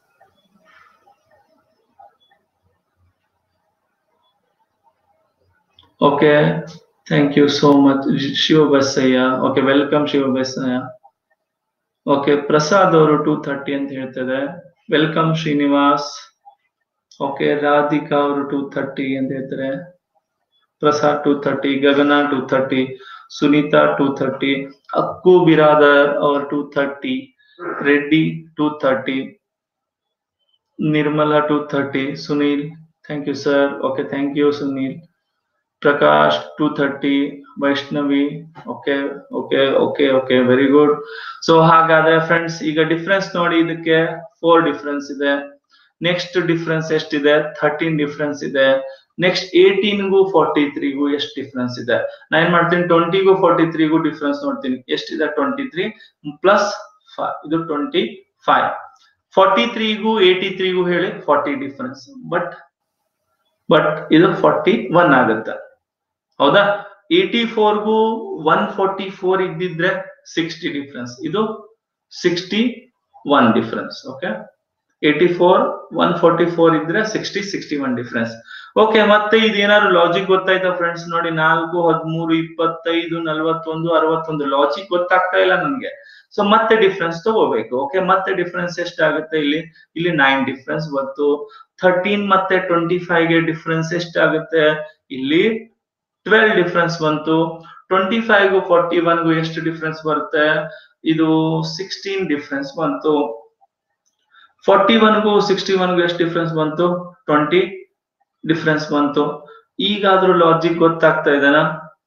A: okay thank you so much Shiva Basayya okay welcome Shiva Basayya okay Prasad ಅವರು two thirty ಅಂತ ಹೇಳ್ತಾರೆ welcome Srinivas okay Radhika ಅವರು two thirty ಅಂತ ಹೇಳ್ತಾರೆ Prasad two thirty Gagana two thirty Sunita two thirty Akku Biradar ಅವರ್ two thirty Reddy two thirty Nirmala two thirty Sunil thank you sir okay thank you Sunil Prakash two thirty Vaishnavi okay okay okay okay very good so ಹಾಗಾದ್ರೆ friends ಈಗ difference ನೋಡಿ ಇದಕ್ಕೆ four difference ಇದೆ next difference ಎಷ್ಟಿದೆ thirteen difference ಇದೆ next ಏಟೀನ್ಗೂ forty ತ್ರೀಗೂ ಎಷ್ಟು ಡಿಫ್ರೆನ್ಸ್ ಇದೆ ನಾ ಏನ್ ಮಾಡ್ತೀನಿ ಟ್ವೆಂಟಿಗೂ ಫಾರ್ಟಿ ತ್ರೀಗೂ ಡಿಫ್ರೆನ್ಸ್ ನೋಡ್ತೀನಿ ಎಷ್ಟಿದೆ ಟ್ವೆಂಟಿ ತ್ರೀ ಪ್ಲಸ್ ಇದು ಟ್ವೆಂಟಿ ಫೈವ್ ಫಾರ್ಟಿ ತ್ರೀಗೂ ಏಟಿ ತ್ರೀಗೂ ಹೇಳಿ ಫಾರ್ಟಿ ಡಿಫ್ರೆನ್ಸ್ ಬಟ್ ಬಟ್ ಇದು ಫಾರ್ಟಿ ಒನ್ ಆಗುತ್ತೆ ಹೌದಾ ಏಟಿ ಫೋರ್ಗೂ ಒನ್ ಫಾರ್ಟಿ ಫೋರ್ ಇದ್ದಿದ್ರೆ ಸಿಕ್ಸ್ಟಿ ಡಿಫ್ರೆನ್ಸ್ ಇದು sixty one difference okay eighty four one forty four ಇದ್ರೆ sixty sixty one difference okay ಮತ್ತೆ ಇದೇನಾದ್ರು ಲಾಜಿಕ್ ಗೊತ್ತಾಯ್ತಾ ಫ್ರೆಂಡ್ಸ್ ನೋಡಿ ನಾಲ್ಕು ಹದಿಮೂರು ಇಪ್ಪತ್ತೈದು ನಲ್ವತ್ತೊಂದು ಅರವತ್ತೊಂದು ಲಾಜಿಕ್ ಗೊತ್ತಾಗ್ತಾ ಇಲ್ಲ ನನ್ಗೆ ಸೊ ಮತ್ತೆ ಡಿಫ್ರೆನ್ಸ್ ತಗೋಬೇಕು ಓಕೆ ಮತ್ತೆ ಡಿಫ್ರೆನ್ಸ್ ಎಷ್ಟಾಗುತ್ತೆ ಇಲ್ಲಿ ಇಲ್ಲಿ ನೈನ್ ಡಿಫ್ರೆನ್ಸ್ ಬಂತು ಥರ್ಟೀನ್ ಮತ್ತೆ ಟ್ವೆಂಟಿ ಫೈವ್ ಗೆ ಡಿಫ್ರೆನ್ಸ್ ಎಷ್ಟಾಗುತ್ತೆ ಇಲ್ಲಿ ಟ್ವೆಲ್ ಡಿಫ್ರೆನ್ಸ್ ಬಂತು ಟ್ವೆಂಟಿ ಫೈವ್ ಗು ಫಾರ್ಟಿ ಒನ್ ಗು ಎಷ್ಟು ಡಿಫ್ರೆನ್ಸ್ ಬರುತ್ತೆ ಇದು ಸಿಕ್ಸ್ಟೀನ್ ಡಿಫ್ರೆನ್ಸ್ ಬಂತು ಫಾರ್ಟಿ ಒನ್ ಗು ಸಿಕ್ಸ್ಟಿ ಒನ್ ಗು ಎಷ್ಟು ಡಿಫ್ರೆನ್ಸ್ ಬಂತು ಟ್ವೆಂಟಿ ಡಿಫ್ರೆನ್ಸ್ ಬಂತು ಈಗಾದ್ರೂ ಲಾಜಿಕ್ ಗೊತ್ತಾಗ್ತಾ ಇದೆನಾ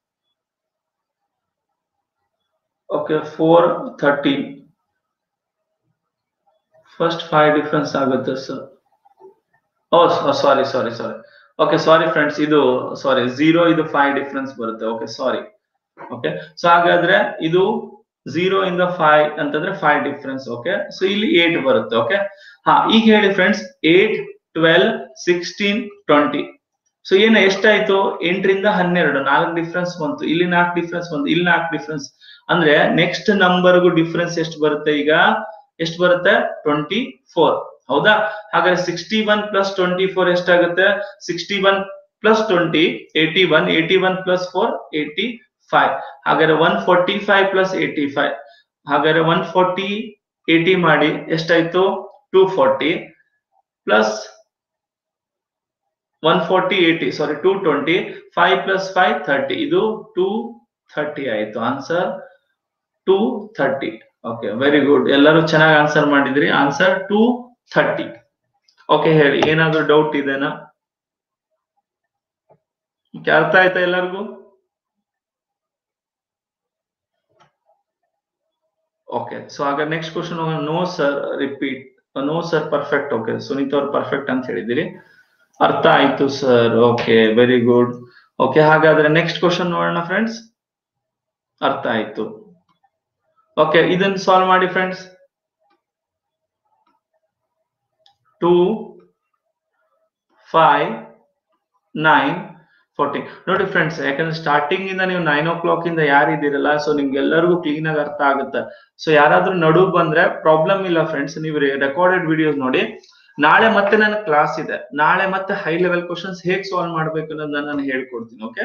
A: okay four thirteen first five difference ಆಗುತ್ತೆ sir oh sorry sorry sorry okay sorry friends ಇದು ಸಾರಿ ಝೀರೋ ಇದು ಫೈವ್ ಡಿಫ್ರೆನ್ಸ್ ಬರುತ್ತೆ ಓಕೆ ಸಾರಿ ಓಕೆ ಸೊ ಹಾಗಾದ್ರೆ ಇದು ಝೀರೋ ಇಂದ ಫೈವ್ ಅಂತಂದ್ರೆ ಫೈವ್ ಡಿಫ್ರೆನ್ಸ್ ಓಕೆ ಸೊ ಇಲ್ಲಿ ಏಟ್ ಬರುತ್ತೆ ಓಕೆ ಹಾ ಈಗ ಹೇಳಿ friends eight twelve sixteen twenty so ಏನು ಎಷ್ಟಾಯ್ತು ಎಂಟರಿಂದ ಹನ್ನೆರಡು ನಾಲ್ಕು ಡಿಫ್ರೆನ್ಸ್ ಬಂತು ಇಲ್ಲಿ ನಾಲ್ಕು ಡಿಫ್ರೆನ್ಸ್ ಬಂತು ಇಲ್ಲಿ ನಾಲ್ಕು ಡಿಫ್ರೆನ್ಸ್ ಅಂದ್ರೆ ನೆಕ್ಸ್ಟ್ ನಂಬರ್ಗೂ ಡಿಫ್ರೆನ್ಸ್ ಎಷ್ಟು ಬರುತ್ತೆ ಈಗ ಎಷ್ಟು ಬರುತ್ತೆ ಟ್ವೆಂಟಿ ಫೋರ್ ಹೌದಾ ಹಾಗಾದ್ರೆ sixty one plus twenty four ಎಷ್ಟಾಗುತ್ತೆ sixty one plus twenty eighty one eighty one plus four eighty five ಹಾಗಾದ್ರೆ one forty five plus eighty five ಹಾಗಾದ್ರೆ ಒನ್ ಫೋರ್ಟಿ ಏಟಿ ಮಾಡಿ ಎಷ್ಟಾಯ್ತು two forty plus one forty eighty sorry two twenty five plus five thirty ಇದು two thirty ಆಯ್ತು answer two thirty okay very good ಎಲ್ಲರೂ ಚೆನ್ನಾಗಿ answer ಮಾಡಿದ್ರಿ answer two thirty okay ಹೇಳಿ ಏನಾದ್ರು ಡೌಟ್ ಇದೆನಾ ಅರ್ಥ ಆಯ್ತಾ ಎಲ್ಲರಿಗೂ ಓಕೆ ಸೊ ಆಗ next question no sir repeat no sir perfect okay Sunith ಅವ್ರು ಪರ್ಫೆಕ್ಟ್ ಅಂತ ಹೇಳಿದಿರಿ ಅರ್ಥ ಆಯ್ತು sir okay very good okay ಹಾಗಾದ್ರೆ ನೆಕ್ಸ್ಟ್ ಕ್ವಶನ್ ನೋಡೋಣ ಫ್ರೆಂಡ್ಸ್ ಅರ್ಥ ಆಯ್ತು ಓಕೆ ಇದನ್ನ ಸಾಲ್ವ್ ಮಾಡಿ friends two five nine fourteen ನೋಡಿ ಫ್ರೆಂಡ್ಸ್ ಯಾಕಂದ್ರೆ ಸ್ಟಾರ್ಟಿಂಗ್ ಇಂದ ನೀವು ನೈನ್ ಓ ಕ್ಲಾಕ್ ಇಂದ ಯಾರಿದ್ದೀರಲ್ಲ ಸೊ ನಿಮ್ಗೆಲ್ಲರಿಗೂ ಕ್ಲೀನ್ ಆಗಿ ಅರ್ಥ ಆಗುತ್ತೆ ಸೊ ಯಾರಾದ್ರೂ ನಡು ಬಂದ್ರೆ ಪ್ರಾಬ್ಲಮ್ ಇಲ್ಲ ಫ್ರೆಂಡ್ಸ್ ನೀವು ರೆಕಾರ್ಡೆಡ್ ವಿಡಿಯೋಸ್ ನೋಡಿ ನಾಳೆ ಮತ್ತೆ ನನ್ನ ಕ್ಲಾಸ್ ಇದೆ ನಾಳೆ ಮತ್ತೆ ಹೈ ಲೆವೆಲ್ ಕ್ವಶನ್ಸ್ ಹೇಗ್ ಸಾಲ್ವ್ ಮಾಡ್ಬೇಕು ಅನ್ನೋದನ್ನ ನಾನು ಹೇಳ್ಕೊಡ್ತೀನಿ ಓಕೆ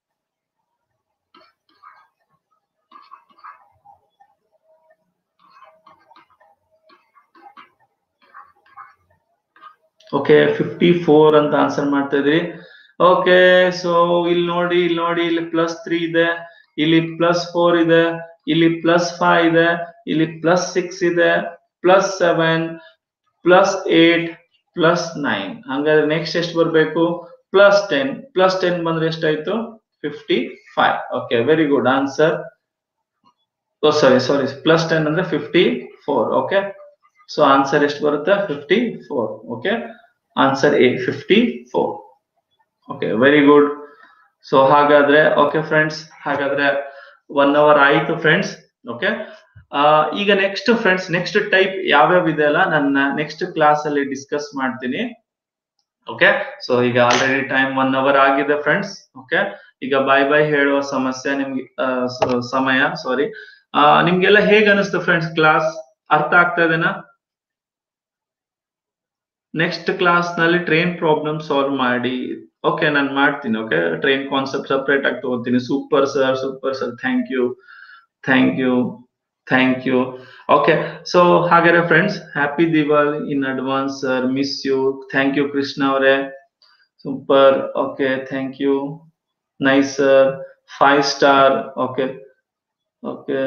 A: ಓಕೆ ಫಿಫ್ಟಿ ಫೋರ್ ಅಂತ ಆನ್ಸರ್ ಮಾಡ್ತಾ ಇದ್ರಿ ಓಕೆ ಸೊ ಇಲ್ಲಿ ನೋಡಿ ಇಲ್ಲಿ ನೋಡಿ ಇಲ್ಲಿ ಪ್ಲಸ್ ತ್ರೀ ಇದೆ ಇಲ್ಲಿ ಪ್ಲಸ್ ಫೋರ್ ಇದೆ ಇಲ್ಲಿ ಪ್ಲಸ್ ಫೈವ್ ಇದೆ ಇಲ್ಲಿ ಪ್ಲಸ್ ಸಿಕ್ಸ್ ಇದೆ plus seven plus eight plus nine ಹಂಗಾದ್ರೆ ನೆಕ್ಸ್ಟ್ ಎಷ್ಟು ಬರ್ಬೇಕು ಪ್ಲಸ್ ಟೆನ್ ಪ್ಲಸ್ ಟೆನ್ ಬಂದ್ರೆ ಎಷ್ಟಾಯ್ತು fifty five okay very good answer oh sorry sorry plus ten ಅಂದ್ರೆ fifty four okay so answer ಎಷ್ಟು ಬರುತ್ತೆ fifty four okay answer a fifty four okay very good so ಹಾಗಾದ್ರೆ okay friends ಹಾಗಾದ್ರೆ one hour ಆಯ್ತು friends okay ಈಗ next friends next type ಯಾವ್ಯಾವ ಇದೆ ಅಲ್ಲ ನನ್ನ ನೆಕ್ಸ್ಟ್ ಕ್ಲಾಸ್ ಅಲ್ಲಿ ಡಿಸ್ಕಸ್ ಮಾಡ್ತೀನಿ ಓಕೆ ಸೊ ಈಗ ಆಲ್ರೆಡಿ ಟೈಮ್ ಒನ್ ಅವರ್ ಆಗಿದೆ ಫ್ರೆಂಡ್ಸ್ ಓಕೆ ಈಗ ಬಾಯ್ ಬಾಯ್ ಹೇಳುವ ಸಮಸ್ಯೆ ನಿಮ್ಗೆ ಆ, ಸ- ಸಮಯ ಸಾರಿ ನಿಮ್ಗೆಲ್ಲ ಹೇಗ್ ಅನಿಸ್ತು ಫ್ರೆಂಡ್ಸ್ ಕ್ಲಾಸ್ ಅರ್ಥ ಆಗ್ತಾ ಇದೆನಾ ನೆಕ್ಸ್ಟ್ ಕ್ಲಾಸ್ ನಲ್ಲಿ ಟ್ರೈನ್ ಪ್ರಾಬ್ಲಮ್ ಸಾಲ್ವ್ ಮಾಡಿ ಓಕೆ ನಾನು ಮಾಡ್ತೀನಿ ಓಕೆ ಟ್ರೈನ್ ಕಾನ್ಸೆಪ್ಟ್ ಸಪ್ರೇಟ್ ಆಗಿ ತಗೋತೀನಿ super sir super sir thank you thank you thank you okay so ಹಾಗಾದ್ರೆ friends happy Diwali in advance sir miss you thank you Krishna ಅವರೇ super okay thank you nice sir five star okay okay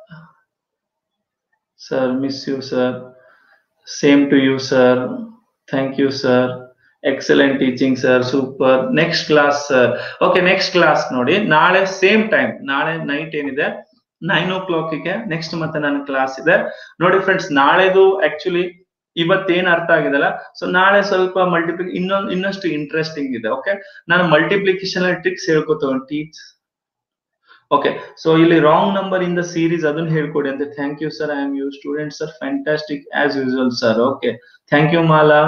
A: sir miss you sir same to you sir thank you sir excellent teaching sir super next class sir okay next class ನೋಡಿ ನಾಳೆ same time ನಾಳೆ night ಏನಿದೆ nine o ಕ್ಲಾಕಿಗೆ next ಮತ್ತೆ ನನ್ನ class ಇದೆ ನೋಡಿ friends ನಾಳೆದು ಆಕ್ಚುಲಿ ಇವತ್ತೇನ್ ಅರ್ಥ ಆಗಿದಲ್ಲ ಸೊ ನಾಳೆ ಸ್ವಲ್ಪ ಮಲ್ಟಿಪ್ಲಿ ಇನ್ನೊಂದು ಇನ್ನಷ್ಟು ಇಂಟ್ರೆಸ್ಟಿಂಗ್ ಇದೆ ಓಕೆ ನಾನು ಮಲ್ಟಿಪ್ಲಿಕೇಶನ್ ಟ್ರಿಕ್ಸ್ ಹೇಳ್ಕೊತ ಟೀಚ್ ಓಕೆ ಸೊ ಇಲ್ಲಿ wrong number in the series ಅದನ್ನ ಹೇಳ್ಕೊಡಿ ಅಂತ thank you sir I am you student sir fantastic as usual sir okay thank you Mala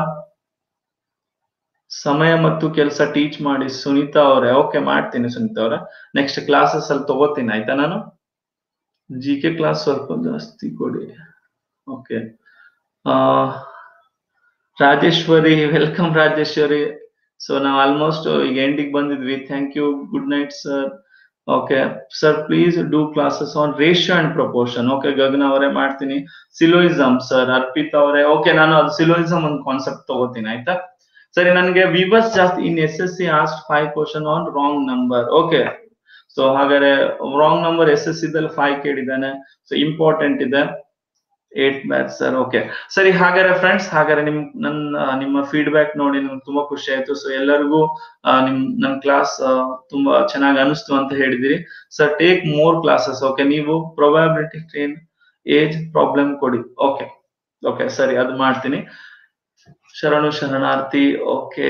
A: ಸಮಯ ಮತ್ತು ಕೆಲಸ ಟೀಚ್ ಮಾಡಿ ಸುನೀತಾ ಅವರೇ ಓಕೆ ಮಾಡ್ತೀನಿ ಸುನೀತಾ ಅವರೇ ನೆಕ್ಸ್ಟ್ ಕ್ಲಾಸಸ್ ಅಲ್ಲಿ ತಗೋತೀನಿ ಆಯ್ತಾ ನಾನು ಜಿ ಕೆ ಕ್ಲಾಸ್ ಸ್ವಲ್ಪ ಜಾಸ್ತಿ ಕೊಡಿ okay Rajeshwari welcome Rajeshwari so ನಾವು ಆಲ್ಮೋಸ್ಟ್ ಈಗ ಎಂಡಿಗೆ ಬಂದಿದ್ವಿ thank you good night sir okay sir please do classes on ratio and proportion okay Gagana ಅವರೇ ಮಾಡ್ತೀನಿ ಸಿಲೋಯಿಸಮ್ ಸರ್ ಅರ್ಪಿತಾ ಅವರೇ ಓಕೆ ನಾನು ಅದು ಸಿಲೋಯಿಸಮ್ ಒಂದು ಕಾನ್ಸೆಪ್ಟ್ ತಗೋತೀನಿ ಆಯ್ತಾ ಸರಿ ನನಗೆ ವಿವರ್ಸ್ ಜಾಸ್ತಿ in S S C asked five question on wrong number okay so ಹಾಗಾದ್ರೆ ರಾಂಗ್ ನಂಬರ್ ಎಸ್ ಎಸ್ ಇದಲ್ಲಿ ಫೈವ್ ಕೇಳಿದ್ದಾನೆ ಸೊ ಇಂಪಾರ್ಟೆಂಟ್ ಇದೆ ಏಟ್ ಬ್ಯಾಚ್ ಸರ್ ಓಕೆ ಸರಿ ಹಾಗಾದ್ರೆ ಫ್ರೆಂಡ್ಸ್ ಹಾಗಾದ್ರೆ ನಿಮ್ ನನ್ನ ನಿಮ್ಮ ಫೀಡ್ಬ್ಯಾಕ್ ನೋಡಿ ನಮ್ಗೆ ತುಂಬಾ ಖುಷಿ ಆಯ್ತು ಸೊ ಎಲ್ಲರಿಗೂ ಆ, ನಿಮ್ ನಮ್ ಕ್ಲಾಸ್ ತುಂಬಾ ಚೆನ್ನಾಗಿ ಅನಿಸ್ತು ಅಂತ ಹೇಳಿದಿರಿ sir take more classes okay ನೀವು ಪ್ರೊಬಾಬಿಲಿಟಿ ಟ್ರೈನ್ ಏಜ್ ಪ್ರಾಬ್ಲಮ್ ಕೊಡಿ ಓಕೆ ಓಕೆ ಸರಿ ಅದು ಮಾಡ್ತೀನಿ ಶರಣು ಶರಣಾರ್ಥಿ ಓಕೆ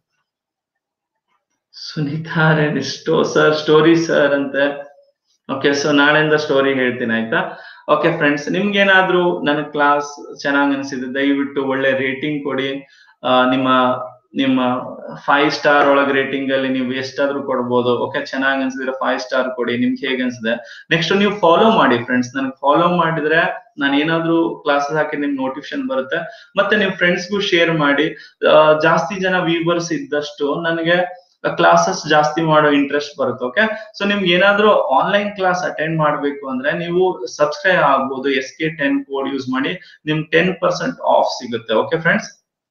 A: ಸುನೀತಾ ರೆಡ್ಡಿ ಸ್ಟೋ ಸರ್ ಸ್ಟೋರಿ ಸರ್ ಅಂತೆ ಓಕೆ ಸೊ ನಾಳೆಯಿಂದ ಸ್ಟೋರಿ ಹೇಳ್ತೀನಿ ಆಯ್ತಾ ಓಕೆ ಫ್ರೆಂಡ್ಸ್ ನಿಮ್ಗೇನಾದ್ರೂ ನನ್ನ ಕ್ಲಾಸ್ ಚೆನ್ನಾಗಿ ಅನಿಸಿದೆ ದಯವಿಟ್ಟು ಒಳ್ಳೆ ರೇಟಿಂಗ್ ಕೊಡಿ ಆ, ನಿಮ್ಮ ನಿಮ್ಮ ಫೈವ್ ಸ್ಟಾರ್ ಒಳಗೆ ರೇಟಿಂಗ್ ಅಲ್ಲಿ ನೀವು ಎಷ್ಟಾದ್ರೂ ಕೊಡ್ಬೋದು ಓಕೆ ಚೆನ್ನಾಗಿ ಅನ್ಸಿದ್ರೆ ಫೈವ್ ಸ್ಟಾರ್ ಕೊಡಿ ನಿಮ್ಗೆ ಹೇಗೆ ಅನ್ಸಿದೆ ನೆಕ್ಸ್ಟ್ ನೀವು ಫಾಲೋ ಮಾಡಿ ಫ್ರೆಂಡ್ಸ್ ನನಗೆ ಫಾಲೋ ಮಾಡಿದ್ರೆ ನಾನು ಏನಾದ್ರೂ ಕ್ಲಾಸಸ್ ಹಾಕಿ ನಿಮ್ಗೆ ನೋಟಿಫಿಕೇಶನ್ ಬರುತ್ತೆ ಮತ್ತೆ ನೀವು ಫ್ರೆಂಡ್ಸ್ಗೂ ಶೇರ್ ಮಾಡಿ ಆ, ಜಾಸ್ತಿ ಜನ ವ್ಯೂವರ್ಸ್ ಇದ್ದಷ್ಟು ನನಗೆ ಕ್ಲಾಸಸ್ ಜಾಸ್ತಿ ಮಾಡೋ ಇಂಟ್ರೆಸ್ಟ್ ಬರುತ್ತೆ ಓಕೆ ಸೊ ನಿಮ್ಗೆ ಏನಾದ್ರೂ ಆನ್ಲೈನ್ ಕ್ಲಾಸ್ ಅಟೆಂಡ್ ಮಾಡ್ಬೇಕು ಅಂದ್ರೆ ನೀವು ಸಬ್ಸ್ಕ್ರೈಬ್ ಆಗ್ಬೋದು S K ten code use ಮಾಡಿ ನಿಮ್ಗೆ ಟೆನ್ ಪರ್ಸೆಂಟ್ ಆಫ್ ಸಿಗುತ್ತೆ okay friends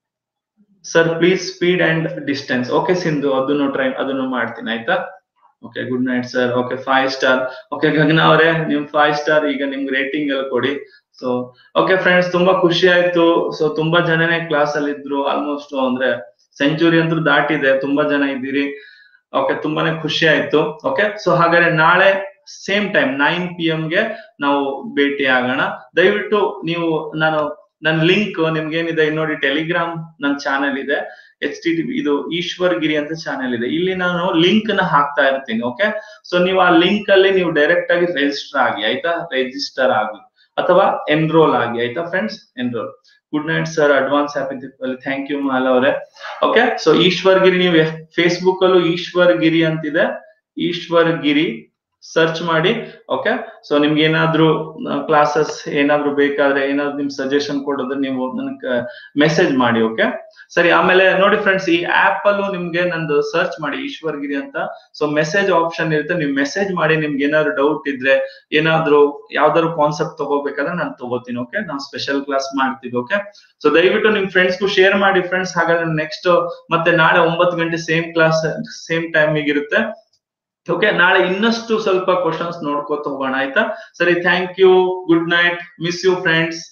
A: sir please speed and distance okay Sindhu ಅದನ್ನು ಟ್ರೈ ಅದನ್ನು ಮಾಡ್ತೀನಿ ಆಯ್ತಾ okay good night sir okay five star okay Gagana ಅವರೇ ನಿಮ್ ಫೈವ್ ಸ್ಟಾರ್ ಈಗ ನಿಮ್ಗೆ ರೇಟಿಂಗ್ ಎಲ್ಲ ಕೊಡಿ ಸೊ ಓಕೆ ಫ್ರೆಂಡ್ಸ್ ತುಂಬಾ ಖುಷಿ ಆಯ್ತು ಸೊ ತುಂಬಾ ಜನನೇ ಕ್ಲಾಸ್ ಅಲ್ಲಿ ಇದ್ರು ಆಲ್ಮೋಸ್ಟ್ ಅಂದ್ರೆ ಸೆಂಚುರಿ ಅಂತೂ ದಾಟಿದೆ ತುಂಬಾ ಜನ ಇದ್ದೀರಿ ಓಕೆ ತುಂಬಾನೇ ಖುಷಿ ಆಯ್ತು ಓಕೆ ಸೊ ಹಾಗಾದ್ರೆ ನಾಳೆ ಸೇಮ್ ಟೈಮ್ ನೈನ್ ಪಿ ಗೆ ನಾವು ಭೇಟಿ ಆಗೋಣ ದಯವಿಟ್ಟು ನೀವು ನಾನು ನನ್ನ ಲಿಂಕ್ ನಿಮ್ಗೆ ಏನಿದೆ ಇಲ್ಲಿ ನೋಡಿ ಟೆಲಿಗ್ರಾಮ್ ನನ್ನ ಚಾನೆಲ್ ಇದೆ ಎಚ್ ಟಿ ಟಿ ಇದು ಈಶ್ವರ್ ಗಿರಿ ಅಂತ ಚಾನೆಲ್ ಇದೆ ಇಲ್ಲಿ ನಾನು ಲಿಂಕ್ ನ ಹಾಕ್ತಾ ಇರ್ತೀನಿ ಓಕೆ ಸೊ ನೀವು ಆ ಲಿಂಕ್ ಅಲ್ಲಿ ನೀವು ಡೈರೆಕ್ಟ್ ಆಗಿ ರಿಜಿಸ್ಟರ್ ಆಗಿ ಆಯ್ತಾ ರಿಜಿಸ್ಟರ್ ಆಗಿ ಅಥವಾ ಎನ್ರೋಲ್ ಆಗಿ ಆಯ್ತಾ friends enroll good night sir advance happy Deepavali thank you Mala ಅವರೇ ಓಕೆ ಸೊ ಈಶ್ವರ್ ಗಿರಿ ನೀವು ಫೇಸ್ಬುಕ್ ಅಲ್ಲೂ ಈಶ್ವರ್ ಗಿರಿ ಅಂತಿದೆ ಈಶ್ವರ್ ಗಿರಿ ಸರ್ಚ್ ಮಾಡಿ ಓಕೆ ಸೊ ನಿಮ್ಗೆ ಏನಾದ್ರೂ ಕ್ಲಾಸಸ್ ಏನಾದ್ರೂ ಬೇಕಾದ್ರೆ ಏನಾದ್ರು ನಿಮ್ ಸಜೆಷನ್ ಕೊಡೋದ್ರೆ ನೀವು ನನಗೆ ಮೆಸೇಜ್ ಮಾಡಿ ಓಕೆ ಸರಿ ಆಮೇಲೆ ನೋಡಿ ಫ್ರೆಂಡ್ಸ್ ಈ ಆಪ್ ಅಲ್ಲೂ ನಿಮ್ಗೆ ನಂದು ಸರ್ಚ್ ಮಾಡಿ ಈಶ್ವರ್ ಗಿರಿ ಅಂತ ಸೊ ಮೆಸೇಜ್ ಆಪ್ಷನ್ ಇರುತ್ತೆ ನೀವು ಮೆಸೇಜ್ ಮಾಡಿ ನಿಮ್ಗೆ ಏನಾದ್ರು ಡೌಟ್ ಇದ್ರೆ ಏನಾದ್ರು ಯಾವ್ದಾದ್ರು ಕಾನ್ಸೆಪ್ಟ್ ತಗೋಬೇಕಾದ್ರೆ ನಾನು ತಗೋತೀನಿ ಓಕೆ ನಾವು ಸ್ಪೆಷಲ್ ಕ್ಲಾಸ್ ಮಾಡ್ತೀವಿ ಓಕೆ ಸೊ ದಯವಿಟ್ಟು ನಿಮ್ ಫ್ರೆಂಡ್ಸ್ಗೂ ಶೇರ್ ಮಾಡಿ ಫ್ರೆಂಡ್ಸ್ ಹಾಗಾದ್ರೆ ನೆಕ್ಸ್ಟ್ ಮತ್ತೆ ನಾಳೆ ಒಂಬತ್ತು ಗಂಟೆ ಸೇಮ್ ಕ್ಲಾಸ್ ಸೇಮ್ ಟೈಮಿಗೆ ಇರುತ್ತೆ ಓಕೆ ನಾಳೆ ಇನ್ನಷ್ಟು ಸ್ವಲ್ಪ ಕ್ವಶನ್ಸ್ ನೋಡ್ಕೋತ ಹೋಗೋಣ ಆಯ್ತಾ ಸರಿ thank you good night miss you friends